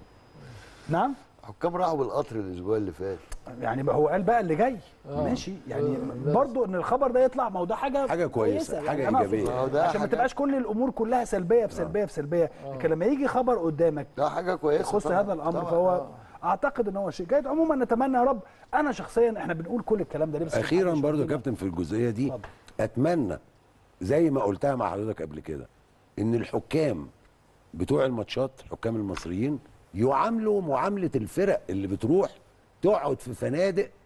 Speaker 1: نعم
Speaker 8: حكام راحوا بالقطر الاسبوع اللي فات
Speaker 1: يعني بقى هو قال بقى اللي جاي
Speaker 11: آه.
Speaker 1: ماشي يعني
Speaker 11: آه،
Speaker 1: برضو ان الخبر ده يطلع ما هو ده حاجه
Speaker 7: حاجة كويسة،
Speaker 1: يعني
Speaker 7: حاجة
Speaker 1: أنا أقصد
Speaker 7: إيجابية.
Speaker 8: ما هو ده
Speaker 1: عشان ما
Speaker 8: حاجة-
Speaker 1: تبقاش كل الامور كلها سلبيه في سلبيه في سلبيه لكن لما يجي خبر قدامك
Speaker 8: ده حاجه كويسه
Speaker 1: يخص
Speaker 8: طبعاً،
Speaker 1: هذا الامر
Speaker 8: طبعاً.
Speaker 1: فهو اعتقد ان هو شيء جيد عموما نتمنى يا رب انا شخصيا احنا بنقول كل الكلام ده ليه بس
Speaker 7: اخيرا
Speaker 1: محدش
Speaker 7: برضو يا
Speaker 1: يقول لنا.
Speaker 7: كابتن في الجزئيه دي
Speaker 1: اتفضل.
Speaker 7: اتمنى زي ما قلتها مع حضرتك قبل كده ان الحكام بتوع الماتشات الحكام المصريين يعاملوا معامله الفرق اللي بتروح تقعد في فنادق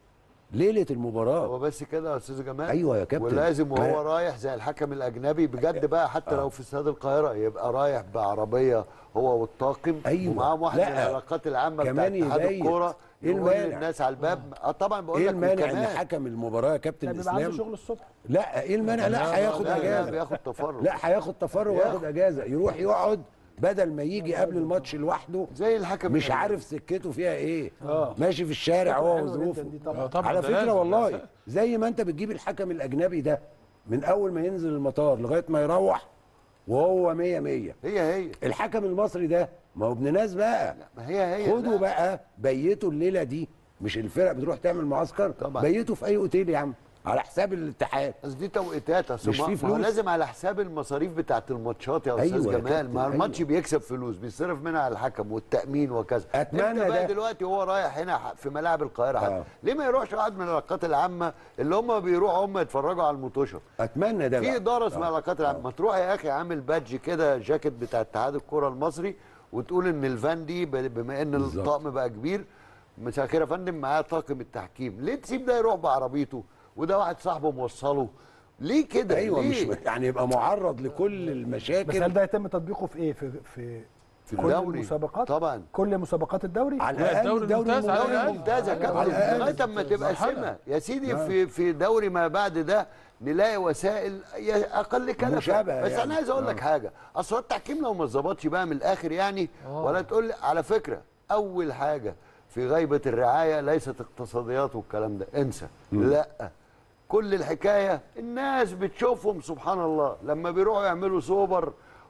Speaker 7: ليله المباراه
Speaker 8: هو بس كده يا استاذ جمال
Speaker 7: أيوة يا كابتن.
Speaker 8: ولازم وهو
Speaker 7: ما-
Speaker 8: رايح زي الحكم الاجنبي بجد بقى حتى لو في استاد القاهره يبقى رايح بعربيه هو والطاقم
Speaker 7: أيوة.
Speaker 8: ومعاهم واحد
Speaker 7: لا.
Speaker 8: من العلاقات العامه بتاعت
Speaker 7: كمان
Speaker 8: اتحاد
Speaker 7: يبين.
Speaker 8: الكوره
Speaker 7: إيه
Speaker 8: يقول
Speaker 7: المانع؟
Speaker 8: للناس على الباب اه طبعا بقول
Speaker 7: ايه
Speaker 8: لك
Speaker 7: المانع ان
Speaker 8: وكمان-
Speaker 7: حكم المباراه يا كابتن
Speaker 1: ده بيبقى عنده
Speaker 7: اسلام
Speaker 1: شغل الصبح
Speaker 7: لا ايه المانع لا هياخد
Speaker 8: لا، لا،
Speaker 7: اجازه
Speaker 8: بياخد تفرغ
Speaker 7: لا هياخد تفرغ وياخد اجازه يروح يقعد بدل ما يجي قبل الماتش لوحده
Speaker 8: زي الحكم
Speaker 7: مش
Speaker 8: الأجنبي.
Speaker 7: عارف سكته فيها ايه
Speaker 1: آه.
Speaker 7: ماشي في الشارع هو
Speaker 1: حلوة جداً
Speaker 7: وظروفه
Speaker 1: دي طبعاً.
Speaker 9: آه، طبعا
Speaker 7: على
Speaker 9: ده
Speaker 7: فكره
Speaker 9: لازم.
Speaker 7: والله زي ما انت بتجيب الحكم الاجنبي ده من اول ما ينزل المطار لغايه ما يروح وهو مية مية
Speaker 8: هي هي
Speaker 7: الحكم المصري ده ما هو ابن ناس بقى
Speaker 8: ما هي هي
Speaker 7: خدوا
Speaker 8: لا.
Speaker 7: بقى بيتوا الليله دي مش الفرق بتروح تعمل معسكر
Speaker 8: طبعاً.
Speaker 7: بيتوا في اي اوتيل يا عم على حساب الاتحاد
Speaker 8: بس دي توقيتات اصل
Speaker 7: مش
Speaker 8: ما-
Speaker 7: في
Speaker 8: ما هو
Speaker 7: فلوس.
Speaker 8: لازم على حساب المصاريف بتاعت الماتشات يا استاذ
Speaker 7: أيوة يا
Speaker 8: جمال
Speaker 7: كابتن،
Speaker 8: ما الماتش
Speaker 7: أيوة.
Speaker 8: بيكسب فلوس بيصرف منها على الحكم والتامين وكذا
Speaker 7: أتمنى
Speaker 8: انت بقى
Speaker 7: ده.
Speaker 8: دلوقتي هو رايح هنا ح- في ملاعب القاهره حتى
Speaker 7: آه.
Speaker 8: ليه ما يروحش واحد من العلاقات العامه اللي هم بيروحوا هم يتفرجوا على المطوشه
Speaker 7: اتمنى ده
Speaker 8: في
Speaker 7: بقى.
Speaker 8: اداره اسمها
Speaker 7: آه.
Speaker 8: العلاقات العامه ما تروح يا اخي عامل بادج كده جاكيت بتاع اتحاد الكره المصري وتقول ان الفان دي ب- بما ان
Speaker 7: بالظبط.
Speaker 8: الطقم بقى كبير مساء الخير يا فندم معاه طاقم التحكيم ليه تسيب ده يروح بعربيته وده واحد صاحبه موصله ليه كده
Speaker 7: ايوه
Speaker 8: ليه؟
Speaker 7: مش يعني يبقى معرض لكل
Speaker 1: بس
Speaker 7: المشاكل
Speaker 1: هل ده يتم تطبيقه في ايه في في
Speaker 8: في
Speaker 1: كل
Speaker 8: الدوري
Speaker 1: المسابقات
Speaker 8: طبعا
Speaker 1: كل مسابقات الدوري
Speaker 7: على
Speaker 9: لا،
Speaker 7: الاقل
Speaker 9: الدوري
Speaker 7: الدوري
Speaker 9: الممتاز على
Speaker 7: الممتاز.
Speaker 9: الأقل.
Speaker 8: ممتازه
Speaker 1: على
Speaker 8: كابتن
Speaker 7: الأقل.
Speaker 8: لغايه اما تبقى
Speaker 9: مرحلة.
Speaker 8: سمه يا سيدي في في دوري ما بعد ده نلاقي وسائل يا اقل كلفه
Speaker 7: مشابهة
Speaker 8: بس
Speaker 7: يعني.
Speaker 8: انا عايز اقول لك
Speaker 7: آه.
Speaker 8: حاجه اصل هو التحكيم لو ما اتظبطش بقى من الاخر يعني ولا تقول لي على فكره اول حاجه في غيبه الرعايه ليست اقتصاديات والكلام ده انسى لا كل الحكايه الناس بتشوفهم سبحان الله لما بيروحوا يعملوا سوبر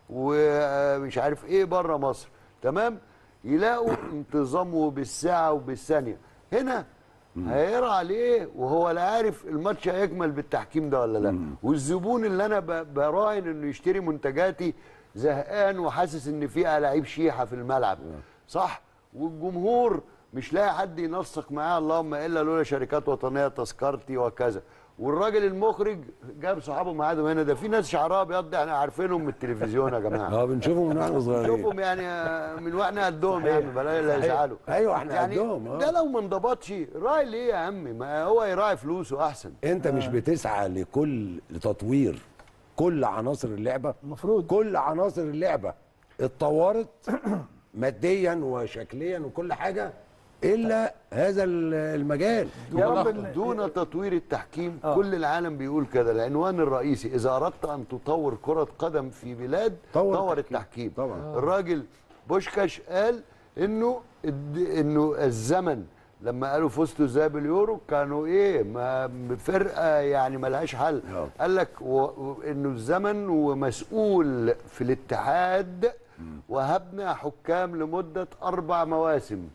Speaker 8: ومش عارف ايه بره مصر تمام يلاقوا انتظامه بالساعه وبالثانيه هنا هيقرا عليه وهو لا عارف الماتش هيكمل بالتحكيم ده ولا لا والزبون اللي انا ب- براهن انه يشتري منتجاتي زهقان وحاسس ان في لعيب شيحه في الملعب صح والجمهور مش لاقي حد ينسق معاه اللهم الا لولا شركات وطنيه تذكرتي وكذا والراجل المخرج جاب صحابه معادهم هنا ده في ناس شعرها ابيض ده احنا عارفينهم من التلفزيون يا جماعه
Speaker 7: اه بنشوفهم من واحنا صغيرين
Speaker 8: شوفهم يعني آه، من واحنا قدهم يا عم بلاش لا يزعلوا
Speaker 7: ايوه احنا
Speaker 8: يعني
Speaker 7: قدهم اه
Speaker 8: ده لو ما انضبطش راعي ليه يا عمي ما هو يراعي فلوسه احسن
Speaker 7: انت مش بتسعى لكل لتطوير كل عناصر اللعبه
Speaker 1: المفروض
Speaker 7: كل عناصر اللعبه اتطورت ماديا وشكليا وكل حاجه الا هذا ال- المجال
Speaker 1: يا رب
Speaker 8: دون,
Speaker 1: إن-
Speaker 8: دون تطوير التحكيم
Speaker 1: آه.
Speaker 8: كل العالم بيقول كده العنوان الرئيسي اذا اردت ان تطور كره قدم في بلاد
Speaker 7: طور
Speaker 8: طور
Speaker 7: التحكيم.
Speaker 8: التحكيم
Speaker 7: طبعا.
Speaker 8: الراجل بوشكاش قال انه الد- انه الزمن لما قالوا فزتوا ازاي باليورو كانوا ايه ما فرقه يعني ملهاش حل
Speaker 7: آه.
Speaker 8: قال لك و- و- انه الزمن ومسؤول في الاتحاد وهبنا حكام لمده اربع مواسم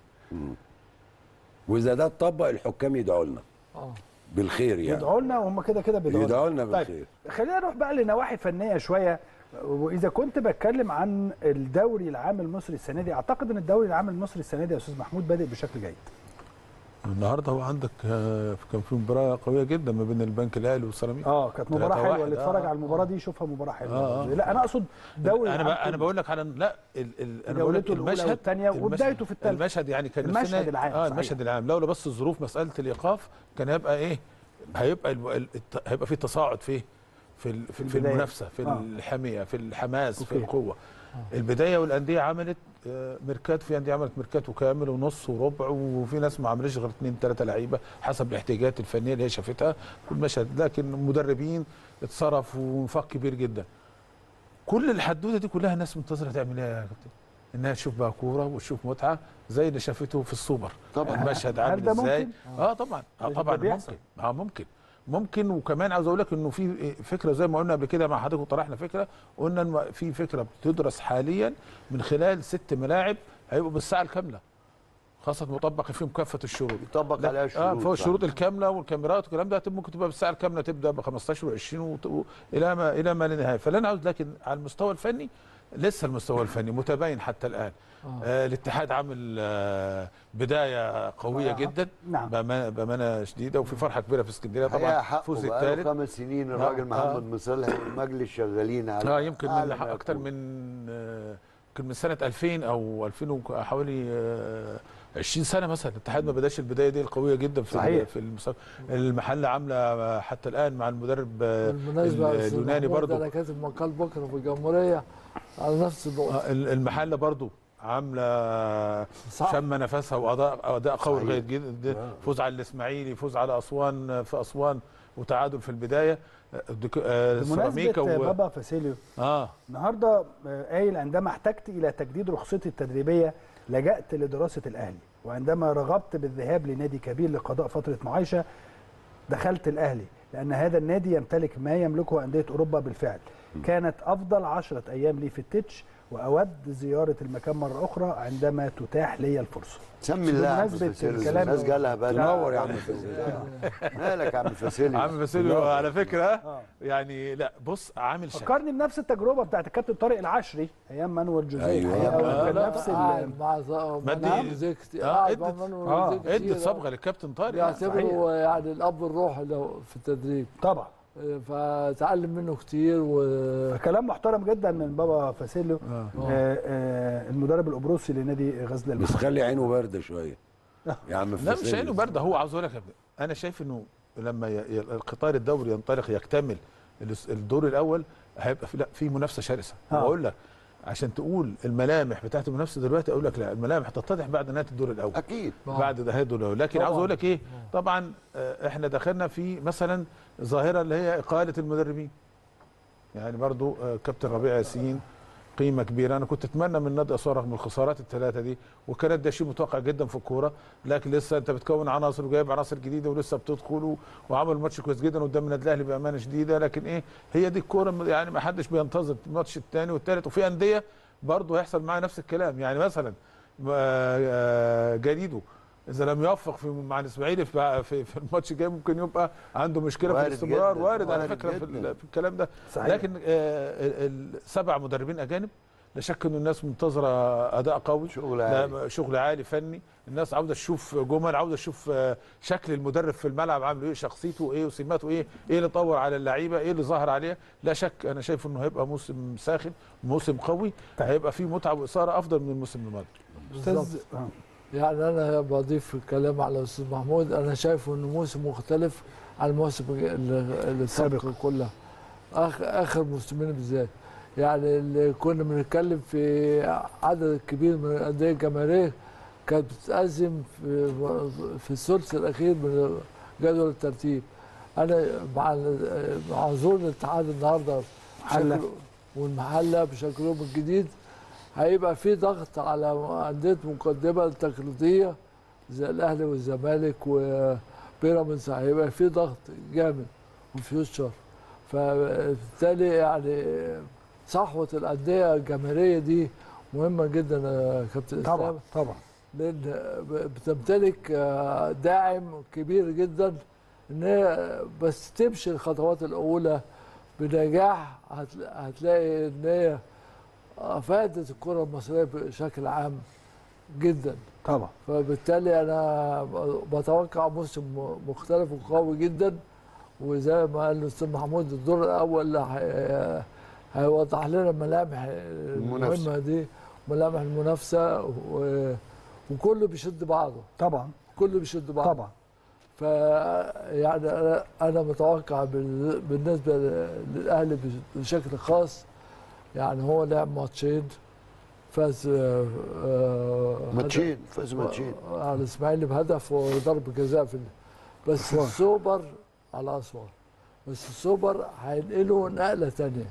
Speaker 7: واذا ده اتطبق الحكام يدعوا لنا
Speaker 11: اه
Speaker 7: بالخير يعني
Speaker 1: يدعوا لنا وهم كده كده بيدعوا
Speaker 7: يدعوا لنا
Speaker 1: طيب
Speaker 7: بالخير.
Speaker 1: خلينا نروح بقى لنواحي فنيه شويه واذا كنت بتكلم عن الدوري العام المصري السنه دي اعتقد ان الدوري العام المصري السنه دي يا استاذ محمود بادئ بشكل جيد
Speaker 9: النهارده هو عندك آه، كان في مباراه قويه جدا ما بين البنك الاهلي والسيراميكا
Speaker 1: اه كانت مباراه
Speaker 9: 3-1
Speaker 1: حلوه اللي اتفرج
Speaker 9: آه.
Speaker 1: على المباراه دي يشوفها مباراه حلوه
Speaker 9: آه، آه.
Speaker 1: لا انا اقصد دوري
Speaker 9: انا
Speaker 1: العام
Speaker 9: بقى انا
Speaker 1: كله.
Speaker 9: بقول لك على لا ال ال انا بقول لك
Speaker 1: جولته الأولى
Speaker 9: المشهد
Speaker 1: والتانية
Speaker 9: المشهد-
Speaker 1: وبدايته في التالتة.
Speaker 9: المشهد يعني كان
Speaker 1: المشهد
Speaker 9: نفسنا-
Speaker 1: العام،
Speaker 9: اه
Speaker 1: صحيح.
Speaker 9: المشهد العام لولا بس ظروف مساله الايقاف كان هيبقى ايه هيبقى ال- ال- الت- هيبقى في تصاعد فيه في ال- في, في
Speaker 1: البداية.
Speaker 9: المنافسه في
Speaker 1: آه.
Speaker 9: الحميه في الحماس في
Speaker 1: أوكي.
Speaker 9: القوه البدايه والانديه عملت آه، ميركات في انديه عملت ميركاتو كامل ونص وربع وفي ناس ما عملتش غير اثنين ثلاثه لعيبه حسب الاحتياجات الفنيه اللي هي شافتها في المشهد لكن مدربين اتصرفوا وانفاق كبير جدا كل الحدوته دي كلها الناس منتظره تعمل ايه يا كابتن؟ انها تشوف بقى كوره وتشوف متعه زي اللي شافته في السوبر
Speaker 8: طبعا.
Speaker 9: المشهد
Speaker 1: هل
Speaker 9: عامل
Speaker 1: ده
Speaker 9: ازاي
Speaker 1: ممكن؟
Speaker 9: اه طبعا اه
Speaker 1: ده
Speaker 9: طبعا
Speaker 1: بيحصل.
Speaker 9: ممكن اه ممكن ممكن وكمان عاوز اقول لك انه في فكره زي ما قلنا قبل كده مع حضرتك وطرحنا فكره قلنا ان في فكره بتدرس حاليا من خلال ست ملاعب هيبقوا بالساعه الكامله خاصه مطبق فيهم كافه الشروط
Speaker 8: يطبق
Speaker 9: لا،
Speaker 8: عليها
Speaker 9: اه
Speaker 8: الشروط
Speaker 9: فوق
Speaker 8: صح.
Speaker 9: الشروط الكامله والكاميرات والكلام ده ممكن تبقى بالساعه الكامله تبدا ب 15 و20 وت... و... الى ما الى ما لا نهايه فاللي انا عاوز لكن على المستوى الفني لسه المستوى الفني متباين حتى الان آه الاتحاد عامل آه بدايه قويه
Speaker 1: آه.
Speaker 9: جدا
Speaker 1: نعم.
Speaker 9: بامانه بامانه شديده وفي فرحه كبيره في اسكندريه
Speaker 8: طبعا
Speaker 9: طبعا
Speaker 8: حقه
Speaker 9: فوز
Speaker 8: بقاله
Speaker 9: الثالث
Speaker 8: خمس سنين الراجل
Speaker 9: آه.
Speaker 8: محمد مصلح والمجلس شغالين على
Speaker 9: اه يمكن
Speaker 8: أعلى
Speaker 9: من
Speaker 8: ما
Speaker 9: اكثر
Speaker 8: يكون.
Speaker 9: من آه، يمكن من سنه 2000 او 2000 وك- حوالي آه، 20 سنه مثلا الاتحاد ما بداش البدايه دي القويه جدا في
Speaker 1: صحيح.
Speaker 9: في المسابقه المحله عامله حتى الان مع المدرب آه،
Speaker 11: بالمناسبه يا أستاذ
Speaker 9: اليوناني
Speaker 11: محمود،
Speaker 9: برضو
Speaker 11: انا كاتب مقال بكره في الجمهوريه على نفس النقطه
Speaker 9: آه، ال- المحله برضو عامله
Speaker 11: صح.
Speaker 9: شم نفسها واداء اداء قوي
Speaker 7: صحيح.
Speaker 9: لغايه جدا فوز على الاسماعيلي فوز على اسوان في اسوان وتعادل في البدايه آه، الدك- آه، سيراميكا
Speaker 1: بمناسبه
Speaker 9: و...
Speaker 1: بابا فاسيليو
Speaker 9: اه
Speaker 1: النهارده آه، قايل عندما احتجت الى تجديد رخصتي التدريبيه لجأت لدراسه الاهلي وعندما رغبت بالذهاب لنادي كبير لقضاء فتره معايشه دخلت الاهلي لان هذا النادي يمتلك ما يملكه انديه اوروبا بالفعل كانت افضل عشرة ايام لي في التتش واود زياره المكان مره اخرى عندما تتاح لي الفرصه
Speaker 8: سمي الله يا عم
Speaker 1: بمناسبة
Speaker 8: فاسيليو
Speaker 1: الكلام-
Speaker 8: الناس جالها بقى
Speaker 7: تنور يا عم فاسيليو.
Speaker 8: مالك يا عم فاسيليو
Speaker 9: عم باسيليو على فكره يعني لا بص عامل شكل
Speaker 1: فكرني بنفس التجربه بتاعت الكابتن طارق العشري ايام مانويل جوزيه
Speaker 7: أيوة.
Speaker 1: الحقيقة،
Speaker 9: آه.
Speaker 1: وكان نفس ال-
Speaker 11: قاعد مع
Speaker 9: مادي-
Speaker 11: مع مزيك كتير
Speaker 9: آه،
Speaker 11: قاعد مع
Speaker 9: ادت-
Speaker 11: منور
Speaker 1: آه،
Speaker 11: مزيك كتير.
Speaker 9: ادت صبغه للكابتن طارق
Speaker 11: بيعتبره يعني الاب الروحي له في التدريب
Speaker 1: طبعا
Speaker 11: فتعلم منه كتير و
Speaker 1: كلام محترم جدا من بابا فاسيليو
Speaker 9: آه.
Speaker 1: آه، آه، المدرب القبرصي لنادي غزل
Speaker 7: بس
Speaker 1: المحله
Speaker 7: خلي عينه بارده شويه يا عم
Speaker 9: لا مش
Speaker 7: فاسيليو.
Speaker 9: عينه بارده هو عاوز اقول لك يا ابني، انا شايف انه لما ي- ي- القطار الدوري ينطلق يكتمل الس- الدور الاول هيبقى في لا في منافسه شرسه
Speaker 1: آه.
Speaker 9: واقول لك عشان تقول الملامح بتاعت المنافسه دلوقتي اقول لك لا الملامح تتضح بعد نهايه الدور الاول
Speaker 8: اكيد
Speaker 9: بعد نهايه الدور الاول لكن
Speaker 11: طبعاً.
Speaker 9: عاوز اقول لك ايه طبعا آه، احنا دخلنا في مثلا ظاهره اللي هي اقاله المدربين يعني برضو آه، كابتن ربيع ياسين قيمه كبيره انا كنت اتمنى من نادي اسوان رغم الخسارات الثلاثه دي وكانت ده شيء متوقع جدا في الكوره لكن لسه انت بتكون عناصر وجايب عناصر جديده ولسه بتدخل و- وعمل ماتش كويس جدا قدام النادي الاهلي بامانه شديده لكن ايه هي دي الكوره يعني ما حدش بينتظر الماتش الثاني والثالث وفي انديه برضه هيحصل معاها نفس الكلام يعني مثلا آه، آه، جريدو اذا لم يوفق في مع الاسماعيلي في في في الماتش الجاي ممكن يبقى عنده مشكله في
Speaker 8: وارد
Speaker 9: الاستمرار
Speaker 8: جداً،
Speaker 9: وارد على
Speaker 8: وارد
Speaker 9: فكره في,
Speaker 8: جداً.
Speaker 9: ال- في الكلام ده
Speaker 1: صحيح.
Speaker 9: لكن آه، ال- السبع مدربين اجانب لا شك انه الناس منتظره اداء قوي
Speaker 8: شغل
Speaker 9: لا،
Speaker 8: عالي.
Speaker 9: شغل عالي فني الناس عاوزه تشوف جمل عاوزه تشوف آه، شكل المدرب في الملعب عامل ايه شخصيته ايه وسماته ايه ايه اللي طور على اللعيبه ايه اللي ظهر عليها لا شك انا شايف انه هيبقى موسم ساخن موسم قوي هيبقى فيه متعه واثاره افضل من الموسم الماضي
Speaker 1: استاذ آه.
Speaker 11: يعني انا بضيف الكلام على الاستاذ محمود انا شايفه انه موسم مختلف عن الموسم اللي اللي
Speaker 1: السابق.
Speaker 11: السابق كلها اخر اخر موسمين بالذات يعني اللي كنا بنتكلم في عدد كبير من الانديه الجماهيريه كانت بتتأزم في في الثلث الاخير من جدول الترتيب انا مع ال- مع ظهور الاتحاد النهارده
Speaker 1: محلة.
Speaker 11: بشكل- والمحله بشكلهم الجديد هيبقى في ضغط على انديه مقدمه التقليديه زي الاهلي والزمالك وبيراميدز هيبقى في ضغط جامد وفيوتشر فبالتالي يعني صحوه الانديه الجماهيريه دي مهمه جدا يا كابتن
Speaker 1: طبعا
Speaker 11: اسلام
Speaker 1: طبعا
Speaker 11: لان بتمتلك آه، داعم كبير جدا ان هي بس تمشي الخطوات الاولى بنجاح هتل- هتلاقي ان هي افادت الكره المصريه بشكل عام جدا
Speaker 1: طبعا
Speaker 11: فبالتالي انا بتوقع موسم مختلف وقوي جدا وزي ما قال الاستاذ محمود الدور الاول هي- هيوضح لنا ملامح
Speaker 8: المنافسة.
Speaker 11: المهمه دي ملامح المنافسه و... وكله بيشد بعضه
Speaker 1: طبعا
Speaker 11: كله بيشد بعضه
Speaker 1: طبعا
Speaker 11: ف يعني انا انا متوقع بال- بالنسبه للاهلي بشكل خاص يعني هو لعب ماتشين فاز آه، آه،
Speaker 8: ماتشين فاز ماتشين
Speaker 11: على الاسماعيلي بهدف وضرب جزاء في ال- بس السوبر على اسوار بس السوبر هينقله نقله ثانيه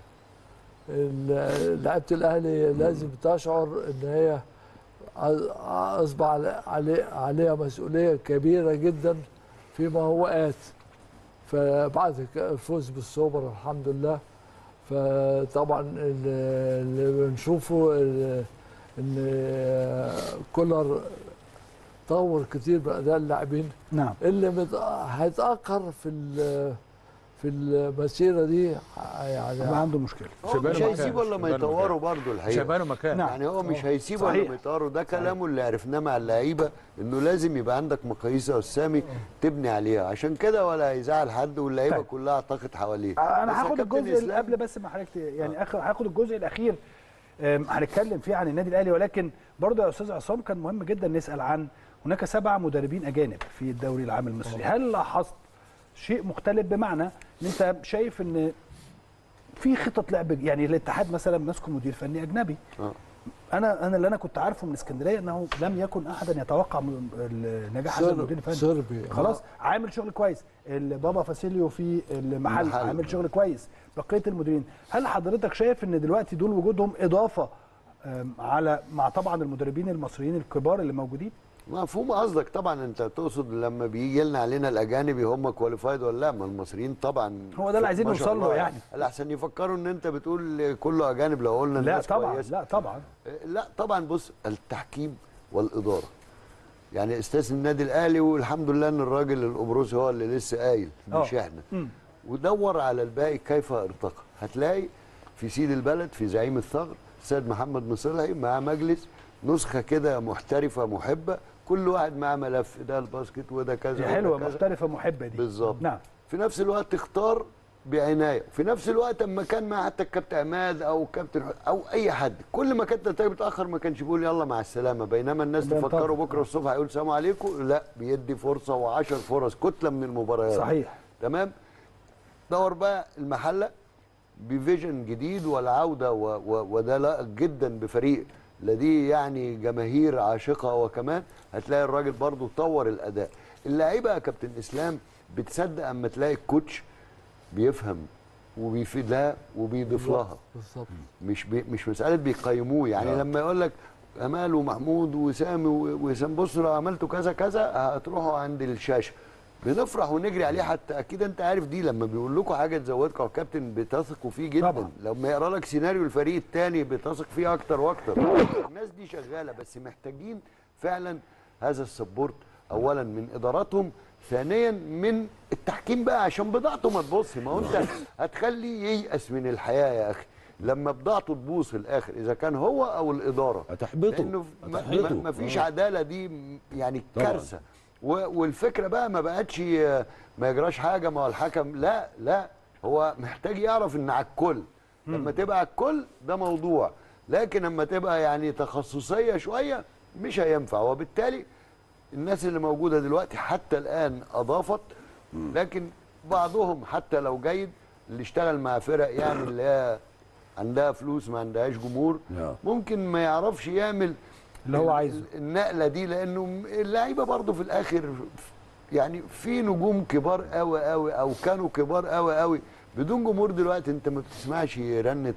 Speaker 11: لعيبه الاهلي لازم تشعر ان هي ع- اصبح علي- علي- عليها مسؤوليه كبيره جدا فيما هو ات فبعد ك- الفوز بالسوبر الحمد لله فطبعا ال- اللي بنشوفه ال- ان كولر طور كتير من اداء اللاعبين
Speaker 1: نعم
Speaker 11: اللي مت- هيتاخر في ال- في المسيره دي يعني
Speaker 1: يبقى عنده مشكله
Speaker 8: هو
Speaker 9: شبانه
Speaker 8: مش
Speaker 9: مكان،
Speaker 8: هيسيب ولا ما
Speaker 9: شبانه
Speaker 8: يطوروا
Speaker 9: مكان.
Speaker 8: برضه الحقيقه
Speaker 9: شبانه مكان
Speaker 1: نعم.
Speaker 8: يعني هو مش هيسيب
Speaker 1: صحيح.
Speaker 8: ولا ما يطوروا ده كلامه اللي عرفناه مع اللعيبه انه لازم يبقى عندك مقاييس يا سامي تبني عليها عشان كده ولا هيزعل حد واللعيبه
Speaker 1: طيب.
Speaker 8: كلها اعتقد حواليه بس
Speaker 1: انا
Speaker 8: يا
Speaker 1: هاخد
Speaker 8: كابتن
Speaker 1: الجزء اللي
Speaker 8: إسلام،
Speaker 1: قبل بس ما حضرتك ت- يعني اخر هاخد الجزء الاخير أم، هنتكلم فيه عن النادي الاهلي ولكن برضه يا استاذ عصام كان مهم جدا نسال عن هناك سبع مدربين اجانب في الدوري العام المصري هل لاحظت شيء مختلف بمعنى ان انت شايف ان في خطط لعب يعني الاتحاد مثلا ماسكه مدير فني اجنبي
Speaker 8: آه.
Speaker 1: انا انا اللي انا كنت عارفه من اسكندريه انه لم يكن احدا يتوقع م- النجاح هذا
Speaker 11: سر-
Speaker 1: المدير الفني
Speaker 11: سربي.
Speaker 1: خلاص عامل شغل كويس البابا فاسيليو في المحل
Speaker 8: المحل.
Speaker 1: عامل شغل كويس بقيه المديرين هل حضرتك شايف ان دلوقتي دول وجودهم اضافه أم، على مع طبعا المدربين المصريين الكبار اللي موجودين
Speaker 8: مفهوم قصدك طبعا انت تقصد لما بيجي لنا علينا الاجانب هم كواليفايد ولا لا ما المصريين طبعا
Speaker 1: هو ده اللي عايزين
Speaker 8: ما شاء
Speaker 1: نوصل له
Speaker 8: الله
Speaker 1: يعني.
Speaker 8: الاحسن يفكروا ان انت بتقول كله اجانب لو قلنا
Speaker 1: لا
Speaker 8: الناس
Speaker 1: طبعا
Speaker 8: كويسة.
Speaker 1: لا طبعا
Speaker 8: لا طبعا بص التحكيم والاداره يعني استاذ النادي الاهلي والحمد لله ان الراجل القبرصي هو اللي لسه قايل مش
Speaker 1: آه.
Speaker 8: احنا
Speaker 1: مم.
Speaker 8: ودور على الباقي كيف ارتقى هتلاقي في سيد البلد في زعيم الثغر السيد محمد مصلحي مع مجلس نسخه كده محترفه محبه كل واحد معاه ملف ده الباسكت وده كذا
Speaker 1: دي
Speaker 8: وده
Speaker 1: حلوه
Speaker 8: كذا.
Speaker 1: محترفه محبه دي
Speaker 8: بالظبط
Speaker 1: نعم
Speaker 8: في نفس الوقت اختار بعنايه في نفس الوقت اما كان مع حتى الكابتن عماد او كابتن ح- او اي حد كل ما كانت النتائج بتاخر ما كانش بيقول يلا مع السلامه بينما الناس
Speaker 1: بينتظر.
Speaker 8: تفكروا بكره الصبح هيقول سلام عليكم لا بيدي فرصه وعشر فرص كتله من المباريات
Speaker 1: صحيح
Speaker 8: تمام دور بقى المحله بفيجن جديد والعوده و و وده لائق جدا بفريق لديه يعني جماهير عاشقه وكمان هتلاقي الراجل برضو طور الاداء اللعيبه يا كابتن اسلام بتصدق اما تلاقي الكوتش بيفهم وبيفيد لها وبيضيف لها
Speaker 11: بالظبط
Speaker 8: مش بي مش مساله بيقيموه يعني
Speaker 7: لا.
Speaker 8: لما يقول لك امال ومحمود وسامي و- وسام بصوا لو عملتوا كذا كذا هتروحوا عند الشاشه بنفرح ونجري عليه حتى اكيد انت عارف دي لما بيقول لكم حاجه تزودكم على الكابتن بتثقوا فيه جدا
Speaker 1: طبعا.
Speaker 8: لما يقرا لك سيناريو الفريق الثاني بتثق فيه اكتر واكتر الناس دي شغاله بس محتاجين فعلا هذا السبورت اولا من اداراتهم ثانيا من التحكيم بقى عشان بضاعته ما تبص ما هو انت هتخليه ييأس من الحياه يا اخي لما بضاعته تبوظ في الاخر اذا كان هو او الاداره
Speaker 7: هتحبطه
Speaker 8: لانه ما- ما
Speaker 7: هتحبطه.
Speaker 8: ما فيش
Speaker 7: آه.
Speaker 8: عداله دي م- يعني
Speaker 7: طبعاً.
Speaker 8: كارثه و- والفكره بقى ما بقتش آه، ما يجراش حاجه ما هو الحكم لا لا هو محتاج يعرف ان على الكل لما تبقى على الكل ده موضوع لكن لما تبقى يعني تخصصيه شويه مش هينفع وبالتالي الناس اللي موجوده دلوقتي حتى الان اضافت لكن بعضهم حتى لو جيد اللي اشتغل مع فرق يعني اللي هي عندها فلوس ما عندهاش جمهور
Speaker 7: نعم.
Speaker 8: ممكن ما يعرفش يعمل
Speaker 1: اللي هو
Speaker 8: ال-
Speaker 1: عايزه.
Speaker 8: النقله دي لانه اللعيبه برضه في الاخر يعني في نجوم كبار قوي قوي او كانوا كبار قوي قوي بدون جمهور دلوقتي انت ما بتسمعش رنه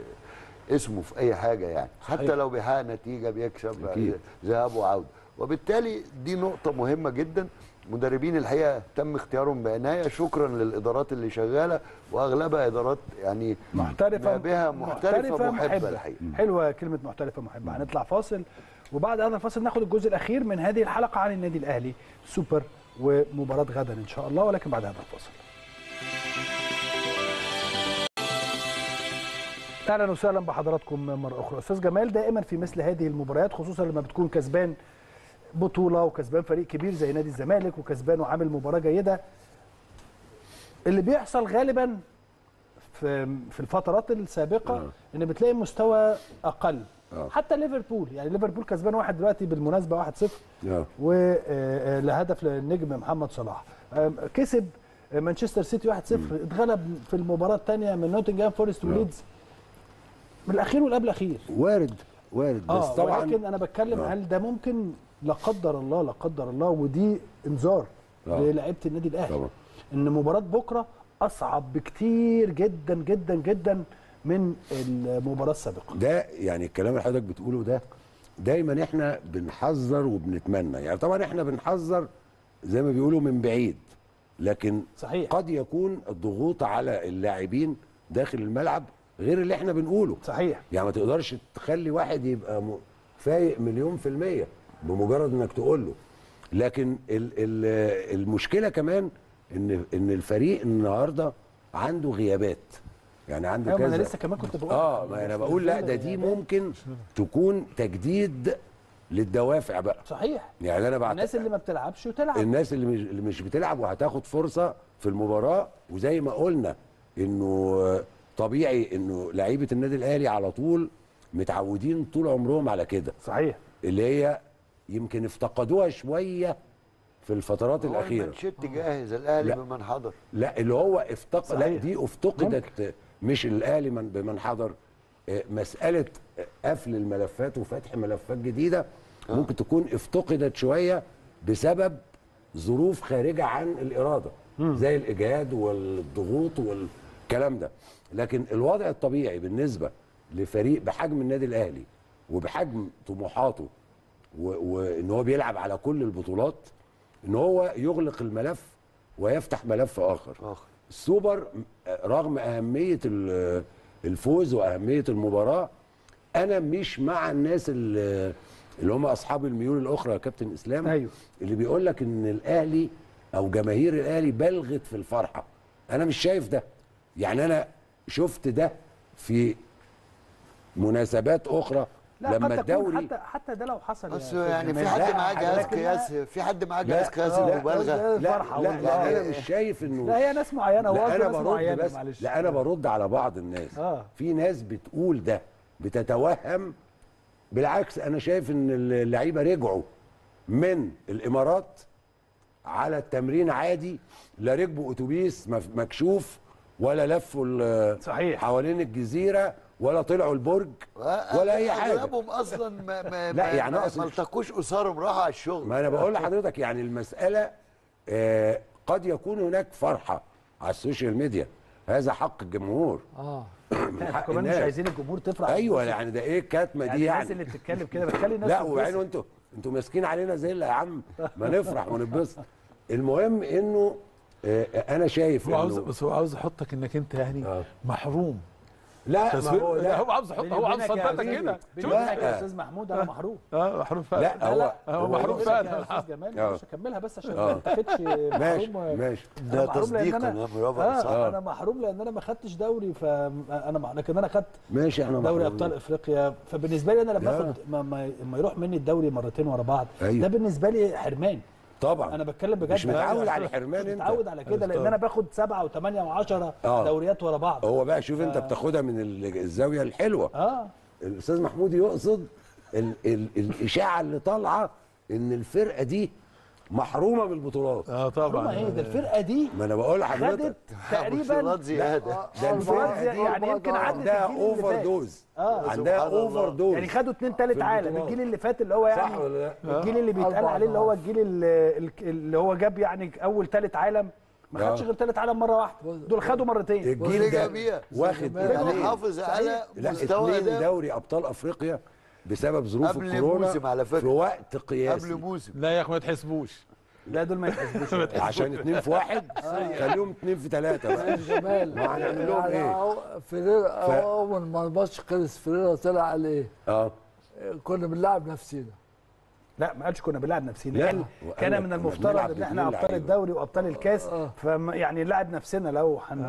Speaker 8: اسمه في اي حاجه يعني حتى
Speaker 1: صحيح.
Speaker 8: لو بيحقق نتيجه بيكسب
Speaker 7: أكيد.
Speaker 8: ذهاب وعوده وبالتالي دي نقطه مهمه جدا مدربين الحقيقه تم اختيارهم بعنايه شكرا للادارات اللي شغاله واغلبها ادارات يعني
Speaker 1: محترفه
Speaker 8: ما بها محترفه محبه الحقيقه
Speaker 1: حلوه كلمه محترفه محبه هنطلع فاصل وبعد هذا الفاصل ناخد الجزء الاخير من هذه الحلقه عن النادي الاهلي سوبر ومباراه غدا ان شاء الله ولكن بعد هذا الفاصل اهلا وسهلا بحضراتكم مره اخرى استاذ جمال دائما في مثل هذه المباريات خصوصا لما بتكون كسبان بطوله وكسبان فريق كبير زي نادي الزمالك وكسبان وعامل مباراه جيده اللي بيحصل غالبا في في الفترات السابقه
Speaker 7: آه.
Speaker 1: ان بتلاقي مستوى اقل
Speaker 7: آه.
Speaker 1: حتى ليفربول يعني ليفربول كسبان واحد دلوقتي بالمناسبه 1-0
Speaker 7: آه.
Speaker 1: ولهدف للنجم محمد صلاح آم، كسب مانشستر سيتي 1-0 اتغلب في المباراه الثانيه من نوتنجهام فورست وليدز من الاخير والقبل الاخير
Speaker 7: وارد وارد بس
Speaker 1: اه
Speaker 7: طبعا
Speaker 1: ولكن انا بتكلم
Speaker 7: آه.
Speaker 1: هل ده ممكن لا قدر الله لا قدر الله ودي انذار
Speaker 7: آه.
Speaker 1: للاعيبه النادي الاهلي
Speaker 7: طبعا.
Speaker 1: ان مباراه بكره اصعب بكتير جدا جدا جدا من المباراه السابقه
Speaker 7: ده يعني الكلام اللي حضرتك بتقوله ده دايما احنا بنحذر وبنتمنى يعني طبعا احنا بنحذر زي ما بيقولوا من بعيد لكن
Speaker 1: صحيح.
Speaker 7: قد يكون الضغوط على اللاعبين داخل الملعب غير اللي احنا بنقوله
Speaker 1: صحيح
Speaker 7: يعني ما تقدرش تخلي واحد يبقى م- فايق مليون في المية بمجرد انك تقول له لكن ال ال المشكلة كمان ان ان الفريق النهارده عنده غيابات يعني عنده
Speaker 1: ايوه ما
Speaker 7: كذا
Speaker 1: انا لسه كمان كنت بقول
Speaker 7: اه ما انا بقول لا ده دي ممكن تكون تجديد للدوافع بقى
Speaker 1: صحيح
Speaker 7: يعني انا بعت
Speaker 1: الناس اللي ما بتلعبش وتلعب
Speaker 7: الناس اللي مش اللي مش بتلعب وهتاخد فرصه في المباراه وزي ما قلنا انه طبيعي انه لعيبه النادي الاهلي على طول متعودين طول عمرهم على كده
Speaker 1: صحيح
Speaker 7: اللي هي يمكن افتقدوها شويه في الفترات
Speaker 8: هو
Speaker 7: الاخيره
Speaker 8: المانشيت جاهز الاهلي
Speaker 7: لا.
Speaker 8: بمن حضر
Speaker 7: لا اللي هو افتقد لا
Speaker 1: صحيح.
Speaker 7: دي افتقدت مش الاهلي من بمن حضر آه، مساله قفل الملفات وفتح ملفات جديده ممكن تكون افتقدت شويه بسبب ظروف خارجه عن الاراده زي الاجهاد والضغوط والكلام ده لكن الوضع الطبيعي بالنسبه لفريق بحجم النادي الاهلي وبحجم طموحاته و- وان هو بيلعب على كل البطولات ان هو يغلق الملف ويفتح ملف اخر
Speaker 8: آخر.
Speaker 7: السوبر رغم اهميه ال- الفوز واهميه المباراه انا مش مع الناس اللي اللي هم اصحاب الميول الاخرى يا كابتن اسلام
Speaker 1: أيوه.
Speaker 7: اللي بيقول لك ان الاهلي او جماهير الاهلي بلغت في الفرحه انا مش شايف ده يعني انا شفت ده في مناسبات اخرى
Speaker 1: لا
Speaker 7: لما
Speaker 1: قد تكون
Speaker 7: الدوري
Speaker 1: حتى حتى ده لو حصل يا
Speaker 8: بس
Speaker 1: أستاذ
Speaker 8: يعني في
Speaker 1: جمال.
Speaker 8: حد
Speaker 7: لا،
Speaker 8: معاه جهاز
Speaker 1: لكن
Speaker 8: قياس في حد معاه
Speaker 7: لا،
Speaker 8: جهاز قياس
Speaker 1: آه،
Speaker 8: المبالغه
Speaker 1: لا،
Speaker 7: لا
Speaker 1: الفرحة
Speaker 7: لا,
Speaker 1: والله.
Speaker 7: لا
Speaker 1: آه.
Speaker 7: انا مش شايف انه
Speaker 1: لا هي ناس معينه
Speaker 7: لا
Speaker 1: وقصده
Speaker 7: انا
Speaker 1: ناس
Speaker 7: برد
Speaker 1: معينه
Speaker 7: بس
Speaker 1: معلش
Speaker 7: لا انا برد على بعض الناس
Speaker 1: آه.
Speaker 7: في ناس بتقول ده بتتوهم بالعكس انا شايف ان اللعيبه رجعوا من الامارات على التمرين عادي لا ركبوا اتوبيس مف- مكشوف ولا لفوا ال-
Speaker 1: صحيح.
Speaker 7: حوالين الجزيره ولا طلعوا البرج ولا اي حاجه
Speaker 8: اغلبهم اصلا ما ما
Speaker 7: لا،
Speaker 8: ما-
Speaker 7: يعني
Speaker 8: ما-
Speaker 7: أقصد-
Speaker 8: ما التقوش اسرهم راحوا على الشغل
Speaker 7: ما انا بقول لحضرتك يعني المساله آه قد يكون هناك فرحه على السوشيال ميديا هذا حق الجمهور
Speaker 11: اه
Speaker 7: من
Speaker 1: احنا
Speaker 7: حق
Speaker 1: كمان مش
Speaker 7: الناس.
Speaker 1: عايزين الجمهور تفرح
Speaker 7: ايوه يعني ده ايه الكاتمه
Speaker 1: يعني
Speaker 7: دي
Speaker 1: الناس
Speaker 7: يعني
Speaker 1: اللي بتتكلم كده بتخلي الناس
Speaker 7: لا
Speaker 1: تتبسط.
Speaker 7: وبعدين انتوا انتوا ماسكين علينا زي يا عم ما نفرح ونتبسط المهم انه آه انا شايف
Speaker 9: هو عاوز
Speaker 7: انه
Speaker 9: بس هو عاوز يحطك انك انت يعني
Speaker 7: آه.
Speaker 9: محروم
Speaker 7: لا ما
Speaker 9: تصوير
Speaker 7: هو
Speaker 9: لا
Speaker 7: لا
Speaker 9: هو عاوز يحط
Speaker 1: بيني
Speaker 9: هو عاوز
Speaker 1: وبينك يا
Speaker 9: يصدقك
Speaker 1: حبيبي،
Speaker 9: كده
Speaker 1: بيني
Speaker 9: شوف
Speaker 1: وبينك يا
Speaker 7: لا.
Speaker 1: استاذ محمود انا محروم
Speaker 9: اه محروم فعلا
Speaker 7: لا هو
Speaker 9: هو محروم
Speaker 1: بيني وبينك
Speaker 9: فعلا
Speaker 1: يا استاذ جمال
Speaker 7: آه.
Speaker 1: معلش اكملها بس عشان
Speaker 7: آه.
Speaker 1: ما تاخدش
Speaker 7: ماشي
Speaker 1: محروم
Speaker 7: ماشي
Speaker 1: أنا
Speaker 8: ده
Speaker 1: محروم لأن
Speaker 8: تصديقا
Speaker 1: أنا-
Speaker 8: يا برافو صح
Speaker 1: اه انا محروم لان انا ما خدتش دوري فانا مع... لكن انا خدت
Speaker 7: ماشي احنا
Speaker 1: دوري
Speaker 7: محرومين.
Speaker 1: ابطال افريقيا فبالنسبه لي انا لما
Speaker 7: لا.
Speaker 1: اخد ما, ما, ما يروح مني الدوري مرتين ورا بعض
Speaker 7: أيوه.
Speaker 1: ده بالنسبه لي حرمان
Speaker 7: طبعا
Speaker 1: انا بتكلم بجد
Speaker 7: مش متعود
Speaker 1: أيوه.
Speaker 7: على الحرمان
Speaker 1: مش
Speaker 7: انت
Speaker 1: متعود على كده لان انا باخد سبعه وثمانيه وعشره
Speaker 7: آه.
Speaker 1: دوريات ورا بعض
Speaker 7: هو بقى شوف انت بتاخدها من ال- الزاويه الحلوه
Speaker 1: اه
Speaker 7: الاستاذ محمود يقصد ال ال الاشاعه اللي طالعه ان الفرقه دي محرومه من البطولات
Speaker 9: اه
Speaker 1: طبعا
Speaker 9: طبعا
Speaker 1: ايه ده الفرقه دي
Speaker 7: ما انا بقول لحضرتك
Speaker 1: خدت تقريبا
Speaker 8: بطولات زياده
Speaker 7: ده الفرقه
Speaker 1: بطولات
Speaker 7: دي
Speaker 1: يعني يمكن عدت
Speaker 7: عندها
Speaker 1: الجيل اللي
Speaker 7: اوفر
Speaker 1: فات.
Speaker 7: دوز
Speaker 1: آه.
Speaker 7: عندها
Speaker 8: سبحان الله.
Speaker 7: اوفر دوز
Speaker 1: يعني خدوا اتنين تالت
Speaker 7: في
Speaker 1: عالم
Speaker 7: البطولات.
Speaker 1: الجيل اللي فات اللي هو يعني
Speaker 7: صح ولا لا؟
Speaker 1: الجيل اللي بيتقال
Speaker 11: أربع
Speaker 1: عليه اللي هو
Speaker 11: مرات.
Speaker 1: الجيل اللي, اللي هو جاب يعني اول تالت عالم ما
Speaker 7: آه.
Speaker 1: خدش غير تالت عالم مره واحده دول خدوا مرتين
Speaker 7: الجيل
Speaker 8: ورجع
Speaker 7: ده
Speaker 8: بيها.
Speaker 7: واخد
Speaker 8: يعني
Speaker 7: اتنين
Speaker 8: حافظ على
Speaker 7: لا
Speaker 8: مستوى
Speaker 7: اتنين
Speaker 8: اداء
Speaker 7: دوري ابطال افريقيا بسبب ظروف
Speaker 8: قبل
Speaker 7: الكورونا
Speaker 8: موسم على فكرة.
Speaker 7: في وقت قياسي
Speaker 8: قبل موسم
Speaker 9: لا يا اخي ما تحسبوش
Speaker 1: لا دول ما يتحسبوش
Speaker 7: عشان اتنين في واحد خليهم اتنين في ثلاثة بقى
Speaker 11: جمال
Speaker 7: ما هنعمل لهم
Speaker 11: يعني
Speaker 7: ايه؟
Speaker 11: أهو فيريرا اول ما الماتش خلص فيريرا طلع قال ايه؟
Speaker 7: اه
Speaker 11: كنا بنلعب نفسينا
Speaker 1: لا ما قالش كنا بنلعب نفسنا
Speaker 7: لا،
Speaker 1: قال
Speaker 7: وقال
Speaker 1: كان
Speaker 7: لك
Speaker 1: من
Speaker 7: كنا
Speaker 1: المفترض
Speaker 7: بنلعب
Speaker 1: ان احنا
Speaker 7: باتنين
Speaker 1: ابطال
Speaker 7: لعيبة.
Speaker 1: الدوري وابطال الكاس فم يعني نلعب نفسنا لو حن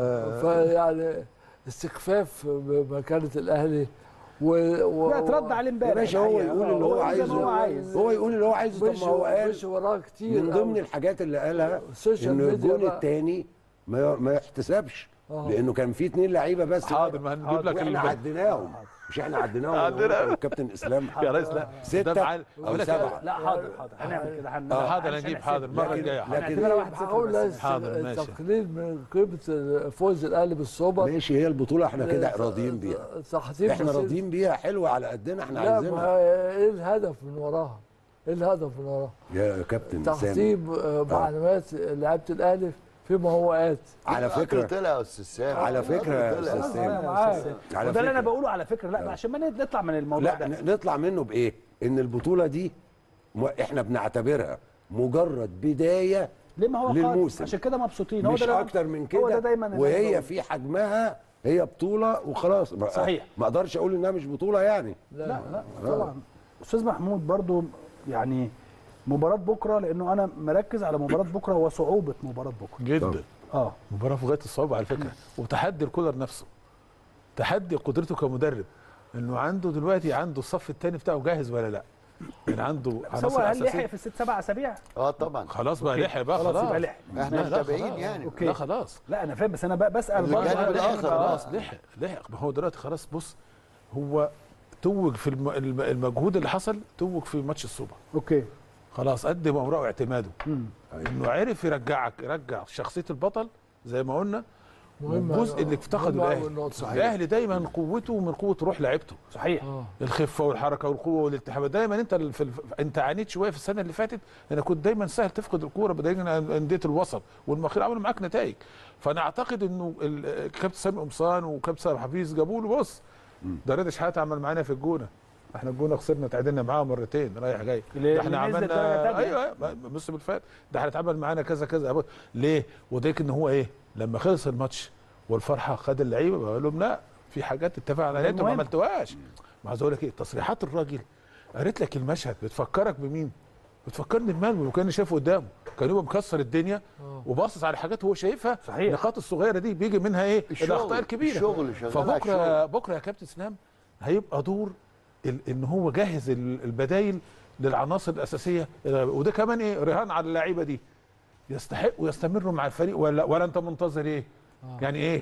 Speaker 11: فيعني استخفاف بمكانه الاهلي و... و...
Speaker 1: لا اترد عليه
Speaker 7: يا
Speaker 1: امبارح
Speaker 7: باشا هو
Speaker 1: الحقيقة.
Speaker 7: يقول اللي هو
Speaker 1: زي ما هو
Speaker 7: عايزه
Speaker 1: عايز
Speaker 7: هو يقول اللي هو عايزه طب
Speaker 11: مش
Speaker 7: ما هو قال
Speaker 11: مش وراه كتير
Speaker 7: من ضمن
Speaker 11: أوي.
Speaker 7: الحاجات اللي قالها
Speaker 11: السوشيال
Speaker 7: انه
Speaker 11: ميديا
Speaker 7: الجون
Speaker 11: بقى.
Speaker 7: الثاني ما ما يحتسبش
Speaker 11: آه.
Speaker 7: لانه كان في اثنين لعيبه بس
Speaker 9: حاضر ما هنجيب لك
Speaker 7: واحنا
Speaker 9: ال-
Speaker 7: عديناهم مش احنا عديناهم
Speaker 9: عدينا.
Speaker 7: أنا والكابتن اسلام
Speaker 9: يا ريس لا
Speaker 7: ستة
Speaker 9: ده معال-
Speaker 7: أو
Speaker 9: أقول لك
Speaker 7: سبعة.
Speaker 1: لا حاضر حاضر هنعمل كده هن...
Speaker 7: آه.
Speaker 9: حاضر
Speaker 1: معلش
Speaker 9: هنجيب
Speaker 1: هنحسبها.
Speaker 9: حاضر المره
Speaker 7: لكن-
Speaker 9: الجايه حاضر
Speaker 7: لكن-
Speaker 1: هنعتبرها واحد صفر
Speaker 11: معقول
Speaker 1: بس.
Speaker 9: حاضر، ماشي.
Speaker 11: تقليل من قيمه فوز الاهلي بالسوبر
Speaker 7: ماشي هي البطوله احنا كده راضيين بيها
Speaker 11: تحطيم
Speaker 7: احنا
Speaker 11: بسيط.
Speaker 7: راضيين بيها حلوه على قدنا احنا
Speaker 11: لا ما
Speaker 7: عايزينها
Speaker 11: هي- ايه الهدف من وراها؟ ايه الهدف من وراها؟
Speaker 7: يا كابتن سامي
Speaker 11: تحطيم آه، معلومات لعيبه الاهلي فيما هو آت
Speaker 7: على فكره
Speaker 8: طلع يا استاذ سامي
Speaker 7: على فكره يا
Speaker 8: طلع.
Speaker 7: استاذ سامي
Speaker 1: معاك.
Speaker 7: على
Speaker 1: وده اللي انا
Speaker 7: فكرة.
Speaker 1: بقوله على فكره لا عشان ما نطلع من الموضوع
Speaker 7: لا
Speaker 1: ده
Speaker 7: ن- نطلع منه بايه ان البطوله دي م- احنا بنعتبرها مجرد بدايه
Speaker 1: ليه ما هو قادم
Speaker 7: للموسم.
Speaker 1: عشان كده مبسوطين هو
Speaker 7: مش
Speaker 1: ده اللي-
Speaker 7: اكتر من
Speaker 1: هو ده
Speaker 7: كده
Speaker 1: دايما اللي أنا
Speaker 7: وهي
Speaker 1: بقوله.
Speaker 7: في حجمها هي بطوله وخلاص ما-
Speaker 1: صحيح.
Speaker 7: ما اقدرش اقول انها مش بطوله يعني
Speaker 1: لا لا طبعا استاذ محمود برضو يعني مباراه بكره لانه انا مركز على مباراه بكره وصعوبه مباراه بكره
Speaker 9: جدا
Speaker 1: اه
Speaker 9: مباراه في غايه الصعوبه على فكره وتحدي الكولر نفسه تحدي قدرته كمدرب انه عنده دلوقتي عنده الصف الثاني بتاعه جاهز ولا لا يعني عنده
Speaker 1: بس هو
Speaker 9: عناصر
Speaker 1: هل لحق
Speaker 9: اساسيه
Speaker 1: في الست سبع اسابيع؟
Speaker 8: اه طبعا
Speaker 9: خلاص بقى لحق بقى
Speaker 1: خلاص
Speaker 9: خلاص
Speaker 1: يبقى لحق
Speaker 8: احنا
Speaker 9: لا، لا،
Speaker 8: متابعين
Speaker 9: خلاص.
Speaker 8: يعني
Speaker 1: أوكي.
Speaker 9: لا خلاص
Speaker 1: لا انا فاهم بس انا ب- بسال
Speaker 8: اللي
Speaker 1: برضه
Speaker 8: كان
Speaker 1: على
Speaker 8: بالآخر
Speaker 1: الآخر.
Speaker 8: بقى.
Speaker 9: خلاص لحق لحق ما هو دلوقتي خلاص بص هو توج في الم- الم- المجهود اللي حصل توج في ماتش السوبر
Speaker 1: اوكي
Speaker 9: خلاص قدم اوراقه واعتماده
Speaker 1: مم.
Speaker 9: انه عرف يرجعك يرجع شخصيه البطل زي ما قلنا
Speaker 11: مهم
Speaker 9: والجزء
Speaker 11: أوي.
Speaker 9: اللي افتقده
Speaker 11: مهم أوي
Speaker 9: الاهلي
Speaker 11: النقطة. صحيح.
Speaker 9: الاهلي دايما قوته من قوه روح لعيبته
Speaker 1: صحيح
Speaker 11: اه
Speaker 9: الخفه والحركه والقوه والالتحام دايما انت ال- في الف... انت عانيت شويه في السنه اللي فاتت انا كنت دايما سهل تفقد الكوره بدليل ان انديه الوسط والمخير عملوا معاك نتائج فانا اعتقد انه ال- كابتن سامي قمصان وكابتن سامي حفيظ جابوا له بص ده رضا شحاته عمل معانا في الجونه احنا الجونه خسرنا تعادلنا معاه مرتين رايح جاي
Speaker 1: اللي-
Speaker 9: ده احنا
Speaker 1: اللي نزل درجة
Speaker 9: عملنا
Speaker 1: تانية.
Speaker 9: ايوه أيوة، الموسم اللي فات ده احنا اتعمل معانا كذا كذا ليه وده ان هو ايه لما خلص الماتش والفرحه خد اللعيبه بقول لهم لا في حاجات اتفق عليها انتوا ما
Speaker 1: المهم.
Speaker 9: عملتوهاش ما عايز اقول لك ايه تصريحات الراجل قريت لك المشهد بتفكرك بمين؟ بتفكرني بمالمو وكان شايفه قدامه كان يبقى مكسر الدنيا وباصص على حاجات هو شايفها
Speaker 1: صحيح.
Speaker 9: النقاط الصغيره دي بيجي منها ايه؟
Speaker 8: الشغل.
Speaker 9: الاخطاء الكبيره
Speaker 8: الشغل شغال على
Speaker 9: فبكره
Speaker 8: الشغل.
Speaker 9: بكره يا كابتن اسلام هيبقى دور ال- ان هو جهز ال- البدايل للعناصر الاساسيه وده كمان ايه رهان على اللعيبه دي يستحقوا يستمروا مع الفريق ولا ولا انت منتظر ايه؟ يعني ايه؟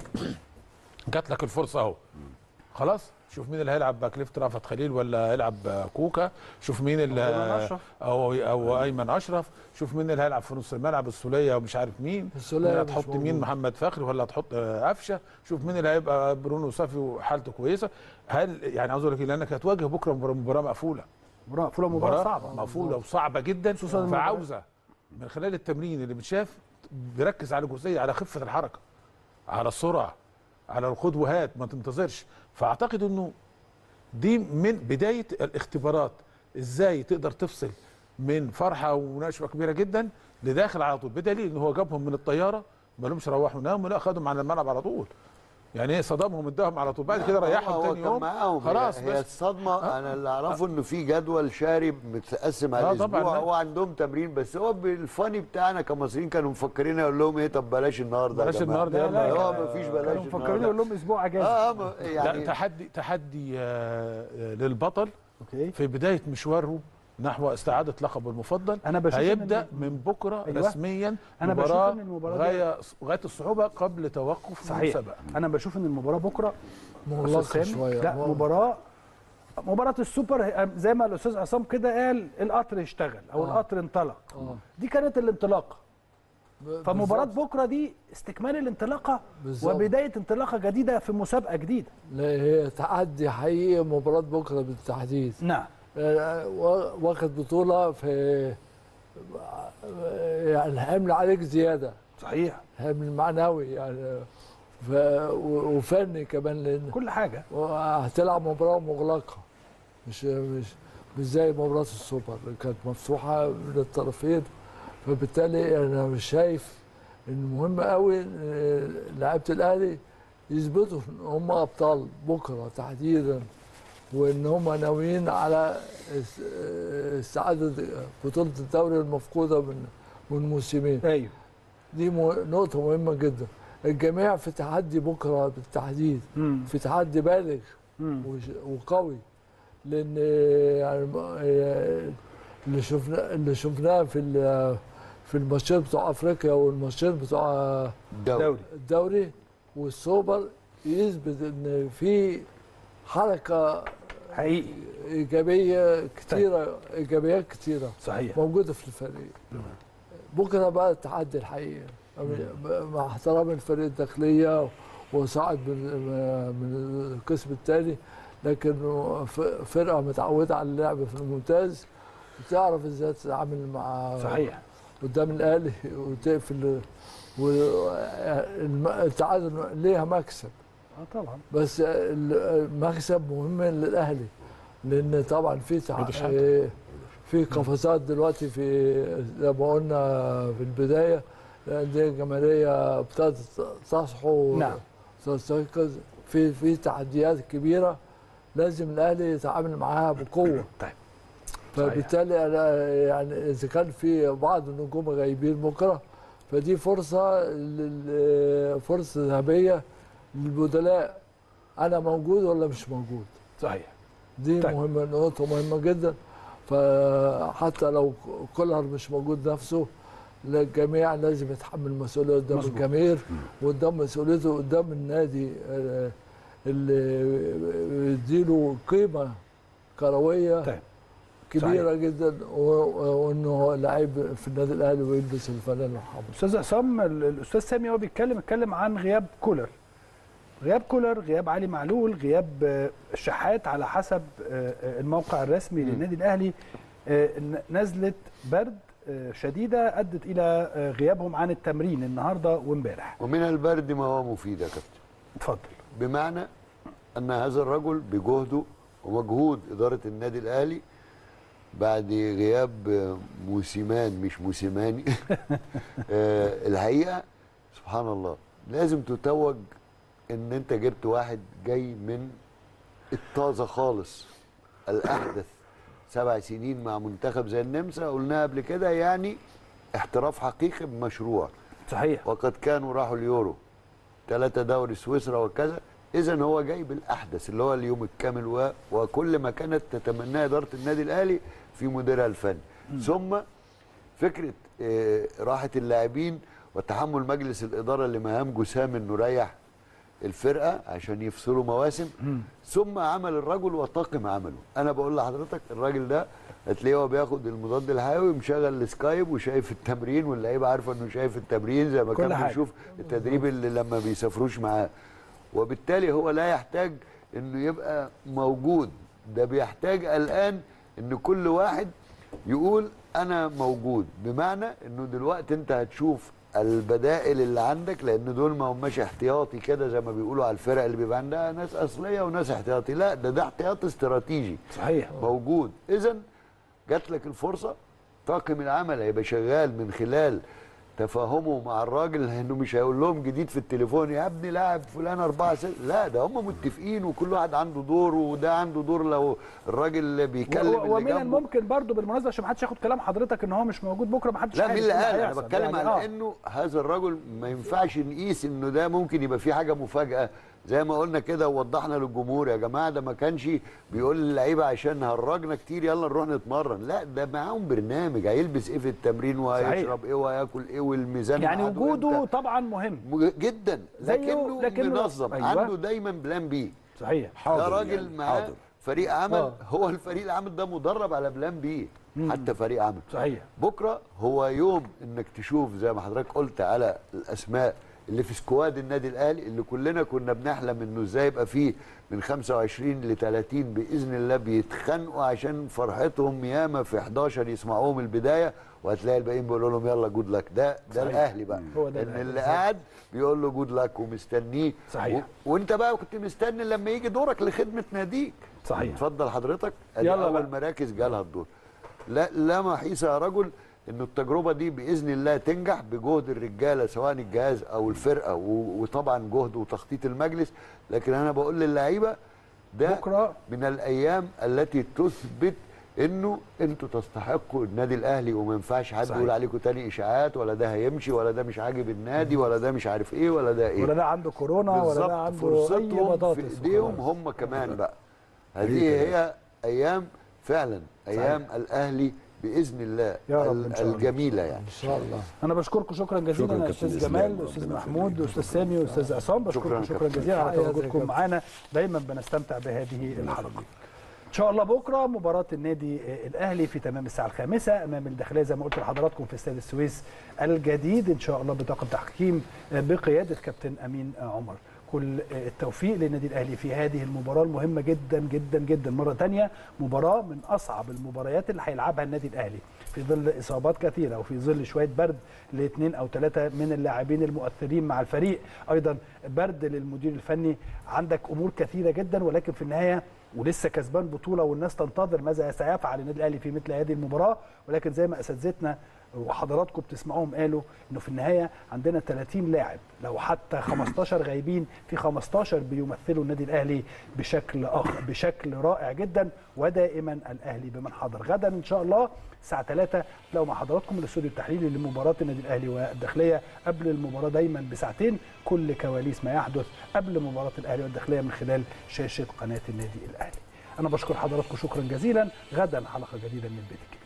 Speaker 9: جات لك الفرصه اهو خلاص شوف مين اللي هيلعب باك ليفت رافت خليل ولا هيلعب كوكا شوف مين اللي
Speaker 1: أيمن أشرف.
Speaker 9: او او ايمن اشرف شوف مين اللي هيلعب في نص الملعب السوليه ومش عارف مين
Speaker 11: السولية
Speaker 9: ولا
Speaker 11: مش
Speaker 9: هتحط مين
Speaker 11: موجود.
Speaker 9: محمد فخري ولا هتحط آه، قفشه شوف مين اللي هيبقى برونو صافي وحالته كويسه هل يعني عاوز اقول لك إيه؟ لانك هتواجه بكره مباراه مباراة مقفوله
Speaker 1: مباراه فولا مباراه صعبه
Speaker 9: مقفوله وصعبه جدا
Speaker 1: خصوصاً المباراة-
Speaker 9: فعاوزه من خلال التمرين اللي بتشاف بيركز على جزئيه على خفه الحركه على السرعه على الخد وهات ما تنتظرش فاعتقد انه دي من بدايه الاختبارات ازاي تقدر تفصل من فرحه ونشوه كبيره جدا لداخل على طول بدليل ان هو جابهم من الطياره ما لهمش روحوا ناموا لا خدهم على الملعب على طول يعني ايه صدمهم اداهم على طول بعد كده
Speaker 8: هو-
Speaker 9: ريحهم
Speaker 8: هو
Speaker 9: تاني
Speaker 8: كان
Speaker 9: يوم
Speaker 8: معاهم
Speaker 9: خلاص
Speaker 8: هي, هي
Speaker 9: بس
Speaker 8: الصدمه انا اللي اعرفه انه في جدول شارب متقسم على
Speaker 9: آه طبعاً،
Speaker 8: الاسبوع
Speaker 9: لا.
Speaker 8: هو عندهم تمرين بس هو بالفاني بتاعنا كمصريين كانوا مفكرين اقول لهم ايه طب بلاش النهارده يا
Speaker 9: بلاش
Speaker 8: جماعة.
Speaker 9: النهارده
Speaker 1: لا،
Speaker 9: يلا
Speaker 1: لا،
Speaker 8: اه مفيش بلاش
Speaker 1: كانوا مفكرين
Speaker 8: النهارده
Speaker 1: يقول لهم اسبوع اجازه
Speaker 8: اه آه، م-
Speaker 9: لا
Speaker 8: يعني
Speaker 9: تحدي تحدي آه، آه، للبطل
Speaker 1: اوكي
Speaker 9: في بدايه مشواره نحو استعاده لقبه المفضل
Speaker 1: أنا بشوف إن
Speaker 9: هيبدا
Speaker 1: ال-
Speaker 9: من بكره
Speaker 1: أيوة.
Speaker 9: رسميا
Speaker 1: أنا بشوف
Speaker 9: مباراه
Speaker 1: إن المباراة دي-
Speaker 9: غايه غايه الصعوبه قبل توقف
Speaker 1: صحيح
Speaker 9: المسابقه
Speaker 1: انا بشوف ان المباراه بكره
Speaker 11: مغلقة
Speaker 1: أستاذ سامي،
Speaker 11: شوية.
Speaker 1: لا مباراه مباراه السوبر هي- زي ما الاستاذ عصام كده قال القطر اشتغل او
Speaker 11: آه.
Speaker 1: القطر انطلق
Speaker 11: آه.
Speaker 1: دي كانت الانطلاقه
Speaker 11: ب-
Speaker 1: فمباراه
Speaker 11: بالظبط.
Speaker 1: بكره دي استكمال الانطلاقه
Speaker 11: بالظبط.
Speaker 1: وبدايه انطلاقه جديده في مسابقه جديده
Speaker 11: لا هي تحدي حقيقي مباراة بكرة بالتحديد
Speaker 1: نعم
Speaker 11: آه، وا- واخد بطولة في يعني الحمل عليك زيادة
Speaker 1: صحيح
Speaker 11: حمل معنوي يعني ف... و- وفني كمان لأن
Speaker 1: كل حاجه
Speaker 11: هتلعب مباراة مغلقة مش مش مش زي مباراة السوبر اللي كانت مفتوحة من الطرفين فبالتالي أنا مش شايف إن مهم قوي إن لعيبة الأهلي يثبتوا إن هم أبطال بكرة تحديدا وإن هم ناويين على اس- استعادة بطولة الدوري المفقودة من من موسمين
Speaker 1: ايوه
Speaker 11: دي مه- نقطة مهمة جدا الجميع في تحدي بكرة بالتحديد
Speaker 1: مم.
Speaker 11: في تحدي بالغ
Speaker 1: مم.
Speaker 11: وش- وقوي لان يعني م- اللي شفناه اللي شفناه في ال- في الماتشات بتوع افريقيا والماتشات بتوع
Speaker 8: الدوري
Speaker 1: دوري
Speaker 11: الدوري والسوبر يثبت ان في حركه
Speaker 1: حقيقي
Speaker 11: ايجابيه كتيره ايجابيات كتيره
Speaker 1: صحيح
Speaker 11: موجوده في الفريق بكره بقى التحدي الحقيقي مع احترام الفريق الداخليه وصعد من من القسم الثاني لكن ف- فرقه متعوده على اللعب في الممتاز وتعرف ازاي تتعامل مع
Speaker 1: صحيح
Speaker 11: قدام الاهلي وتقفل والتعادل ليها مكسب
Speaker 1: اه طبعا
Speaker 11: بس المكسب مهم للاهلي لان طبعا في تع...
Speaker 9: عيد الشحات.
Speaker 11: في قفزات دلوقتي في زي ما قلنا في البدايه الانديه الجماهيريه ابتدت تصحو
Speaker 1: نعم.
Speaker 11: تستيقظ في في تحديات كبيره لازم الاهلي يتعامل معاها بقوه
Speaker 1: طيب
Speaker 11: فبالتالي انا يعني اذا كان في بعض النجوم غايبين بكره فدي فرصه لل- فرصه ذهبيه للبدلاء انا موجود ولا مش موجود
Speaker 1: صحيح
Speaker 11: دي
Speaker 1: طيب.
Speaker 11: مهمه نقطه مهمه جدا فحتى لو كولر مش موجود نفسه لا الجميع لازم يتحمل مسؤوليه قدام
Speaker 1: مظبوط.
Speaker 11: الجماهير وقدام مسؤوليته قدام النادي آه، اللي يديله قيمه كرويه
Speaker 1: طيب.
Speaker 11: كبيره
Speaker 1: صحيح.
Speaker 11: جدا و- و- وانه هو لعيب في النادي الاهلي ويلبس الفانيلا الحمراء
Speaker 1: استاذ عصام ال- الاستاذ سامي وهو بيتكلم اتكلم عن غياب كولر غياب كولر غياب علي معلول غياب آه، الشحات على حسب آه، آه، الموقع الرسمي للنادي الاهلي آه، ن- نزله برد آه، شديده ادت الى آه، غيابهم عن التمرين النهارده وامبارح
Speaker 8: ومن البرد ما هو مفيد يا كابتن
Speaker 1: اتفضل
Speaker 8: بمعنى ان هذا الرجل بجهده ومجهود اداره النادي الاهلي بعد غياب آه، موسيمان مش موسيماني آه، الحقيقه سبحان الله لازم تتوج ان انت جبت واحد جاي من الطازه خالص الاحدث سبع سنين مع منتخب زي النمسا قلناها قبل كده يعني احتراف حقيقي بمشروع
Speaker 1: صحيح
Speaker 8: وقد كانوا راحوا اليورو ثلاثة دوري سويسرا وكذا اذا هو جاي بالاحدث اللي هو اليوم الكامل و... وكل ما كانت تتمناه اداره النادي الاهلي في مديرها الفني ثم فكره آه، راحه اللاعبين وتحمل مجلس الاداره لمهام جسام انه يريح الفرقه عشان يفصلوا مواسم ثم عمل الرجل وطاقم عمله انا بقول لحضرتك الراجل ده هتلاقيه هو بياخد المضاد الحيوي مشغل السكايب وشايف التمرين واللعيبه عارفه انه شايف التمرين زي ما
Speaker 1: كل
Speaker 8: كان
Speaker 1: حاجة.
Speaker 8: بنشوف التدريب اللي لما بيسافروش معاه وبالتالي هو لا يحتاج انه يبقى موجود ده بيحتاج الان ان كل واحد يقول انا موجود بمعنى انه دلوقتي انت هتشوف البدائل اللي عندك لان دول ما هماش احتياطي كده زي ما بيقولوا على الفرق اللي بيبقى عندها ناس اصليه وناس احتياطي لا ده ده احتياط استراتيجي
Speaker 1: صحيح
Speaker 8: موجود اذا جات لك الفرصه طاقم العمل هيبقى شغال من خلال تفاهمه مع الراجل انه مش هيقول لهم جديد في التليفون يا ابني لاعب فلان أربعة ست لا ده هم متفقين وكل واحد عنده دور وده عنده دور لو الراجل بيكلم
Speaker 1: و-
Speaker 8: اللي
Speaker 1: ومن
Speaker 8: جنبه
Speaker 1: الممكن برضو بالمناسبه عشان ما حدش ياخد كلام حضرتك ان هو مش موجود بكره ما حدش
Speaker 8: لا
Speaker 1: عارف
Speaker 8: مين اللي
Speaker 1: إيه
Speaker 8: قال انا
Speaker 1: هيحصل.
Speaker 8: بتكلم
Speaker 1: يعني
Speaker 8: على
Speaker 1: آه.
Speaker 8: انه هذا الرجل ما ينفعش نقيس انه ده ممكن يبقى فيه حاجه مفاجاه زي ما قلنا كده ووضحنا للجمهور يا جماعه ده ما كانش بيقول للعيبه عشان هرجنا كتير يلا نروح نتمرن لا ده معاهم برنامج هيلبس ايه في التمرين وهيشرب ايه وهياكل ايه والميزان
Speaker 1: يعني
Speaker 8: ميعاده
Speaker 1: وجوده
Speaker 8: إمتى.
Speaker 1: طبعا مهم
Speaker 8: م- جدا
Speaker 1: زيه-
Speaker 8: لكنه,
Speaker 1: لكنه-
Speaker 8: منظم
Speaker 1: أيوة.
Speaker 8: عنده دايما بلان بي
Speaker 1: صحيح
Speaker 8: ده راجل
Speaker 7: يعني،
Speaker 8: معاه
Speaker 7: حاضر.
Speaker 8: فريق عمل
Speaker 1: آه.
Speaker 8: هو الفريق العمل ده مدرب على بلان بي حتى فريق عمل
Speaker 1: صحيح
Speaker 8: بكره هو يوم انك تشوف زي ما حضرتك قلت على الاسماء اللي في سكواد النادي الاهلي اللي كلنا كنا بنحلم انه ازاي يبقى فيه من 25 ل 30 باذن الله بيتخانقوا عشان فرحتهم ياما في 11 يسمعوهم البدايه وهتلاقي الباقيين بيقولوا لهم يلا جود لك ده ده
Speaker 1: صحيح.
Speaker 8: الاهلي بقى
Speaker 1: هو ده
Speaker 8: ان
Speaker 1: الأهلي
Speaker 8: اللي
Speaker 1: بالظبط.
Speaker 8: قاعد بيقول له جود لك ومستنيه
Speaker 1: صحيح.
Speaker 8: و... وانت بقى كنت مستني لما يجي دورك لخدمه ناديك
Speaker 1: صحيح.
Speaker 8: اتفضل حضرتك ادي
Speaker 1: يلا
Speaker 8: اول
Speaker 1: بقى.
Speaker 8: مراكز جالها الدور لا لا محيص يا رجل ان التجربه دي باذن الله تنجح بجهد الرجاله سواء الجهاز او الفرقه و- وطبعا جهد وتخطيط المجلس لكن انا بقول للعيبه ده
Speaker 1: بكرة.
Speaker 8: من الايام التي تثبت انه انتوا تستحقوا النادي الاهلي وما ينفعش حد
Speaker 1: صحيح.
Speaker 8: يقول عليكم تاني اشاعات ولا ده هيمشي ولا ده مش عاجب النادي ولا ده مش عارف ايه ولا ده ايه
Speaker 1: ولا ده عنده كورونا ولا
Speaker 8: بالظبط
Speaker 1: ده عنده اي
Speaker 8: فرصتهم في
Speaker 1: بطاطس
Speaker 8: ايديهم
Speaker 1: وخلاص.
Speaker 8: هم كمان بقى هذه هي ايام فعلا ايام الاهلي باذن الله
Speaker 1: يا رب
Speaker 8: ال-
Speaker 1: إن شاء الله.
Speaker 8: الجميله يعني
Speaker 11: ان شاء الله
Speaker 1: انا بشكركم شكرا
Speaker 7: شكراً
Speaker 1: جزيلا
Speaker 7: كابتن
Speaker 1: استاذ
Speaker 7: إسلام.
Speaker 1: جمال استاذ
Speaker 7: ربنا
Speaker 1: محمود استاذ سامي واستاذ عصام بشكركم
Speaker 8: شكراً
Speaker 1: شكرا
Speaker 8: كابتن.
Speaker 1: جزيلا على
Speaker 11: حياتك يا
Speaker 1: تواجدكم
Speaker 11: كابتن.
Speaker 1: معانا دايما بنستمتع بهذه الحلقه ان شاء الله بكره مباراه النادي الاهلي في تمام الساعه الخامسه امام الداخليه زي ما قلت لحضراتكم في استاد السويس الجديد ان شاء الله بطاقم تحكيم بقياده كابتن امين عمر كل التوفيق للنادي الاهلي في هذه المباراه المهمه جدا جدا جدا مره تانية مباراه من اصعب المباريات اللي هيلعبها النادي الاهلي في ظل اصابات كثيره وفي ظل شويه برد لاثنين او ثلاثه من اللاعبين المؤثرين مع الفريق ايضا برد للمدير الفني عندك امور كثيره جدا ولكن في النهايه ولسه كسبان بطوله والناس تنتظر ماذا سيفعل النادي الاهلي في مثل هذه المباراه ولكن زي ما اساتذتنا وحضراتكم بتسمعوهم قالوا انه في النهايه عندنا 30 لاعب لو حتى 15 غايبين في 15 بيمثلوا النادي الاهلي بشكل اخر بشكل رائع جدا ودائما الاهلي بمن حضر غدا ان شاء الله الساعه 3 لو مع حضراتكم الاستوديو التحليلي لمباراه النادي الاهلي والداخليه قبل المباراه دايما بساعتين كل كواليس ما يحدث قبل مباراه الاهلي والداخليه من خلال شاشه قناه النادي الاهلي انا بشكر حضراتكم شكرا جزيلا غدا حلقه جديده من البيت الكبير